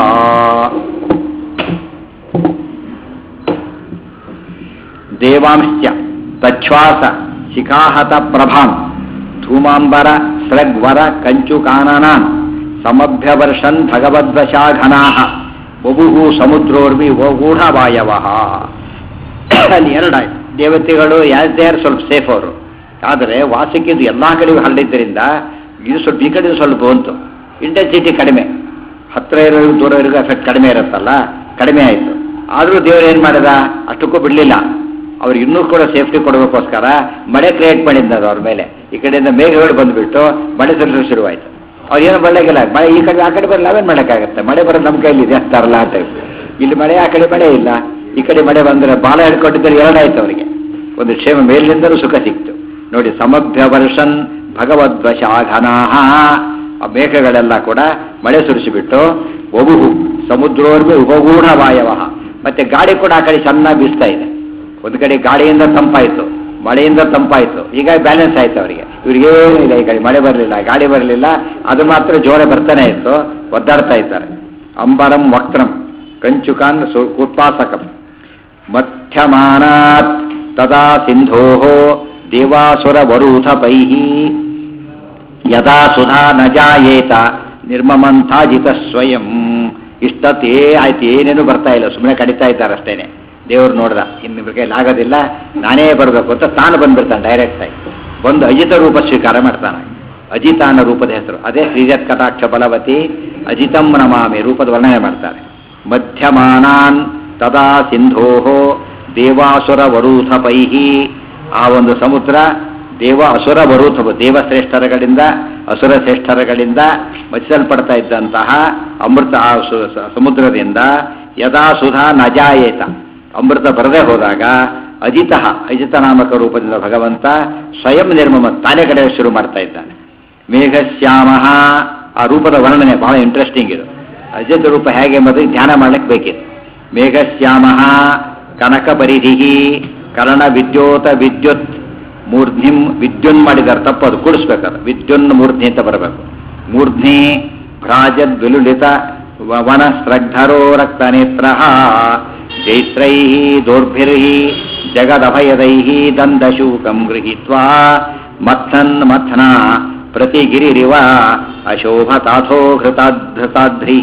ದೇವಾಂಶ್ಚ ತಚ್ಛ್ವಾಸ ಶಿಖಾಹತ ಪ್ರಭಾಂ ಧೂಮಾಂಬರ ಸ್ರಗ್ವರ ಕಂಚುಕಾನನಾನ್ ಸಮಭ್ಯವರ್ಷನ್ ಭಗವದ್ವಶಾಘನಾ ಬಭುಹು ಸಮುದ್ರೋರ್ಮಿ ಗೂಢವಾಯವ ಅಲ್ಲಿ ಎರಡಾಯ್ತು ದೇವತೆಗಳು ಯಾಸ್ ದೇ ಆರ್ ಸ್ವಲ್ಪ ಸೇಫ್ ಅವರು ಆದರೆ ವಾಸಕ್ಕಿದ್ದು ಎಲ್ಲ ಕಡೆಗೂ ಹರಡಿದ್ದರಿಂದ ಇದು ಸ್ವಲ್ಪ ಈ ಕಡೆ ಸ್ವಲ್ಪ ಬಂತು ಇಂಟೆನ್ಸಿಟಿ ಕಡಿಮೆ ಹತ್ತಿರ ಇರೋರಿಗೂ ದೂರ ಇರೋರಿಗೂ ಎಫೆಕ್ಟ್ ಕಡಿಮೆ ಇರುತ್ತಲ್ಲ ಕಡಿಮೆ ಆಯಿತು ಆದರೂ ದೇವರು ಏನು ಮಾಡಿದ ಅಷ್ಟಕ್ಕೂ ಬಿಡಲಿಲ್ಲ ಅವ್ರು ಇನ್ನೂ ಕೂಡ ಸೇಫ್ಟಿ ಕೊಡಬೇಕೋಸ್ಕರ ಮಳೆ ಕ್ರಿಯೇಟ್ ಮಾಡಿದ್ದು ಅದು ಅವ್ರ ಮೇಲೆ ಈ ಕಡೆಯಿಂದ ಮೇಘಗಳು ಬಂದುಬಿಟ್ಟು ಮಳೆ ಸುರಿಸಲು ಶುರುವಾಯಿತು ಅವ್ರು ಏನು ಮಾಡಲಿಕ್ಕಿಲ್ಲ ಮಳೆ ಈ ಕಡೆ ಆ ಕಡೆ ಬರಲ್ಲ ಅವೇನು ಮಾಡೋಕ್ಕಾಗತ್ತೆ ಮಳೆ ಬರೋದು ನಮ್ಮ ಕೈಲಿ ಇದೆ ಅಂತಾರಲ್ಲ ಆ ಟೈಪ್ ಇಲ್ಲಿ ಮಳೆ ಆ ಕಡೆ ಮಳೆ ಇಲ್ಲ ಈ ಕಡೆ ಮಳೆ ಬಂದರೆ ಬಾಲ ಹಿಡ್ಕೊಂಡಿದ್ದರೆ ಎರಡಾಯ್ತು ಅವರಿಗೆ ಒಂದು ಕ್ಷೇಮ ಮೇಲಿನಿಂದಲೂ ಸುಖ ಸಿಕ್ತು ನೋಡಿ ಸಮಭ್ಯ ವರ್ಷನ್ ಭಗವದ್ವಶಾಘನಾಹ ಆ ಮೇಘಗಳೆಲ್ಲ ಕೂಡ ಮಳೆ ಸುರಿಸಿಬಿಟ್ಟು ಒಬುಹು ಸಮುದ್ರೋರ್ಮಿ ಉಪಗೂಢ ವಾಯವ ಮತ್ತೆ ಗಾಳಿ ಕೂಡ ಆ ಕಡೆ ಚೆನ್ನಾಗಿ ಬೀಸ್ತಾ ಇದೆ ಒಂದು ಕಡೆ ಗಾಳಿಯಿಂದ ತಂಪಾಯಿತು ಮಳೆಯಿಂದ ತಂಪಾಯಿತು ಈಗ ಬ್ಯಾಲೆನ್ಸ್ ಆಯ್ತು ಅವರಿಗೆ ಇವ್ರಿಗೇನಿಲ್ಲ ಈ ಕಡೆ ಮಳೆ ಬರಲಿಲ್ಲ ಗಾಳಿ ಬರಲಿಲ್ಲ ಅದು ಮಾತ್ರ ಜೋರ ಬರ್ತಾನೆ ಇತ್ತು ಒದ್ದಾಡ್ತಾ ಇದ್ದಾರೆ ಅಂಬರಂ ವಕ್ತ್ರಂ ಕಂಚುಕಾನ್ ಸು- ಉತ್ಪಾಸಕಂ ಮಧ್ಯಮಾನಾತ್ ತದಾ ಸಿಂಧೋ ದೇವಾಸುರ ವರೂಥಪೈ ಯದಾ ಸುಧಾ ನ ಜಾಯೇತ ನಿರ್ಮಮಂಥಾಜಿತ ಸ್ವಯಂ ಇಷ್ಟತ್ತೇ ಆಯ್ತು ಏನೇನು ಬರ್ತಾ ಇಲ್ಲ ಸುಮ್ಮನೆ ಕಡಿತಾ ಇದ್ದಾರೆ ಅಷ್ಟೇನೆ ದೇವರು ನೋಡ್ದ ಇನ್ನು ಇವ್ರ ಕೈಲಿ ಆಗೋದಿಲ್ಲ ನಾನೇ ಬರಬೇಕು ಅಂತ ತಾನು ಬಂದ್ಬಿಡ್ತಾನೆ ಡೈರೆಕ್ಟ್ ಆಗಿ ಬಂದು ಅಜಿತ ರೂಪ ಸ್ವೀಕಾರ ಮಾಡ್ತಾನೆ ಅಜಿತ ಅನ್ನೋ ರೂಪದ ಹೆಸರು ಅದೇ ಶ್ರೀಜತ್ ಕಟಾಕ್ಷ ಬಲವತಿ ಅಜಿತಂ ನಮಾಮಿ ರೂಪದ ವರ್ಣನೆ ಮಾಡ್ತಾರೆ ಮಧ್ಯಮಾನಾನ್ ತದಾ ಸಿಂಧೋ ದೇವಾಸುರ ವರೂಥಪೈಹಿ ಆ ಒಂದು ಸಮುದ್ರ ದೇವ ಅಸುರ ವರೂಥ ದೇವಶ್ರೇಷ್ಠರಗಳಿಂದ ಅಸುರ ಶ್ರೇಷ್ಠರಗಳಿಂದ ಮಚ್ಚಿಸಲ್ಪಡ್ತಾ ಇದ್ದಂತಹ ಅಮೃತ ಆ ಸು- ಸ- ಸಮುದ್ರದಿಂದ ಯದಾ ಸುಧಾ ನಜಾಯೇತ ಅಮೃತ ಬರದೇ ಹೋದಾಗ ಅಜಿತ ಅಜಿತ ನಾಮಕ ರೂಪದಿಂದ ಭಗವಂತ ಸ್ವಯಂ ನಿರ್ಮಮ ತಾನೇ ಕಡೆ ಶುರು ಮಾಡ್ತಾ ಇದ್ದಾನೆ ಮೇಘಶ್ಯಾಮ ಆ ರೂಪದ ವರ್ಣನೆ ಬಹಳ ಇಂಟ್ರೆಸ್ಟಿಂಗ್ ಇದು ಅಜಿತ ರೂಪ ಹೇಗೆ ಎಂಬುದಕ್ಕೆ ಧ್ಯಾನ ಮಾಡ್ಲಿಕ್ಕೆ ಬೇಕಿತ್ತು ಮೇಘಶ್ಯಾಮ ಕನಕ ಪರಿಧಿ ಕರ್ಣ ವಿದ್ಯೋತ ವಿದ್ಯುತ್ ಮೂರ್ಧ್ನಿಂ ವಿದ್ಯುನ್ ಮಾಡಿದ್ದಾರೆ ತಪ್ಪು ಅದು ಕೂಡಿಸ್ಬೇಕದು ವಿದ್ಯುನ್ ಮೂರ್ಧ್ನಿ ಅಂತ ಬರಬೇಕು ಮೂರ್ಧ್ನಿ ಭ್ರಾಜದ್ ವಿಲುಲಿತ ವ- ವನ ಸ್ರಗ್ಧರೋ ರಕ್ತನೇತ್ರ ಜೈತ್ರೈ ದೌರ್ಭಿರ್ಹಿ ಜಗದಭಯದೈ ದಂದಶೂಕಂ ಗೃಹೀತ್ವಾ ಮಥನ್ ಮಥನ ಪ್ರತಿಗಿರಿರಿವ ಅಶೋಭತಾಥೋ ಹೃತಾಧೃತಾಧ್ರಿ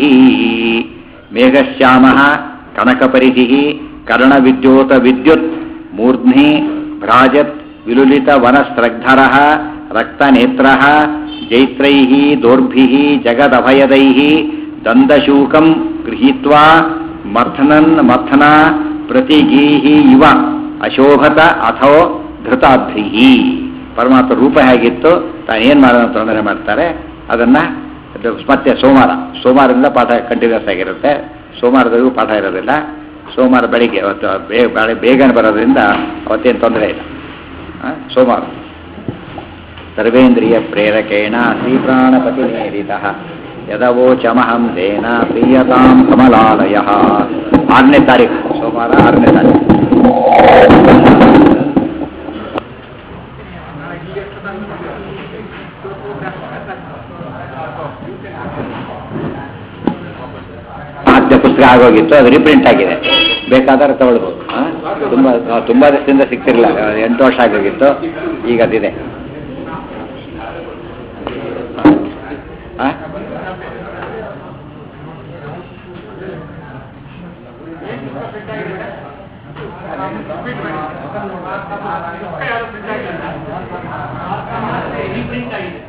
ಮೇಘಶ್ಯಾಮ ಕನಕಪರಿಧಿ ಕರ್ಣವಿದ್ಯೋತ ವಿದ್ಯುತ್ ಮೂರ್ಧ್ನಿ ಭ್ರಾಜತ್ ವಿಲುಲಿತ ವನಸ್ರಗ್ಧರ ರಕ್ತನೇತ್ರ ಜೈತ್ರೈ ದೌರ್ಭಿ ಜಗದಭಯದೈ ದಂದಶೂಕಂ ಗೃಹೀತ್ವಾ ಮಥನನ್ ಮಥನ ಪ್ರತಿಗೀಹಿ ಇವ ಅಶೋಭತ ಅಥೋ ಧೃತಾಧ್ರಿ ಪರಮಾತ್ಮ ರೂಪ ಹೇಗಿತ್ತು ತಾನು ಏನು ಮಾಡೋಣ ಅಂತ ತೊಂದರೆ ಮಾಡ್ತಾರೆ ಅದನ್ನ ಅದು ಮತ್ತೆ ಸೋಮವಾರ ಸೋಮವಾರದಿಂದ ಪಾಠ ಕಂಟಿನ್ಯೂಸ್ ಆಗಿರುತ್ತೆ ಸೋಮವಾರದವರೆಗೂ ಪಾಠ ಇರೋದಿಲ್ಲ ಸೋಮವಾರ ಬೆಳಿಗ್ಗೆ ಅವತ್ತು ಬೇ- ಬೆಳೆ ಬೇಗನೆ ಬರೋದ್ರಿಂದ ಅವತ್ತೇನು ತೊಂದರೆ ಇಲ್ಲ ಆ, ಸೋಮವಾರ ಸರ್ವೇಂದ್ರಿಯ ಪ್ರೇರಕೇಣ ಶ್ರೀಪ್ರಾಣಪತಿ ನೇರಿತ ಯದವೋಚಮಹಂ ತೇನ ಪ್ರಿಯತಾಂ ಕಮಲಾಲಯ ಆರನೇ ತಾರೀಕು ಸೋಮವಾರ ಆರನೇ ತಾರೀಕು ಮಹತ್ಯ ಪುಸ್ತಕ ಆಗೋಗಿತ್ತು ಅದು ರೀಪ್ರಿಂಟ್ ಆಗಿದೆ ಬೇಕಾದ್ರೆ ತಗೊಳ್ಬೋದು ಆ? ತುಂಬಾ ಆ, ತುಂಬಾ ದಿವಸದಿಂದ ಸಿಗ್ತಿರ್ಲಿಲ್ಲ ಆ, ಎಂಟು ವರ್ಷ ಆಗೋಗಿತ್ತು ಈಗ ಅದಿದೆ ಆ? ಪ್ರಿಂಟ್ ಆಗಿದೆ